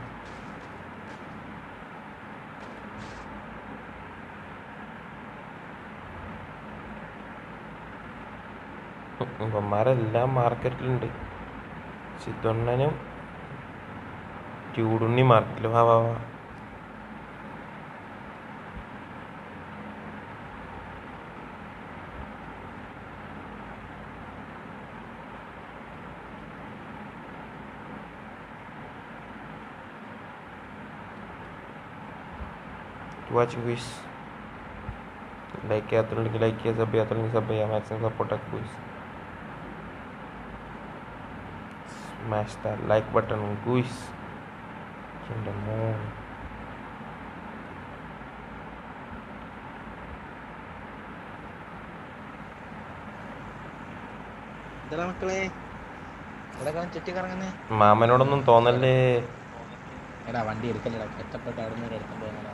ഇവന്മാരെല്ലാം മാർക്കറ്റിലുണ്ട് സിദ്ധണ്ണനും ചൂടുണ്ണി മാർക്കറ്റിൽ വാ വാ വാ വാച്ചിങ് ക്വിസ് ലൈക്ക് ചെയ്യാത്തുണ്ടെങ്കിൽ ലൈക്ക് ചെയ്യുക സബ് ചെയ്യാത്തുണ്ടെങ്കിൽ സബ് ചെയ്യുക maximum support guys smash that like button guys in the moon എന്താ മക്കളെ ഇവിടെ കാണാൻ ചുറ്റി കറങ്ങുന്നേ മാമനോടൊന്നും തോന്നല്ലേ എടാ വണ്ടി എടുക്കല്ലടാ കഷ്ടപ്പെട്ട് അവിടെ നിന്ന് എടുക്കാൻ പോകുന്നടാ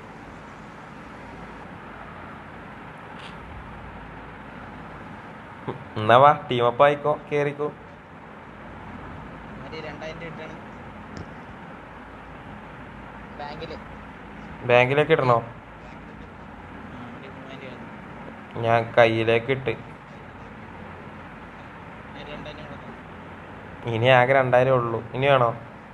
എന്നാ വാ ടീമപ്പ് ആയിക്കോ കേറിക്കോ മറ്റേ രണ്ടായിരം രൂപ ഇട്ടാണ് ബാങ്കില് ബാങ്കിലേക്ക് ഇടണോ ആ, മറ്റേ മൂവായിരം രൂപ ഞാൻ കയ്യിലേക്ക് ഇട്ട് ഞാൻ രണ്ടായിരം കൂടെ തന്നു. ഇനി ആകെ രണ്ടായിരം ഉള്ളൂ ഇനി വേണോ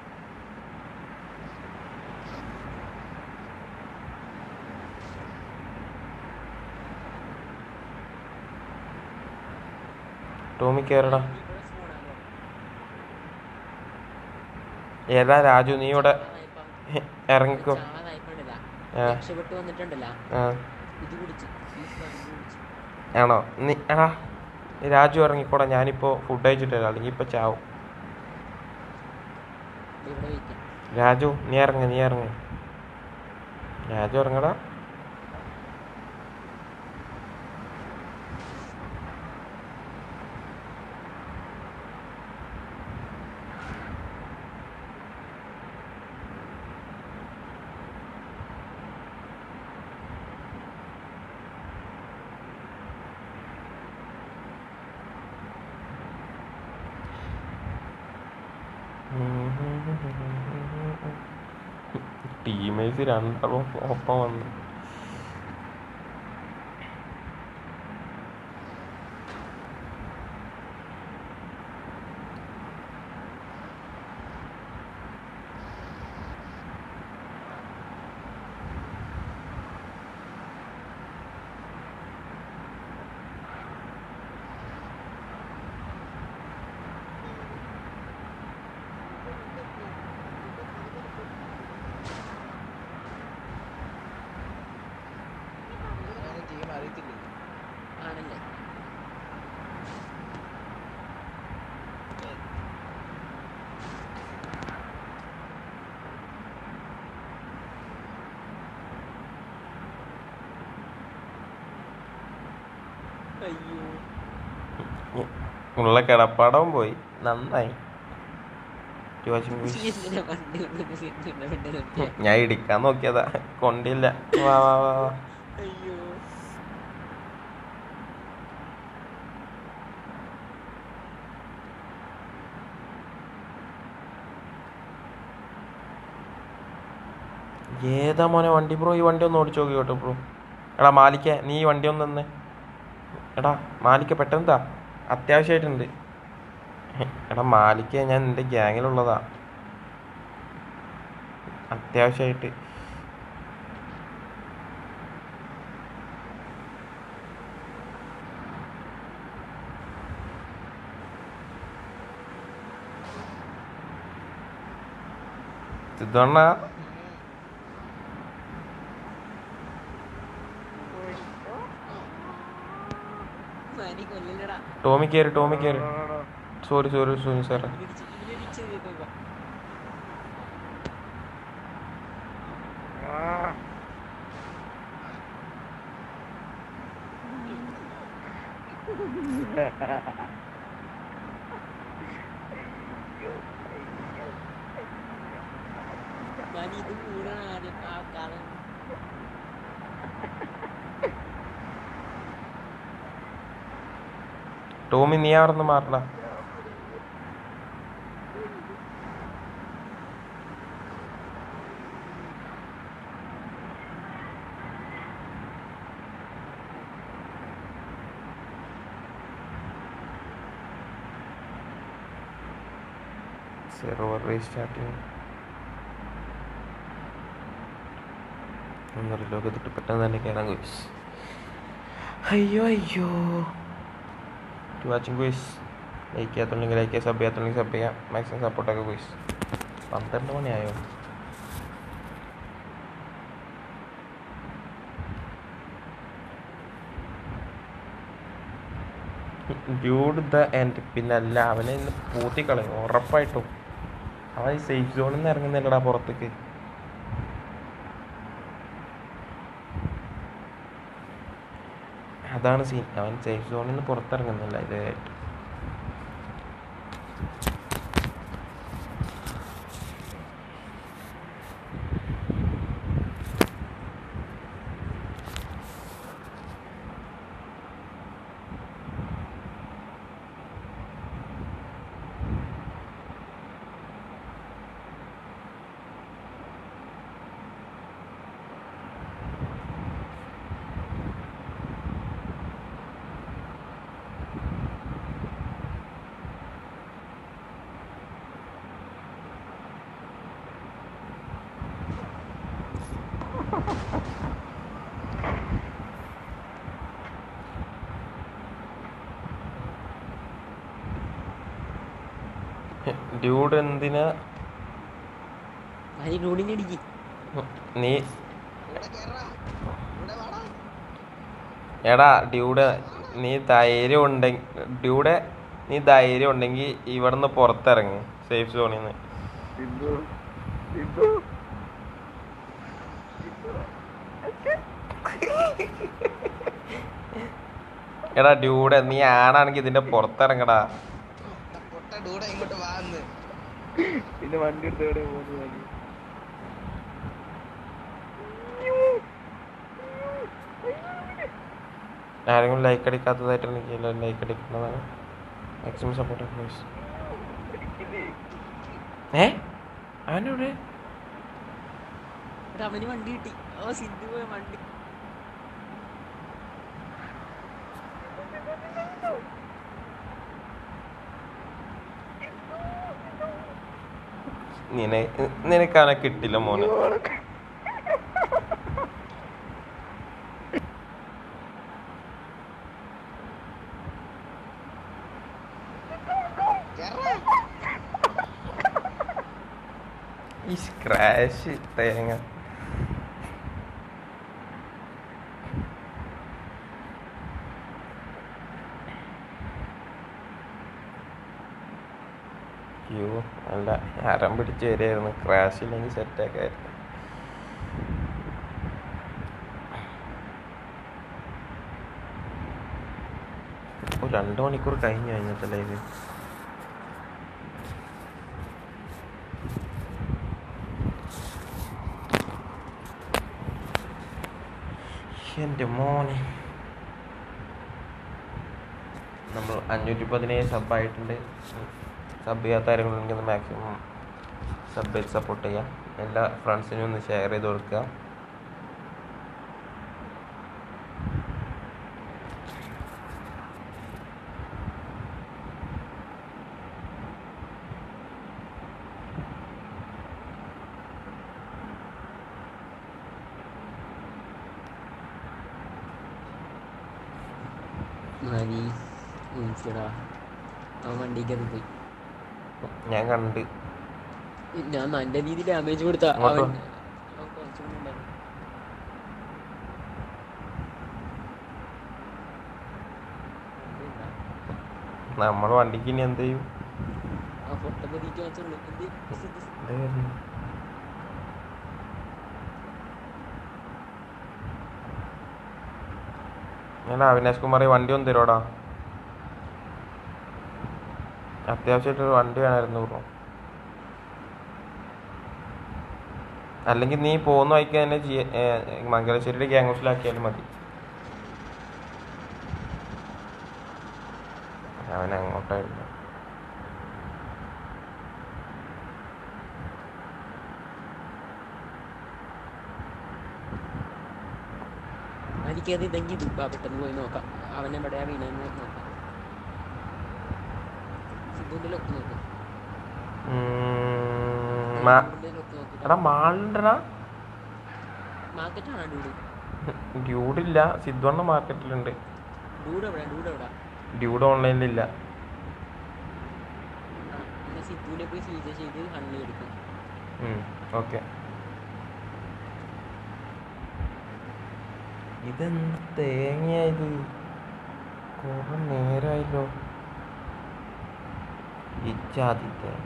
ടോമി കേറടാ ഏതാ രാജു നീ ഇവിടെ ഇറങ്ങിക്കോ ആ. രക്ഷപ്പെട്ടു വന്നിട്ടുണ്ടല്ല ആ ഇത് കുടിച്ച് ഈ സാധനം കുടിച്ച്. ആണോ നീ എടാ രാജു ഇറങ്ങിക്കോടാ ഞാനിപ്പോ ഫുഡ് കഴിച്ചിട്ടില്ല അല്ലെങ്കിൽ ഇപ്പൊ ചാവും ദേ ഇവിടെ വെയിറ്റ് രാജു നീ ഇറങ്ങ നീ ഇറങ്ങ രാജു ഇറങ്ങടാ ടീമേഴ്സ് രണ്ടാളും ഒപ്പം വന്നു ഞാൻ ടീം അറിയത്തില്ല ആണല്ലേ അയ്യോ ഉള്ള കിടപ്പാടവും പോയി നന്നായി വാച്ചിങ് ഈ എന്തിനാ വണ്ടി കൊണ്ട് സിറ്റിയുടെ വണ്ടി നിർത്തിയെ? ഞാൻ ഇടിക്കാൻ നോക്കിയതാ കൊണ്ടില്ല വാ വാ വാ വാ അയ്യോ ഏതാ മോനെ വണ്ടി ബ്രോ ഈ വണ്ടി ഒന്ന് ഓടിച്ചു നോക്കി കേട്ടോ ബ്രോ എടാ മാലിക്ക നീ ഈ വണ്ടി ഒന്ന് തന്നെ എടാ മാലിക്ക പെട്ടെന്ന് താ അത്യാവശ്യമായിട്ടുണ്ട് എടാ മാലിക്ക ഞാൻ നിന്റെ ഗ്യാങ്ങിലുള്ളതാ അത്യാവശ്യമായിട്ട് സിദ്ധണ്ണ അടി കൊല്ലല്ലടാ ടോമി കയറി ടോമി കയറി സോറി സോറി സോറി സാറേ ഇടിച്ച് ഇടിച്ച് കേൾക്കുക ഞാൻ ഇത് കൂടാണ് ആദ്യം ആ കാലം ടോമി നീ അവിടെ നിന്ന് മാറണ്ട സെർവർ റീസ്റ്റാർട്ട് ചെയ്യും ഒന്നര ലോകത്തിട്ട് പെട്ടെന്ന് തന്നെ കയറാൻ ഗോയ്സ് അയ്യോ അയ്യോ വാച്ചിങ് ഗോയ്സ് ലൈക്ക് ചെയ്യാത്തുണ്ടെങ്കിൽ ലൈക്ക് ചെയ്യുക സബ് ചെയ്യാത്തുണ്ടെങ്കിൽ സബ് ചെയ്യാം മാക്സിമം സപ്പോർട്ടൊക്കെ ഗോയ്സ് പന്ത്രണ്ട് മണിയായോ ഡ്യൂഡ് ദ എൻഡ് പിന്നെ അല്ല അവനെ ഇന്ന് പൂത്തിക്കളയും ഉറപ്പായിട്ടും അവൻ ഈ സേഫ് സോണിൽ നിന്ന് ഇറങ്ങുന്നില്ലടാ പുറത്തേക്ക് അതാണ് സീൻ അവൻ സേഫ് സോണിൽ നിന്ന് പുറത്തിറങ്ങുന്നില്ല ഇതായിട്ട് ഡ്യൂഡ് എന്തിനാ അതിന് റോഡിനെ അടിക്ക് നീ ഇവിടെ കേറാ ഇവിടെ വാടാ എടാ ഡ്യൂഡ് നീ ധൈര്യം ഉണ്ടെങ്കിൽ ഡ്യൂടെ നീ ധൈര്യം ഉണ്ടെങ്കിൽ ഇവിടുന്ന് പുറത്തിറങ്ങ് സേഫ് സോണിൽ നിന്ന് സിന്ധു സിന്ധു എടാ ഡ്യൂടെ നീ ആണാണെങ്കിൽ ഇതിന്റെ പുറത്തിറങ്ങടാ ദാ പൊട്ട ഡൂടെ ഇങ്ങോട്ട് വാന്ന് പിന്നെ വണ്ടി എടുത്ത് എവിടെ പോകുന്നത് ആരെങ്കിലും ലൈക്ക് അടിക്കാത്തതായിട്ടുണ്ടെങ്കിൽ ലൈക്ക് അടിക്കുന്നതാണ് മാക്സിമം സപ്പോർട്ട് പ്ലീസ് ഏ അവനോട് എടാ, അവന് വണ്ടി കിട്ടി ഓ സിദ്ധു പോയ വണ്ടി നിന നിനക്ക് അവനെ കിട്ടില്ല മോനെ കേറാ ഈ സ്ക്രാച്ച് തേങ്ങ അയ്യോ അല്ല ഹരം പിടിച്ച് വരികയായിരുന്നു ക്രാഷ് ഇല്ലെങ്കിൽ സെറ്റാക്കെ ആയിരുന്നു ഓ രണ്ട് മണിക്കൂർ കഴിഞ്ഞു കഴിഞ്ഞിട്ടല്ലേ ഇത് എൻ്റെ മോനെ നമ്മൾ അഞ്ഞൂറ്റി പതിനേഴ് സബായിട്ടുണ്ട് സബ് ചെയ്യാത്ത ആരെങ്കിലും മാക്സിമം സബ് ചെയ്ത് സപ്പോർട്ട് ചെയ്യാം എല്ലാ ഫ്രണ്ട്സിനും ഒന്ന് ഷെയർ ചെയ്ത് കൊടുക്കുക മതി ഊഹിച്ചടാ അവൻ വണ്ടിക്കത് പോയി ഞാൻ കണ്ട് ഞാൻ നല്ല രീതിയിൽ ഡാമേജ് കൊടുത്ത അങ്ങോട്ട് അവൻ വാ. അവൻ കുറച്ചും കൂടി ഉണ്ടായിരുന്നു. നമ്മൾ വണ്ടിക്ക് ഇനി എന്ത് ചെയ്യും ആ പൊട്ട പതിക്ക് വെച്ചുള്ളൂ എന്ത് ഇത് ഇത് ദേ വരുന്നു. ഞാൻ അവിനാഷ് കുമാറി വണ്ടി ഒന്ന് തരുവാടാ അത്യാവശ്യമായിട്ട് ഒരു വണ്ടി വേണമായിരുന്നു ബ്രോ അല്ലെങ്കിൽ നീ പോകുന്ന വഴിക്ക് തന്നെ ജി- ഏ, മംഗലശ്ശേരിയുടെ ഗ്യാങ് ഹൗസിലാക്കിയാലും മതി അവൻ അങ്ങോട്ടായിരുന്നു എനിക്കത് ഇതെങ്കിൽ ദുബാ പെട്ടെന്ന് പോയി നോക്കാം അവൻ എവിടെയാ വീണെന്ന് നോക്കാം സിദ്ധുവിന്റെ ലൊക്ക് നോക്ക് ഉം, മാ- സിദ്ധുവിന്റെ ലൊക്ക് നോക്ക് എടാ മാളുണ്ടടാ മാർക്കറ്റാണ് ഡൂഡ് ഡ്യൂഡില്ല സിദ്ധുവണ്ണ മാർക്കറ്റിലുണ്ട് ഡൂഡ് എവിടെ ഡൂഡ് എവിടെ ഡ്യൂഡ് ഓൺലൈനിലില്ല പിന്നെ സിദ്ധുവിനെ പോയി സീജ ചെയ്ത് ഹണ്ണി എടുക്കും ഓക്കെ ഇതെന്ത് തേങ്ങയായത് കുറെ നേരമായല്ലോ ഇച്ചാതി തേങ്ങ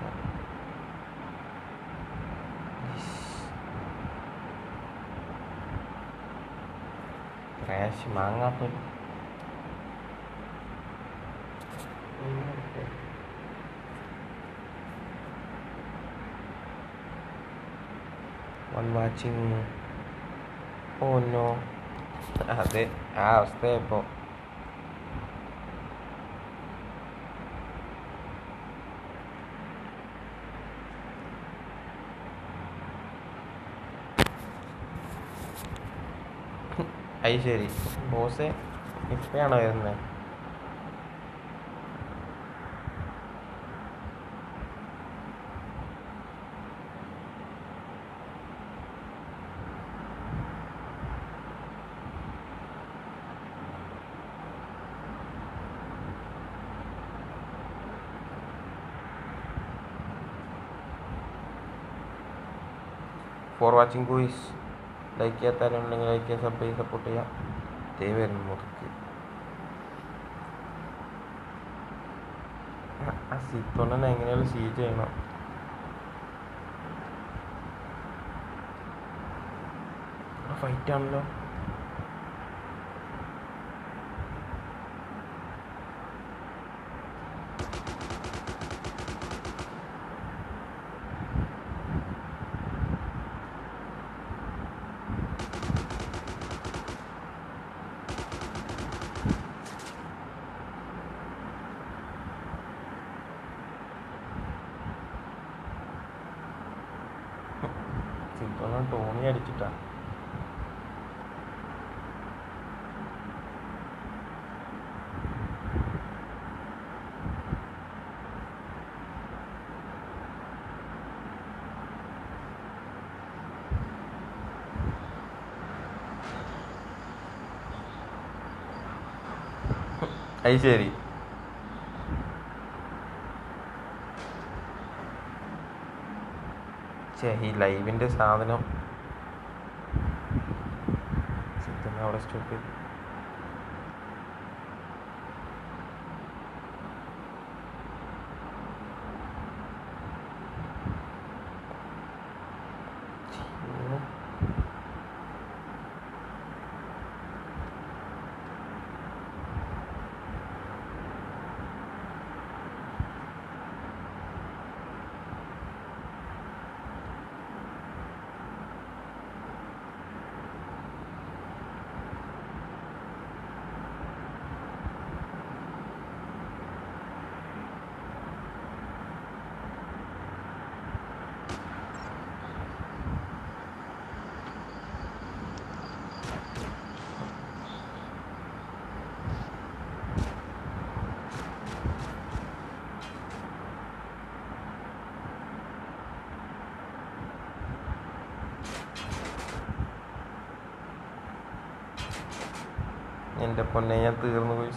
ക്രാഷ് മാങ്ങാത്തൊരു വൺ വാച്ചിങ് ഓ നോ അതെ ആ അവസ്ഥയായിപ്പോ അത് ശരി ബോസെ ഇപ്പഴാണോ വരുന്നത് ഫോർ വാച്ചിങ് ഗൂയിസ് ലൈക്ക് ചെയ്യാത്തവരുണ്ടെങ്കിൽ ലൈക്ക് ചെയ്യുക സബ് ചെയ്യുക സപ്പോർട്ട് ചെയ്യുക ദേ വരുന്നു മുറുക്ക് ആ- ആ സിത്തോണനെ എങ്ങനെയാലും സീ ചെയ്യണം ആ ഫൈറ്റ് ആണല്ലോ സിത്തോണ ടോണി അടിച്ചിട്ടാ അത് ശരി ഛേ ഈ ലൈവിന്റെ സാധനം സിദ്ധനെ അവിടെ സ്റ്റോപ്പ് ചെയ്തു ഛേ. എൻ്റെ പൊന്നെ ഞാൻ തീർന്നു പോയി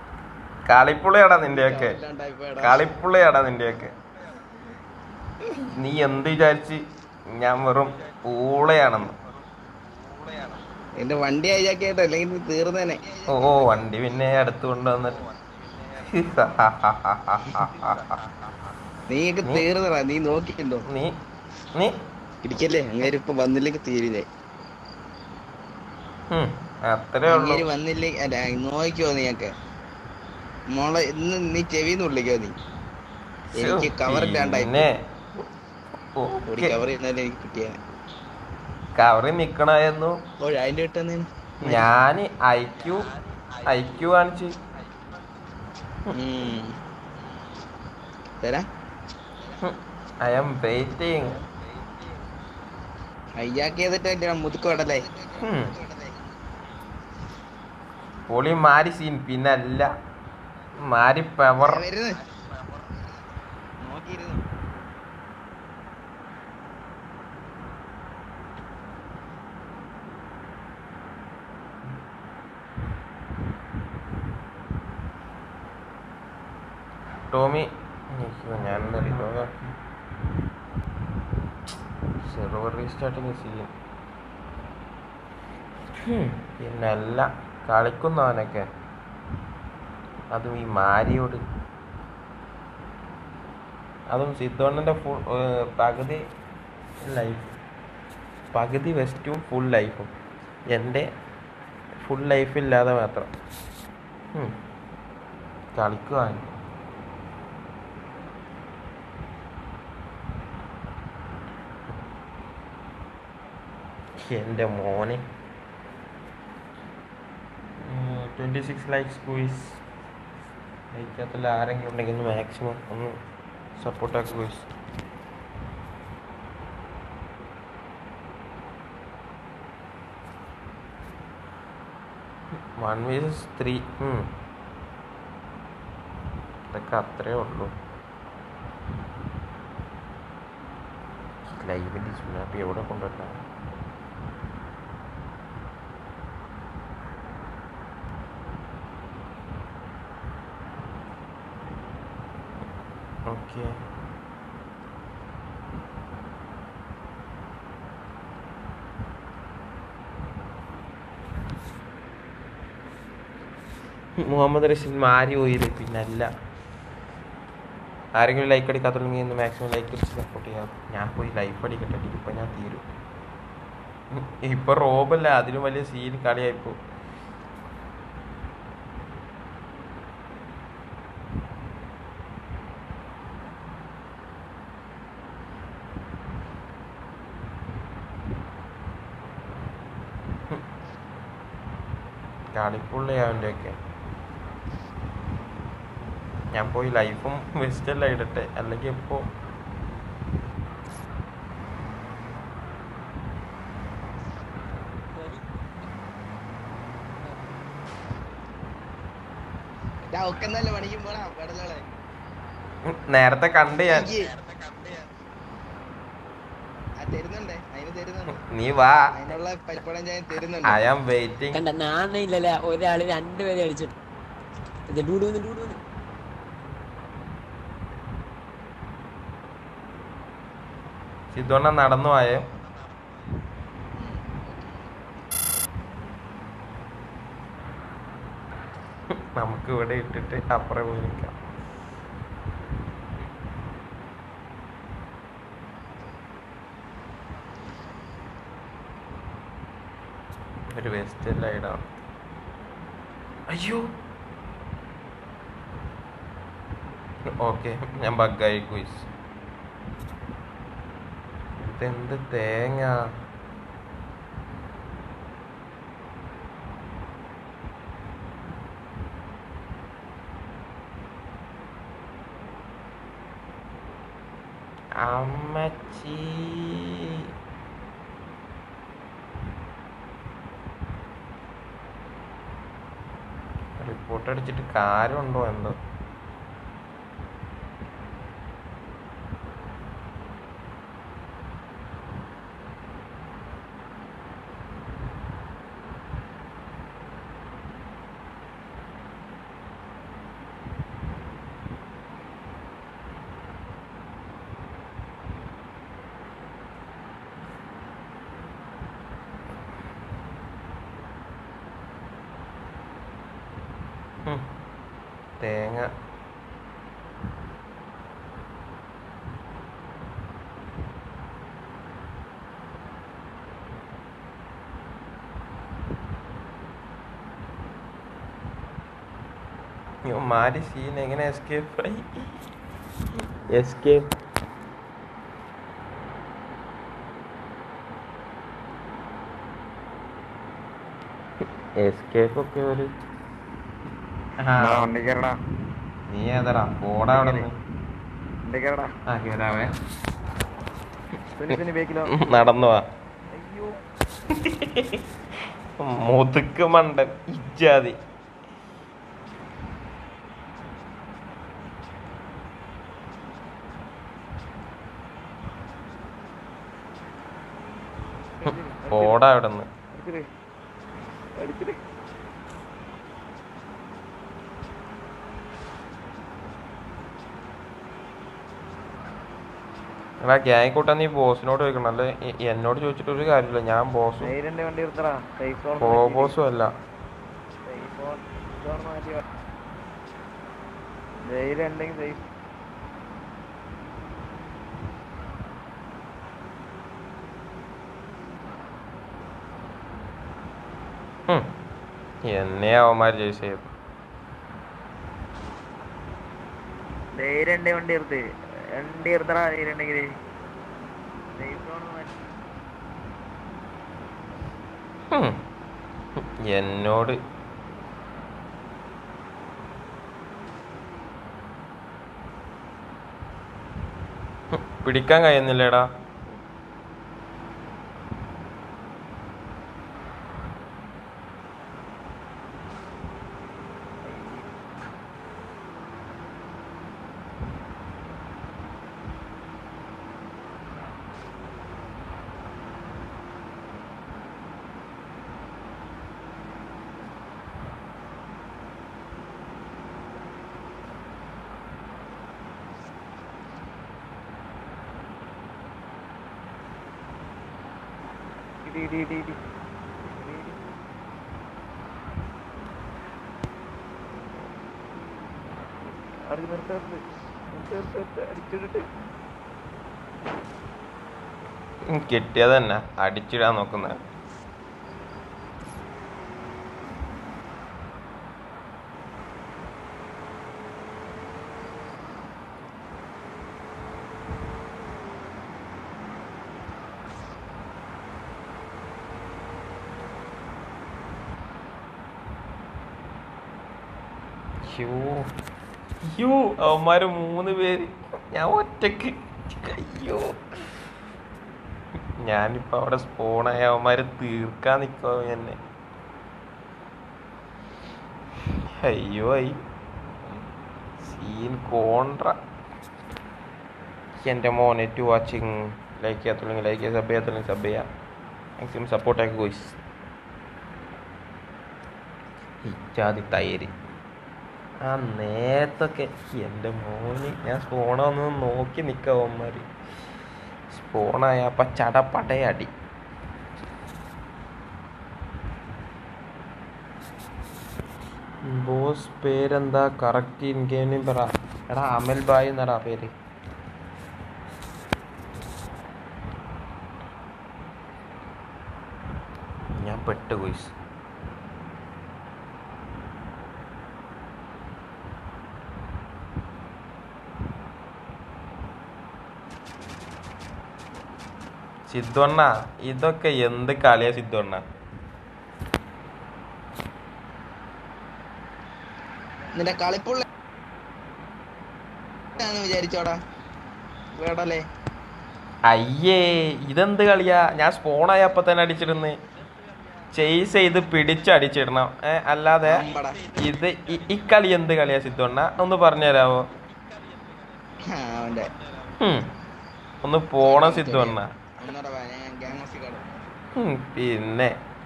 കളിപ്പുള്ളിയാടാ നിന്റെയൊക്കെ കളിപ്പുള്ളിയാടാ നിന്റെയൊക്കെ നീ എന്ത് വിചാരിച്ച് ഞാൻ വെറും ഊളയാണെന്ന് എന്റെ വണ്ടി ഹൈജാക്കിയായിട്ട് അല്ലെങ്കിൽ നീ തീർന്നേനെ ഓ വണ്ടി പിന്നെ അടുത്ത് കൊണ്ടുവന്നിട്ട് നീയൊക്കെ നീ- തീർന്നടാ നീ നോക്കിയിട്ടുണ്ടോ നീ നീ ഇരിക്കല്ലേ അങ്ങേര് ഇപ്പൊ വന്നില്ലെങ്കിൽ തീരില്ലേ ഉം, അത്രേ ഉള്ളൂ അങ്ങേര് വന്നില്ലേ അല്ല നോക്കിക്കോ നീയൊക്കെ മോളെ ഇന്ന് നീ ചെവിന്ന് വിളിക്കോ നീ എനിക്ക് കവർ ഇല്ലാണ്ടായി പിന്നെ ഒരു കവർ ഇന്നാലും എനിക്ക് കിട്ടിയാണ് കവറിൽ നിക്കണായിരുന്നു ഓ അതിന്റെ കിട്ടുന്ന ഞാന് ഐക്യു ഐക്യു കാണിച്ച് തരാ ഐ ആം വെയിറ്റിംഗ് ഹൈജാക്ക് ചെയ്തിട്ട് മുതുക്കോടല്ലേ പൊളി മാരി സീൻ പിന്നെ അല്ല മാരി പവർ വരുന്നു നോക്കിയിരുന്നു ടോമി അയ്യോ, ഞാൻ റിലോഗാക്കി സെർവർ റീസ്റ്റാർട്ടിങ് സീൻ പിന്നെ അല്ല കളിക്കുന്നവനൊക്കെ അതും ഈ മാരിയോട് അതും സിദ്ധോണ്ണൻ്റെ ഫുൾ പകുതി ലൈഫ് പകുതി വെസ്റ്റും ഫുൾ ലൈഫും എൻ്റെ ഫുൾ ലൈഫില്ലാതെ മാത്രം ഉം. കളിക്കുവാൻ എൻ്റെ മോനെ ട്വൻറ്റി സിക്സ് ലൈക്സ് ക്വീസ് ലൈക്കകത്തുള്ള ആരെങ്കിലും ഉണ്ടെങ്കിൽ ഒന്ന് മാക്സിമം ഒന്ന് സപ്പോർട്ടാക്കുക ക്വീസ് വൺ വീസ് ത്രീ ഇതൊക്കെ അത്രേ ഉള്ളൂ ലൈവിൻ്റെ സ്നാപ്പ് എവിടെ കൊണ്ടുവരണം ഓക്കെ മുഹമ്മദ് റഷീദ് മാറി പോയില്ലേ പിന്നല്ല ആരെങ്കിലും ലൈക്ക് അടിക്കാത്തുണ്ടെങ്കിൽ ഇന്ന് മാക്സിമം ലൈക്ക് അടിച്ച് സപ്പോർട്ട് ചെയ്യാം ഞാൻ പോയി ലൈഫ് അടിക്കട്ടെ ഇപ്പം ഞാൻ തീരും ഇപ്പൊ റോബല്ല അതിലും വലിയ സീൻ കളിയായിപ്പോ കളിപ്പുള്ളി അവൻ്റെ ഒക്കെ ഞാൻ പോയി ലൈഫും വെസ്റ്റല്ല ഇടട്ടെ അല്ലെങ്കിൽ ഇപ്പോ ഒക്കെ നല്ല പണിക്കും പോടാ കടലോളെ ഉം, നേരത്തെ കണ്ട് ഞാൻ ആ തരുന്നുണ്ടേ അതിന് തരുന്നുണ്ട് നീ വാ അതിനുള്ള പരിപ്പടം ഞാൻ തരുന്നുണ്ട് ഐ ആം വെയിറ്റിംഗ് കണ്ട നാണയില്ലല്ല ഒരാള് രണ്ടുപേരെ അടിച്ചിട്ട് ഇത് ഡൂഡു വന്ന് ഡൂഡു വന്ന് സിദ്ധോണ്ണ നടന്നു പോയേ നമുക്ക് ഇവിടെ ഇട്ടിട്ട് അപ്പുറം പോയി നിൽക്കാം ഒരു വെസ്റ്റ് ലൈഡാണ് അയ്യോ ഓക്കെ ഞാൻ ബഗ്ഗായി ക്വിസ് ഇതെന്ത് തേങ്ങ അമ്മച്ചി റിപ്പോർട്ട് അടിച്ചിട്ട് കാര്യമുണ്ടോ എന്തോ തേങ്ങ മാരി സീൻ എങ്ങനെ എസ്കേപ്പ് ആയി എസ്കേപ്പ് എസ്കേപ്പ് ഒക്കെ ഒരു ആ, എടാ, വണ്ടി കയറടാ നീ ഏതാടാ പോടാ അവിടെ നിന്ന് വണ്ടി കയറടാ ആ കേറാവേ സുനി സുനി ബേക്കിലോ നടന്നു വാ അയ്യോ മുതുക്ക് മണ്ടൻ ഇജാതി പോടാ അവിടെ നിന്ന് അടിച്ചിട്ട് അടിച്ചിട്ട് എടാ ഗ്യാങ് കൂട്ടാൻ നീ ബോസിനോട് ചോദിക്കണം അല്ലെ എന്നോട് ചോദിച്ചിട്ട് ഒരു കാര്യമില്ല ഞാൻ ബോസും ധൈര്യന്റെ വണ്ടി നിർത്തടാ സേഫ് സോൺ കോ ബോസും അല്ല സേഫ് സോൺ സോൺ മാറ്റി വാ. ധൈര്യം ഉണ്ടെങ്കിൽ സേഫ് ഹും. എന്നെ അവന്മാർ ജയിച്ച് ചെയ്തു ധൈര്യം ഉണ്ടെങ്കിൽ വണ്ടി നിർത്ത് വണ്ടി നിർത്തടാ ധൈര്യം ഉണ്ടെങ്കിൽ സേഫ് സോൺ മാറ്റി ഹും. എന്നോട് ഹും. പിടിക്കാൻ കഴിയുന്നില്ലേടാ ഇടി ഇടി ഇടി ഇടി ഇടി, ഇടി. അടി നിർത്ത് നിർത്ത് നിർത്ത് നിർത്ത് നിർത്ത് അടിച്ചിട്ട് ഉം, കിട്ടിയത് തന്നെ അടിച്ചിടാൻ നോക്കുന്ന അയ്യോ അവന്മാര് മൂന്ന് പേര് ഞാൻ ഒറ്റക്ക് അയ്യോ ഞാനിപ്പോ അവിടെ സ്പോണായ അവന്മാര് തീർക്കാൻ നിക്കോ എന്നെ അയ്യോ അയ്യോ സീൻ കോൺട്ര എൻ്റെ മോനെ ടു വാച്ചിങ് ലൈക്ക് ചെയ്യാത്തുള്ളെങ്കിൽ ലൈക്ക് ചെയ്യുക സബ് ചെയ്യാത്തുള്ളെങ്കിൽ സബ് ചെയ്യുക മാക്സിമം സപ്പോർട്ടാക്കി ഗോയ്സ് ഇച്ചാതി തൈര് ആ നേരത്തൊക്കെ എൻ്റെ മോന് ഞാൻ സ്പോണ ഒന്ന് നോക്കി നിൽക്കാവന്മാര് സ്പോണായ അപ്പം ചടപ്പടയടി ബോസ് പേരെന്താ കറക്റ്റ് ഇൻ ഗെയിമിൽ പറ എടാ അമൽ ബായ് എന്നടാ പേര് ഞാൻ പെട്ട് ഗോയ്സ് സിദ്ധണ്ണ ഇതൊക്കെ എന്ത് കളിയാ സിദ്ധണ്ണ നിന്റെ കളിപ്പുള്ള വിചാരിച്ചോടാ വേടല്ലേ അയ്യേ ഇതെന്ത് കളിയാ ഞാൻ സ്പോണായി അപ്പൊ തന്നെ അടിച്ചിടുന്ന് ചെയ്സ് ചെയ്ത് പിടിച്ചടിച്ചിടണം ഏ അല്ലാതെ അമ്പടാ. ഇത് ഈ- ഈ കളി എന്ത് കളിയാ സിദ്ധണ്ണ ഒന്ന് പറഞ്ഞു തരാമോ ആ, അവന്റെ ഹും. ഒന്ന് പോണം സിദ്ധണ്ണ ഒന്നര ഞാൻ ഗ്യാങ് കാർഡ് ഹും, പിന്നെ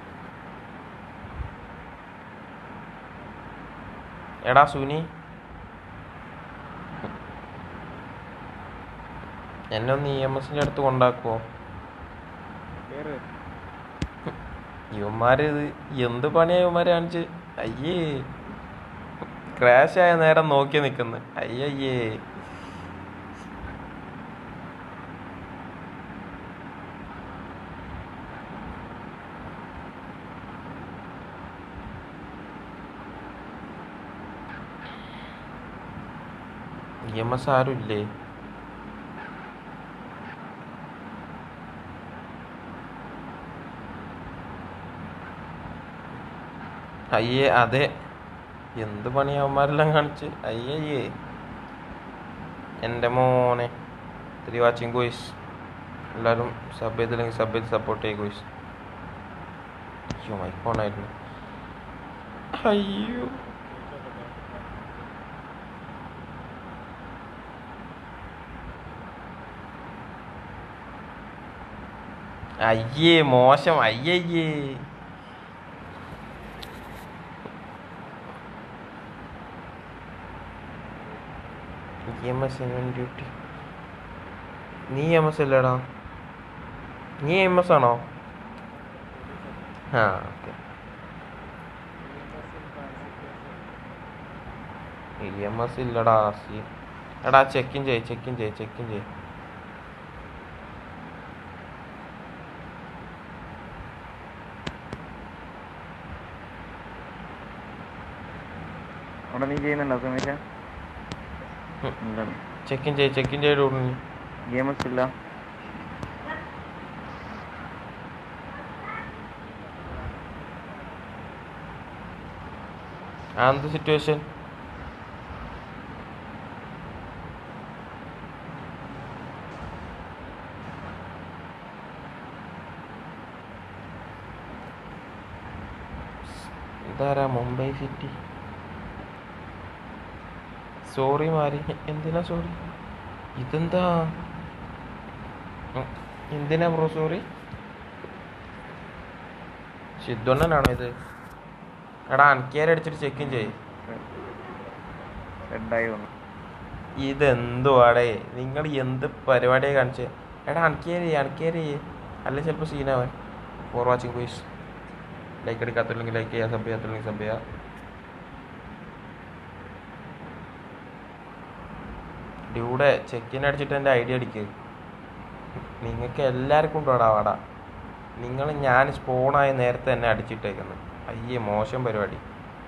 എടാ സുനി എന്നെ ഒന്ന് ഇ എം എസിന്റെ അടുത്ത് കൊണ്ടാക്കുവോ കേറ് ഇവന്മാര് ഇത് എന്ത് പണിയാ ഇവന്മാര് കാണിച്ച് അയ്യേ ക്രാഷ് ആയ നേരം നോക്കി നിൽക്കുന്നു അയ്യയ്യേ ഇ എം എസ് ആരും ഇല്ലേ അയ്യേ അതെ എന്ത് പണി അവന്മാരെല്ലാം കാണിച്ച് അയ്യയ്യേ എൻ്റെ മോനെ ത്രീ വാച്ചിങ് ഗോയ്സ് എല്ലാവരും സബ് ചെയ്തില്ലെങ്കിൽ സബ് ചെയ്ത് സപ്പോർട്ട് ചെയ്യും ഗോയ്സ് അയ്യോ മൈ ഫോണായിരുന്നു അയ്യോ അയ്യേ മോശം അയ്യയ്യേ എം എസ് ഡ്യൂട്ടി നീ എം എസ് അല്ലേടാ നീ എം എസ് ആണോ ആ ഓക്കെ ഇ എം എസ് ഇല്ലടാ സി എടാ ചെക്കിൻ ചെയ് ചെക്കിൻ ചെയ് ചെക്കിൻ ചെയ് അവിടെ നീ ചെയ്യുന്നുണ്ടോ സുമേഷ ഉം. ചെക്കിൻ ചെയ് ചെക്കിൻ ചെയ്ത് ഉടനെ ഗെയിം ഇല്ല എന്ത് സിറ്റുവേഷൻ ഇതാരാ മുംബൈ സിറ്റി സോറി മാറി എന്തിനാ സോറി ഇതെന്താ ഉം, എന്തിനാ ബ്രോ സോറി സിദ്ധണ്ണനാണോ ഇത് എടാ അനക്കേരടിച്ചിട്ട് ചെക്കിൻ ചെയ്യ് റെഡായി വന്നു ഇതെന്തുവാടേ നിങ്ങൾ എന്ത് പരിപാടിയെ കാണിച്ചേ എടാ അണക്കേരി അണക്കേരി അല്ല ചിലപ്പോൾ സീനാവൻ ഫോർ വാച്ചിങ് ക്വീസ് ലൈക്ക് എടുക്കാത്തില്ലെങ്കിൽ ലൈക്ക് ചെയ്യുക സബ് ചെയ്യാത്തില്ലെങ്കിൽ സബ് ചെയ്യുക ഡ്യൂടെ ചെക്കിൻ അടിച്ചിട്ട് എൻ്റെ ഐഡിയ അടിക്ക് നിങ്ങൾക്ക് എല്ലാവർക്കും ഉണ്ടോടാ വാടാ നിങ്ങൾ ഞാൻ സ്പോണായ നേരത്തെ തന്നെ അടിച്ചിട്ടേക്കുന്നു അയ്യേ മോശം പരിപാടി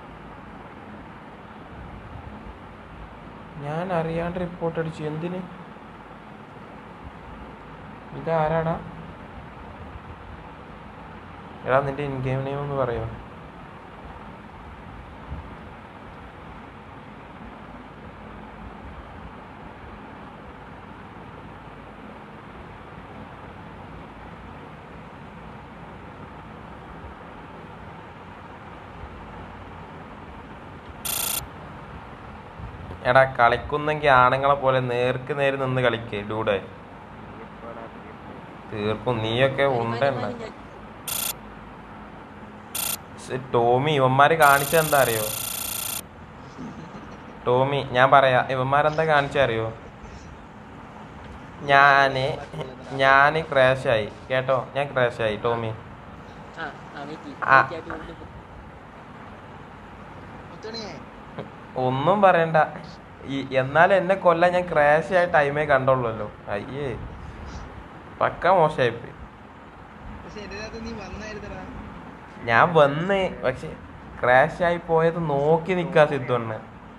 ഞാൻ അറിയാണ്ട് റിപ്പോർട്ട് അടിച്ചു എന്തിന് ഇതാരാടാ എടാ നിന്റെ ഇൻ ഗെയിം നെയിം ഒന്ന് പറയോ എടാ കളിക്കുന്നെങ്കിൽ ആണുങ്ങളെ പോലെ നേർക്ക് നേര് നിന്ന് കളിക്കേ ഡൂടെ തീർക്കും നീയൊക്കെ ഉണ്ടണ്ട സ് ടോമി ഇവന്മാര് കാണിച്ച എന്താ അറിയോ ടോമി ഞാൻ പറയാ ഇവന്മാരെന്താ കാണിച്ച അറിയോ ഞാന് ഞാന് ക്രാഷായി കേട്ടോ ഞാൻ ക്രാഷായി ടോമി ആ ആ വെയിറ്റ് ആ. വെയിറ്റ് മുത്തുണിയെ ഒന്നും പറയണ്ട ഈ എന്നാലും എന്നെ കൊല്ലാൻ ഞാൻ ക്രാഷ് ആയ ടൈമേ കണ്ടുള്ളല്ലോ അയ്യേ പക്ക മോശമായിപ്പോയി പക്ഷെ ഇതിനകത്ത് നീ വന്നായിരുന്നടാ ഞാൻ വന്ന് പക്ഷെ ക്രാഷ് ആയി പോയത് നോക്കി നിക്കാ സിദ്ധുണ്ണ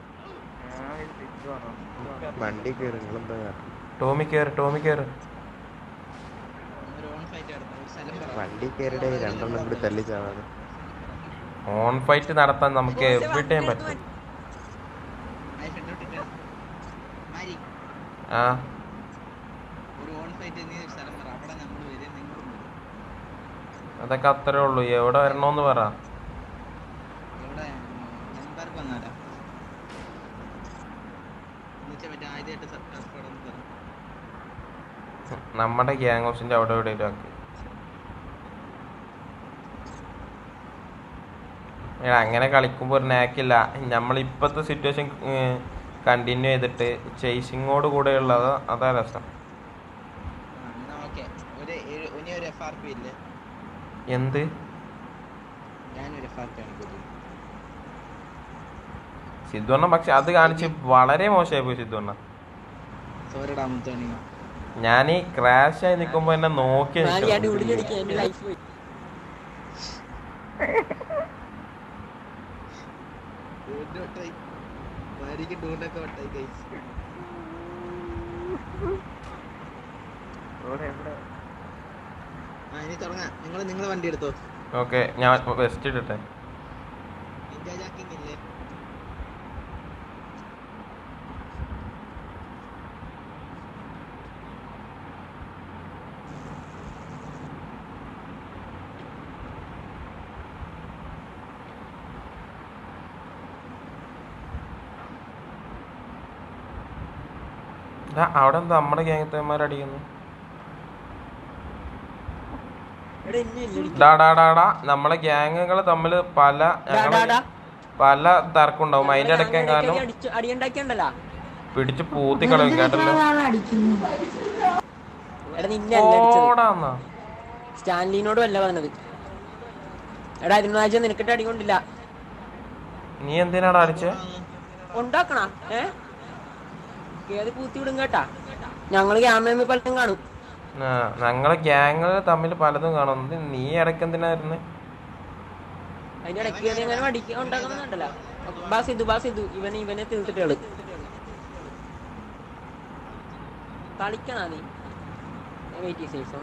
വണ്ടി കയറി നിങ്ങളെന്താ ടോമി കേറ് ടോമി കേറ് ഒരു ഓൺ ഫൈറ്റ് നടന്നു ഒരു സ്ഥലം പറ വണ്ടി കയറിയുടെ രണ്ടെണ്ണം കൂടി തല്ലി ചാവാതെ ഓൺ ഫൈറ്റ് നടത്താൻ നമുക്ക് എവിടെയും പറ്റും ആ ഫ്രണ്ടോട്ടിട്ട് മാരി ആ ഒരു ഓൺ ഫൈറ്റ് നീ ഒരു സ്ഥലം പറ അവിടെ നമ്മൾ വരും നിങ്ങളും വരും അതൊക്കെ അത്രേ ഉള്ളൂ എവിടെ വരണോന്ന് പറ എവിടെ നമ്പർ വന്നാലാ എന്നുവെച്ചാൽ മറ്റേ ആദ്യമായിട്ട് സർക്കാർ പടം പറ നമ്മുടെ ഗ്യാങ് ഹൗസിന്റെ അവിടെ എവിടെയും ആക്കി എടാ, അങ്ങനെ കളിക്കുമ്പോൾ ഒരു നാക്കില്ല നമ്മൾ ഇപ്പോഴത്തെ സിറ്റുവേഷൻ കണ്ടിന്യൂ ചെയ്തിട്ട് ചേസിങ്ങോട് കൂടെയുള്ളത് അതാ രസം ആ എന്നാ ഓക്കെ ഒരു ഏഴ്- ഇനി ഒരു എഫ് ആർ പി ഇല്ലേ എന്ത് ഞാനൊരു എഫ് ആർ പി ആണ് കൊടുത്തത് സിദ്ധുണ്ണ പക്ഷെ അത് കാണിച്ച് വളരെ മോശമായി പോയി സിദ്ധുണ്ണ സോറിടാ മുത്തോണി ഞാൻ ഈ ക്രാഷ് ആയി നിൽക്കുമ്പോ എന്നെ നോക്കി ഞാൻ നിൽക്കണം. ഡ്യൂഡിലടിക്കുക എന്റെ ലൈഫ് പോയി ഡൂണ്ടോട്ടായി ഭാര്യക്ക് ഡൂണ്ടൊക്കെ വട്ടായി കൈസ് ഇവിടെ ഇവിടെ ആ ഇനി തുടങ്ങാം നിങ്ങൾ നിങ്ങളെ വണ്ടി എടുത്തോ ഓക്കെ ഞാൻ വെസ്റ്റ് ഇടട്ടെ നിഞ്ചാ ജാക്കിങ് ഇല്ലേ ദാ, അവിടെ എന്താ നമ്മുടെ ഗ്യാങ്ങത്തേന്മാർ അടിക്കുന്നു എടാ എന്നെ ഇല്ലടി ഡാ ഡാ ഡാ ഡാ നമ്മളെ ഗ്യാങ്ങുകൾ തമ്മിൽ പല ഡാ, ഞങ്ങളെ ഡാ, ഡാ. പല തർക്കമുണ്ടാവും അതിന്റെ ഇടയ്ക്ക് എങ്ങാനും അടിച്ചു അടിയുണ്ടാക്കിയുണ്ടല്ലോ പിടിച്ച് പൂത്തി കളയും കേട്ടല്ലോ എടാ നിന്നെ അല്ല അടിച്ചത് ഓടാന്നാ സ്റ്റാൻലിനോടും അല്ല പറഞ്ഞത് എടാ അരുണാഴ്ച നിനക്കിട്ട് അടി കൊണ്ടില്ല നീ എന്തിനാടാ അടിച്ചേ ഉണ്ടാക്കണ ഏ ഏത് പൂത്തി വിടും കേട്ടാ ഞങ്ങള് ക്യാമറ പലതും കാണും ആ, ഞങ്ങളെ ഗ്യാങ്ങുകൾ തമ്മിൽ പലതും കാണും ഇത് നീ ഇടയ്ക്ക് എന്തിനായിരുന്നു അതിന്റെ ഇടയ്ക്ക് കയറി അങ്ങനെ അടിക്ക ഉണ്ടാക്കണമെന്നുണ്ടല്ലോ ബാസ് ഇതു ബാസ് ഇതു ഇവനെ ഇവനെ തീർത്തിട്ടുകള് കളിക്കണാ നീ വെയിറ്റ് സേഫ്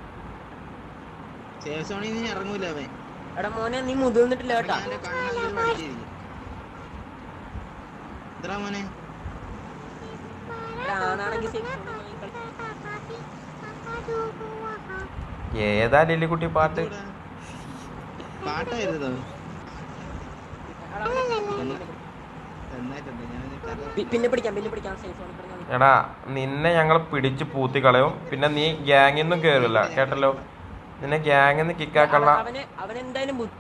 സേഫ് സോണിൽ നിന്ന് ഇറങ്ങൂല അവൻ എടാ മോനെ നീ മുതിർന്നിട്ടില്ല കേട്ടാ ഞാൻ എന്റെ കണ്ണിൽ പഠിച്ചിരിക്കും എത്ര മോനെ എടാ ആണാണെങ്കിൽ സേഫ് ഏതാ ലില്ലിക്കുട്ടി പാട്ട് പാട്ടായിരുന്നോ നന്നായിട്ടുണ്ട് ഞാൻ നിനക്കറിയാം. പിന്നെ പിടിക്കാം പിന്നെ പിടിക്കാം സേഫ് സോണിൽ കിടന്നാ മതി. എടാ നിന്നെ ഞങ്ങൾ പിടിച്ച് പൂത്തി കളയും പിന്നെ നീ ഗ്യാങ്ങിൽ നിന്നും കേറില്ല കേട്ടല്ലോ നിന്നെ ഗ്യാങ്ങിൽ നിന്ന് കിക്കാക്കള്ള അവന് അവനെന്തായാലും ബുദ്ധി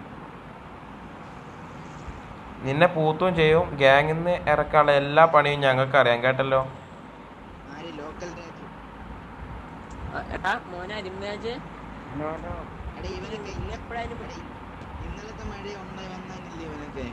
നിന്നെ പൂത്തും ചെയ്യും ഗ്യാങ്ങിൽ നിന്ന് ഇറക്കാനുള്ള എല്ലാ പണിയും ഞങ്ങൾക്ക് അറിയാം കേട്ടല്ലോ ആര് ലോക്കൽ രാജു ആ, എടാ മോനെ അരിമ്പാജ് നോ നോ എടാ ഇവനൊക്കെ ഇന്ന എപ്പോഴായാലും പിടി ഇന്നലത്തെ മഴ ഉണ്ടായി വന്നില്ലേ ഇവനൊക്കെ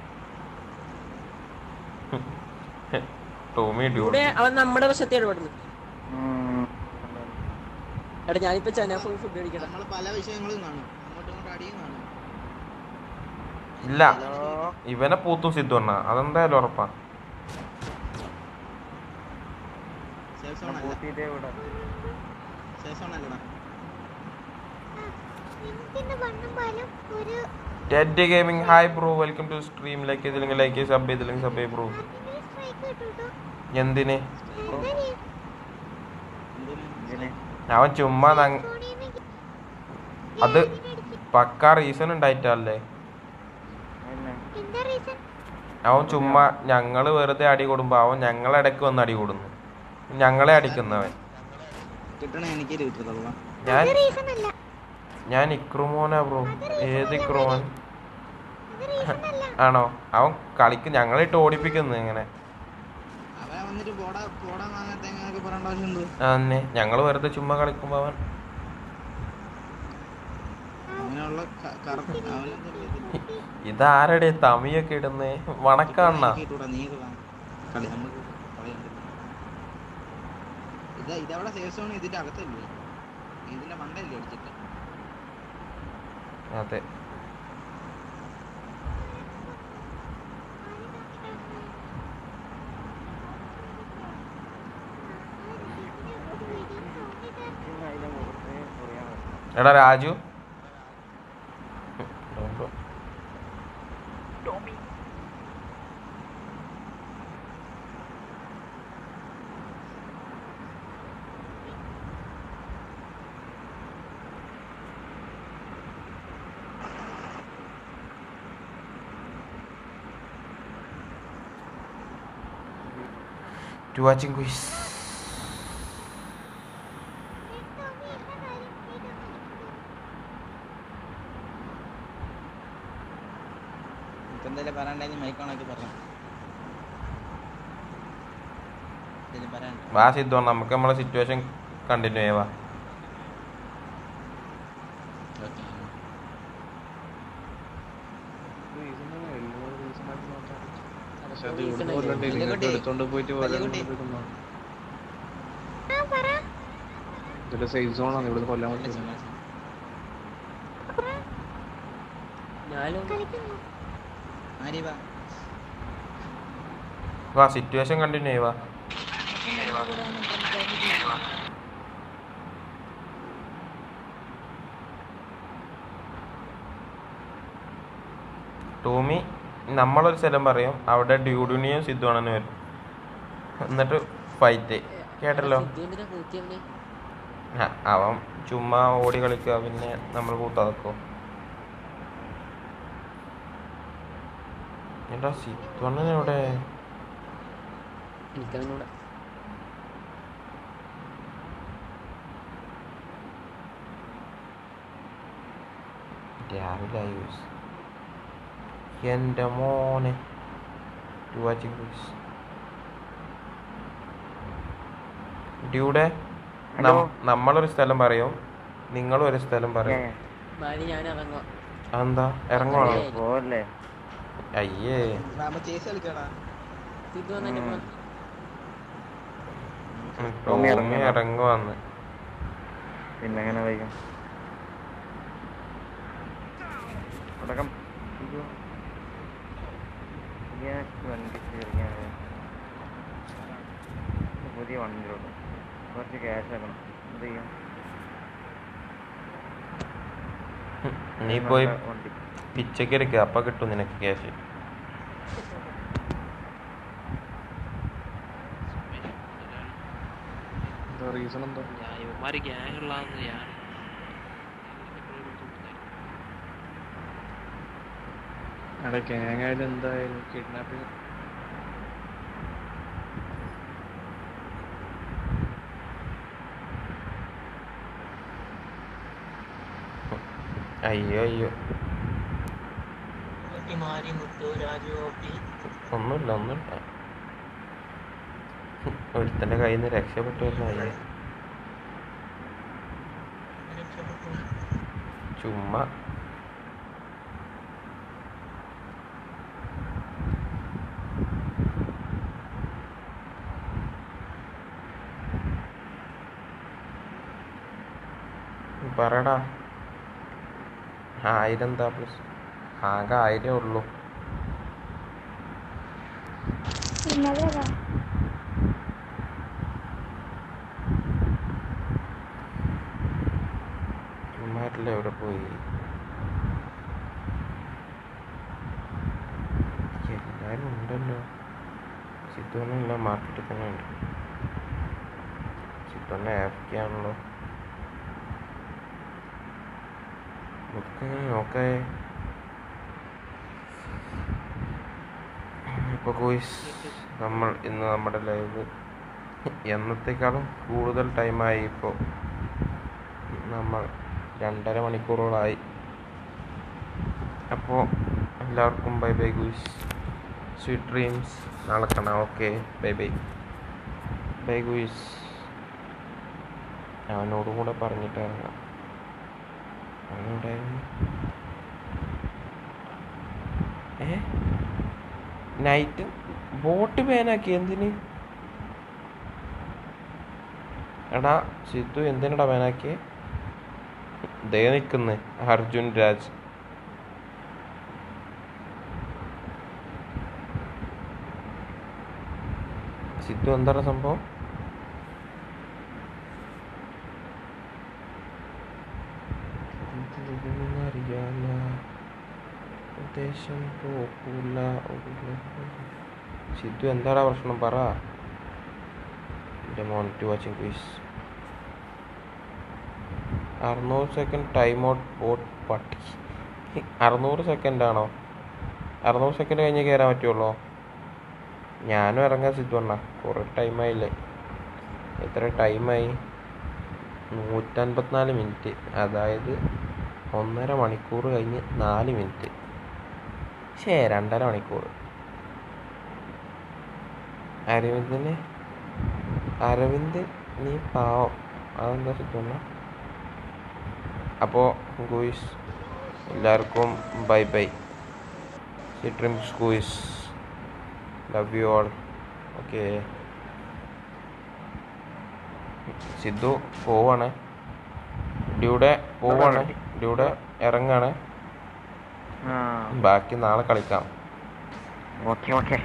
ടോമി ഡ്യൂ ഇവിടെ അവൻ നമ്മുടെ വശത്തെ ഇടപെടുന്നു ഉം. എടാ ഞാനിപ്പോ ചെന്നൈ പോയി ഫുഡ് കഴിക്കട്ടെ നമ്മൾ പല വിഷയങ്ങളും കാണും അങ്ങോട്ടും ഇങ്ങോട്ടും അടിയും കാണും ഇല്ല ഇവനെ പൂത്തും സിദ്ധു അണ്ണ അതെന്തായാലും ഉറപ്പാ സേഫ് സോൺ അല്ല പൂത്തിയിട്ടേ ഇവിടെ സേഫ് സോൺ അല്ലടാ Ted gaming hi bro welcome to stream like ചെയ്തില്ലെങ്കിൽ ലൈക്ക് ചെയ്ത് സബ് ചെയ്തില്ലെങ്കിൽ സബ് ചെയ്ത് ബ്രോ എന്തിന് എന്തിനാ ഇതിന് അവൻ ചുമ്മാ നങ്- അത് പക്കാ റീസൺ ഉണ്ടായിട്ടല്ലേ പിന്നെ അവൻ ചുമ്മാ ഞങ്ങള് വെറുതെ അടി കൂടുമ്പോ അവൻ ഞങ്ങളെ ഇടയ്ക്ക് വന്ന് അടി കൂടുന്നു ഞങ്ങളെ അടിക്കുന്നവൻ കിട്ടണേ എനിക്ക് കിട്ടത്തുള്ളൂ ഞാൻ ഞാൻ ഇക്രുമോനാ ബ്രോ ഏത് ഇക്രുമോൻ ആണോ അവൻ കളിക്ക് ഞങ്ങളിട്ട് ഓടിപ്പിക്കുന്നു ഇങ്ങനെ അവൻ വന്നിട്ട് പോടാ പോടാ വാങ്ങാത്ത എന്നൊക്കെ പറയേണ്ട ആവശ്യം എന്ത് തന്നെ ഞങ്ങൾ വെറുതെ ചുമ്മാ കളിക്കുമ്പോ അവൻ അങ്ങനെയുള്ള ക- കറക്റ്റ് അവനെന്താ ഇതാരടെ തമിയൊക്കെ ഇടുന്നേ വണക്കാണ്ണ ഇട്ടൂടാ നീ ഇത് വാ. കളി നമുക്ക് കളി കണ്ടിട്ട്. ഇതാ ഇതവിടെ സേഫ് സോൺ ഇതിന്റെ അകത്തല്ലേ ഇതിന്റെ മണ്ടല്ലേ അടിച്ചിട്ട് അതെ പിന്നെ അതിന്റെ മുഖത്ത് കുറയാൻ പറ്റും എടാ രാജു ഡോണ്ടോ. To watching quiz. ഇപ്പൊ എന്തായാലും പറയണ്ടെങ്കിൽ മൈക്കോണൊക്കെ പറഞ്ഞു എന്തെങ്കിലും പറയാനുണ്ടോ? വാ സിദ്ധു നമുക്ക് നമ്മളെ സിറ്റുവേഷൻ കണ്ടിന്യൂ ചെയ്യാ ഓക്കേ. പക്ഷെ അത് ഇവിടുന്ന് കൊല്ലണ്ടേ നിങ്ങൾക്ക് എടുത്തോണ്ട് പോയിട്ട് വേറെ കൊണ്ടുപോയി ഇതിന്റെ സേഫ് സോണാണ് ഇവിടുന്ന് കൊല്ലാൻ പറ്റില്ല ഞാനും വാ സിറ്റുവേഷൻ കണ്ടിന്യൂ ചെയ്യുവാ ടോമി നമ്മളൊരു സ്ഥലം പറയും അവിടെ ഡ്യൂഡിനിയും സിദ്ധുവാണെന്ന് വരും എന്നിട്ട് ഫൈറ്റ് കേട്ടല്ലോ സിദ്ധുവിന്റെ കൂത്തിയവനെ ആ, അവൻ ചുമ്മാ ഓടി കളിക്കുക പിന്നെ നമ്മൾ കൂത്താക്കും എന്താ സിദ്ധുവണ്ണൻ എവിടെ എനിക്കവനോട് രാവിലെ യൂസ് എൻ്റെ മോനെ ടു ഡ്യൂടെ നം- നമ്മളൊരു സ്ഥലം പറയും നിങ്ങളും ഒരു സ്ഥലം പറയും ബാലി ഞാൻ ഇറങ്ങുക അതെന്താ ഇറങ്ങുവാണോ പോവല്ലേ അയ്യേ സിദ്ധു വന്നെ ഉം, ടോമി ടോമി ഇറങ്ങണം. ഇറങ്ങുവാന്ന് പിന്നെ എങ്ങനെ വൈകും അടക്കം അയ്യോ. ഞാൻ വണ്ടി ചെറിയ പുതിയ വണ്ടിയിലോട്ട് കുറച്ച് ക്യാഷ് ആക്കണം എന്ത് ചെയ്യാം നീ പോയി നല്ല വണ്ടി പിച്ചയ്ക്ക് എടുക്കുക അപ്പൊ കിട്ടും നിനക്ക് ക്യാഷ് എന്താ റീസൺ എന്താ ഇവന്മാര് ഗ്യാങ് ഉള്ളതെന്ന് ഞാൻ അവിടെ ഗ്യാങ് ആയാലും എന്തായാലും കിഡ്നാപ്പിംഗ് അയ്യോ അയ്യോ മാരി മുത്തു രാജു ഓപ്പി ഒന്നുമില്ല ഒന്നുമില്ല ഒരുത്തന്റെ കയ്യിൽ നിന്ന് രക്ഷപ്പെട്ടു വരുന്ന അയ്യേ ചുമ്മാ പറടാ ആയിരം എന്താ പ്ലസ് ആകെ ആയിരേ ഉള്ളൂ ഇവന്മാരെല്ലാം എവിടെ പോയി എല്ലാരും ഉണ്ടല്ലോ സിദ്ധുവെല്ലാം മാർക്കറ്റിൽ തന്നെ ഉണ്ട് സിദ്ധുവന്നെ ആഫ്രിക്കാണല്ലോ നമുക്കിങ്ങനെ നോക്കേ ഇപ്പോൾ കോയ്സ് നമ്മൾ ഇന്ന് നമ്മുടെ ലൈവ് എന്നത്തേക്കാളും കൂടുതൽ ടൈമായി ഇപ്പോൾ നമ്മൾ രണ്ടര മണിക്കൂറോളായി അപ്പോൾ എല്ലാവർക്കും bye bye guys sweet dreams നാളെ കാണാം okay bye bye bye guys അവനോടും കൂടെ പറഞ്ഞിട്ട് ഇറങ്ങാം അവനുണ്ടായിരുന്നു ഏ നൈറ്റ് ബോട്ട് ബാനാക്കി എന്തിന് എടാ സിദ്ധു എന്തിനടാ ബാനാക്കിയേ ദേ നിൽക്കുന്നു അർജുൻ രാജ് സിദ്ധു എന്താണ് സംഭവം അറിയാല ഉദ്ദേശം പോകൂല സിദ്ധു എന്താടാ പ്രശ്നം പറ എൻ്റെ മോൺ ടു വാച്ചിങ് പ്ലീസ് അറുന്നൂറ് സെക്കൻഡ് ടൈം ഔട്ട് ബോട്ട് പട്ടി അറുന്നൂറ് സെക്കൻഡ് ആണോ അറുന്നൂറ് സെക്കൻഡ് കഴിഞ്ഞ് കയറാൻ പറ്റുള്ളൂ ഞാനും ഇറങ്ങാൻ സിദ്ധുവണ്ണ കുറേ ടൈമായില്ലേ എത്ര ടൈമായി നൂറ്റൻപത്തിനാല് മിനിറ്റ് അതായത് ഒന്നര മണിക്കൂർ കഴിഞ്ഞ് നാല് മിനിറ്റ് ശേ രണ്ടര മണിക്കൂർ അരവിന്ദിന് അരവിന്ദ് നീ പാവം അതെന്താ സിദ്ധുവണ്ണ അപ്പോൾ ഗൂയിസ് എല്ലാവർക്കും bye bye dreams guys love you all okay Sidhu പോവാണ് ഡ്യൂടെ പോവാണ് ഡ്യൂടെ ഇറങ്ങാണ് ആ ബാക്കി നാളെ കളിക്കാം ഓക്കെ ഓക്കെ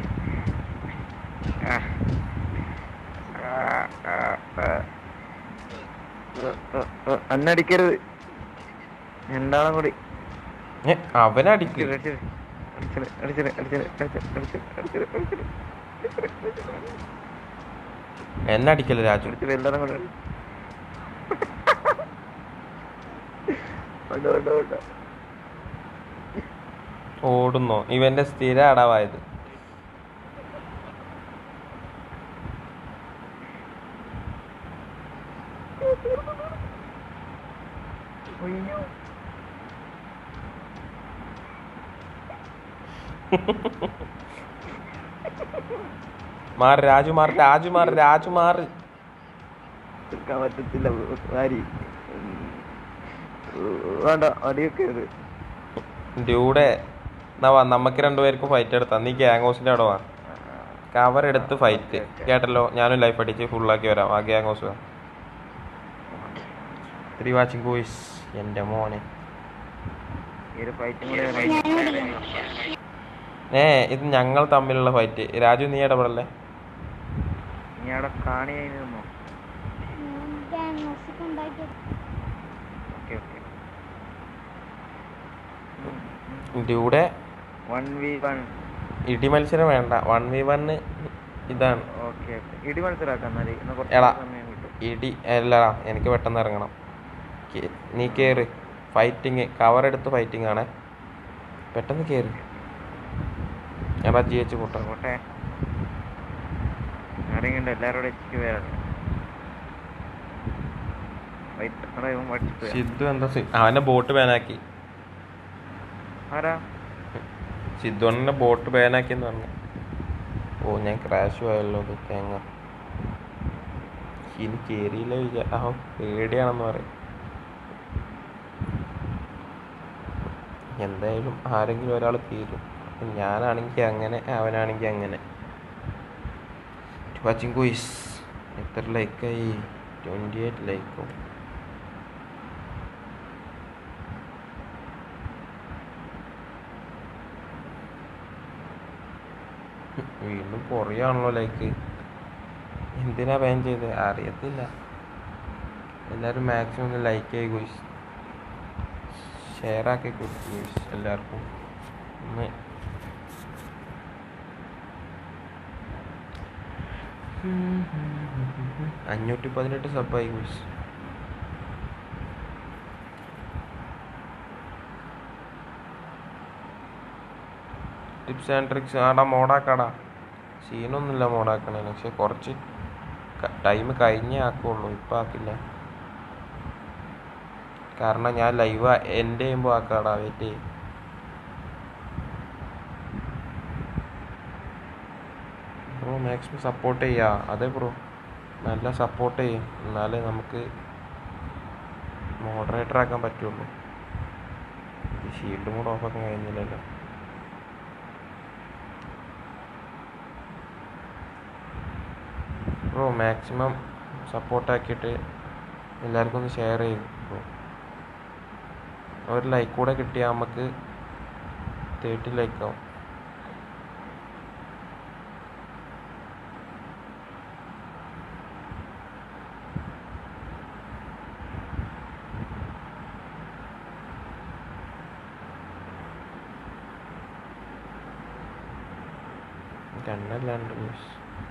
അന്നടിക്കരുത് രണ്ടാളും കൂടി ഏ, അവനടിക്ക് അടിച്ചില്, അടിച്ചില്, അടിച്ചില്, അടിച്ചില്, അടിച്ചില്, അടിച്ചില്, അടിച്ചില്, അടിച്ചില്, എന്നെ അടിക്കല്ലേ രാജു അടിച്ചില്, എല്ലാരും കൂടെ ഉണ്ട്, ഉണ്ട്, ഉണ്ട്. ഓടുന്നോ ഇവന്റെ സ്ഥിര അടവായത് ഉയ്യോ. മാറി രാജു മാറി രാജു മാറി രാജു മാറി എടുക്കാൻ പറ്റത്തില്ല വാരി വേണ്ട അടിയൊക്കെ ഇത് ഡ്യൂടെ എന്നാ വാ നമുക്ക് രണ്ടുപേർക്കും ഫൈറ്റ് എടുത്താ നീ ഗ്യാങ് ഹൗസിന്റെ അവിടെ വാ കവർ എടുത്ത് ഫൈറ്റ് കേട്ടല്ലോ ഞാനും ലൈഫ് അടിച്ച് ഫുള്ളാക്കി വരാം ആ gang house three watching boys എൻ്റെ മോനെ ഈ ഒരു ഫൈറ്റും കൂടെ കഴിഞ്ഞു. ഏ ഇത് ഞങ്ങൾ തമ്മിലുള്ള ഫൈറ്റ് രാജു നീ ഇടപെടല്ലേ നീ അവിടെ കാണി നിന്നോ ഓക്കെ ഓക്കെ ഡ്യൂടെ വൺ വി വൺ ഇടി മത്സരം വേണ്ട വൺ വി വണ് ഇതാണ് ഓക്കെ ഓക്കെ ഇടി മത്സരമാക്കാം എന്നാല് ഇന്ന് എടാ. കുറച്ച് സമയം കിട്ടും ഇടി അല്ലടാ എനിക്ക് പെട്ടെന്ന് ഇറങ്ങണം കേ- നീ കേറ് ഫൈറ്റിങ് കവർ എടുത്ത് ഫൈറ്റിംഗ് ആണ് പെട്ടെന്ന് കേറ് എടാ ജി എച്ച് കൂട്ടാ പോട്ടെ ആരെങ്കിലും എല്ലാവരോടും എച്ചിക്ക് വരാം വൈറ്റ് എടാ, ഇവൻ പഠിച്ചിട്ട് വരാം. സിദ്ധു എന്താ സി- അവന്റെ ബോട്ട് ബാനാക്കി ആരാ സിദ്ധുവിനെ ബോട്ട് ബാനാക്കി എന്ന് പറഞ്ഞു ഓ ഞാൻ ക്രാഷ് പോയല്ലോ ഇത് തേങ്ങ ഇനി കേറിയില്ല വിചാ ആ പേടിയാണെന്ന് പറയും എന്തായാലും ആരെങ്കിലും ഒരാൾ തീരും അപ്പം ഞാനാണെങ്കിൽ അങ്ങനെ അവനാണെങ്കിൽ അങ്ങനെ വാച്ചിങ് കോയ്സ് എത്ര ലൈക്കായി ട്വൻറ്റി എയ്റ്റ് ലൈക്കും വീണ്ടും കുറയാണല്ലോ ലൈക്ക് എന്തിനാ ബാൻ ചെയ്തത് അറിയത്തില്ല എല്ലാവരും മാക്സിമം ഒന്ന് ലൈക്ക് ചെയ്ത് ഗോയ്സ് ഷെയർ ആക്കി കൊടുക്കും ഗോയ്സ് എല്ലാവർക്കും ഒന്ന് അഞ്ഞൂറ്റി പതിനെട്ട് സബായി ഗോയ്സ് ടിപ്സ് ആൻഡ് ട്രിക്സ് ആടാ മോഡാക്കാടാ സീനൊന്നുമില്ല മോഡാക്കണേ പക്ഷെ കുറച്ച് ടൈം കഴിഞ്ഞേ ആക്കുള്ളൂ ഇപ്പം ആക്കില്ല കാരണം ഞാൻ ലൈവ് എൻ്റെ ചെയ്യുമ്പോൾ ആക്കാടാ വെയിറ്റ് ചെയ്യും ബ്രോ മാക്സിമം സപ്പോർട്ട് ചെയ്യാ അതെ ബ്രോ നല്ല സപ്പോർട്ട് ചെയ്യും എന്നാലേ നമുക്ക് മോഡറേറ്റർ ആക്കാൻ പറ്റുള്ളൂ ഷീൽഡും കൂടെ ഓഫാക്കാൻ കഴിയുന്നില്ലല്ലോ ബ്രോ മാക്സിമം സപ്പോർട്ടാക്കിയിട്ട് എല്ലാവർക്കും ഒന്ന് ഷെയർ ചെയ്യും ബ്രോ ഒരു ലൈക്ക് കൂടെ കിട്ടിയാൽ നമുക്ക് തേർട്ടി ലൈക്ക് ആവും രണ്ടല്ലാണ്ട് ന്യൂസ്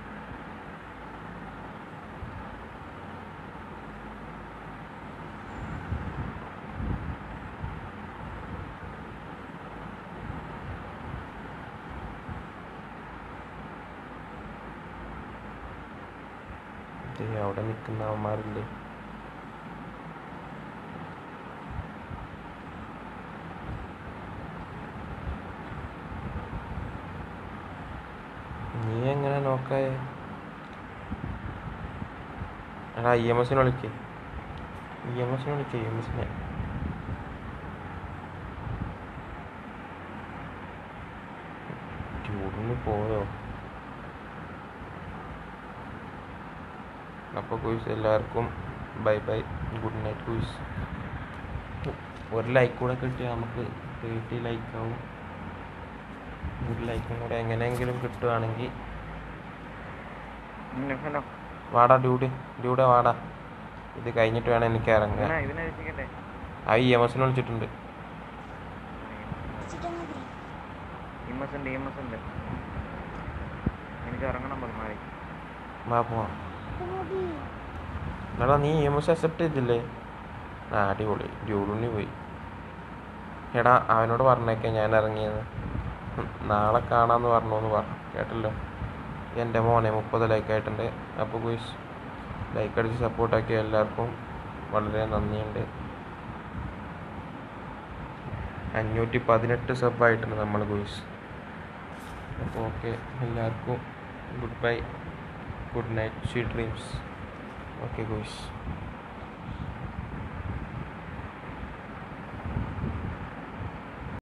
ദേ അവിടെ നിൽക്കുന്ന അവന്മാരില്ലേ നീ എങ്ങനെ നോക്കായേ എടാ ഇ എം എസിനെ വിളിക്ക് ഇ എം എസിനെ വിളിക്ക് ഇ എം എസിനെ ചൂടിന് പോയോ അപ്പോൾ കുയിസ് എല്ലാവർക്കും bye bye good night guys ഒരു ലൈക്ക് കൂടെ കിട്ടിയാൽ നമുക്ക് തേർട്ടി ലൈക്ക് ആവും ഒരു ലൈക്കും കൂടെ എങ്ങനെയെങ്കിലും കിട്ടുകയാണെങ്കിൽ ഹലോ വാടാ ഡ്യൂട്ടി ഡ്യൂടെ വാടാ ഇത് കഴിഞ്ഞിട്ട് വേണം എനിക്ക് ഇറങ്ങാൻ ഇവനെ ഇവനെ രക്ഷിക്കട്ടെ ആ ഇ എം എസിനെ വിളിച്ചിട്ടുണ്ട് ഇമസ് ഉണ്ട് ഇമസ് ഉണ്ട് എനിക്ക് ഇറങ്ങണം പതിനാല് വാ പോവാം എടാ നീ ഇ എം എസ് അക്സെപ്റ്റ് ചെയ്തില്ലേ ആ അടിപൊളി ഡ്യൂഡിന് പോയി എടാ അവനോട് പറഞ്ഞേക്കെ ഞാൻ ഇറങ്ങിയത് ഉം, നാളെ കാണാമെന്ന് പറഞ്ഞു എന്ന് പറഞ്ഞു കേട്ടല്ലോ എൻ്റെ മോനെ മുപ്പത് ലൈക്ക് ആയിട്ടുണ്ട് അപ്പോൾ കുയിസ് ലൈക്ക് അടിച്ച് സപ്പോർട്ടാക്കിയ എല്ലാവർക്കും വളരെ നന്ദിയുണ്ട് അഞ്ഞൂറ്റി പതിനെട്ട് സബായിട്ടുണ്ട് നമ്മൾ കുയിസ് അപ്പോൾ ഓക്കെ എല്ലാവർക്കും good bye good night sweet dreams okay കുയിസ്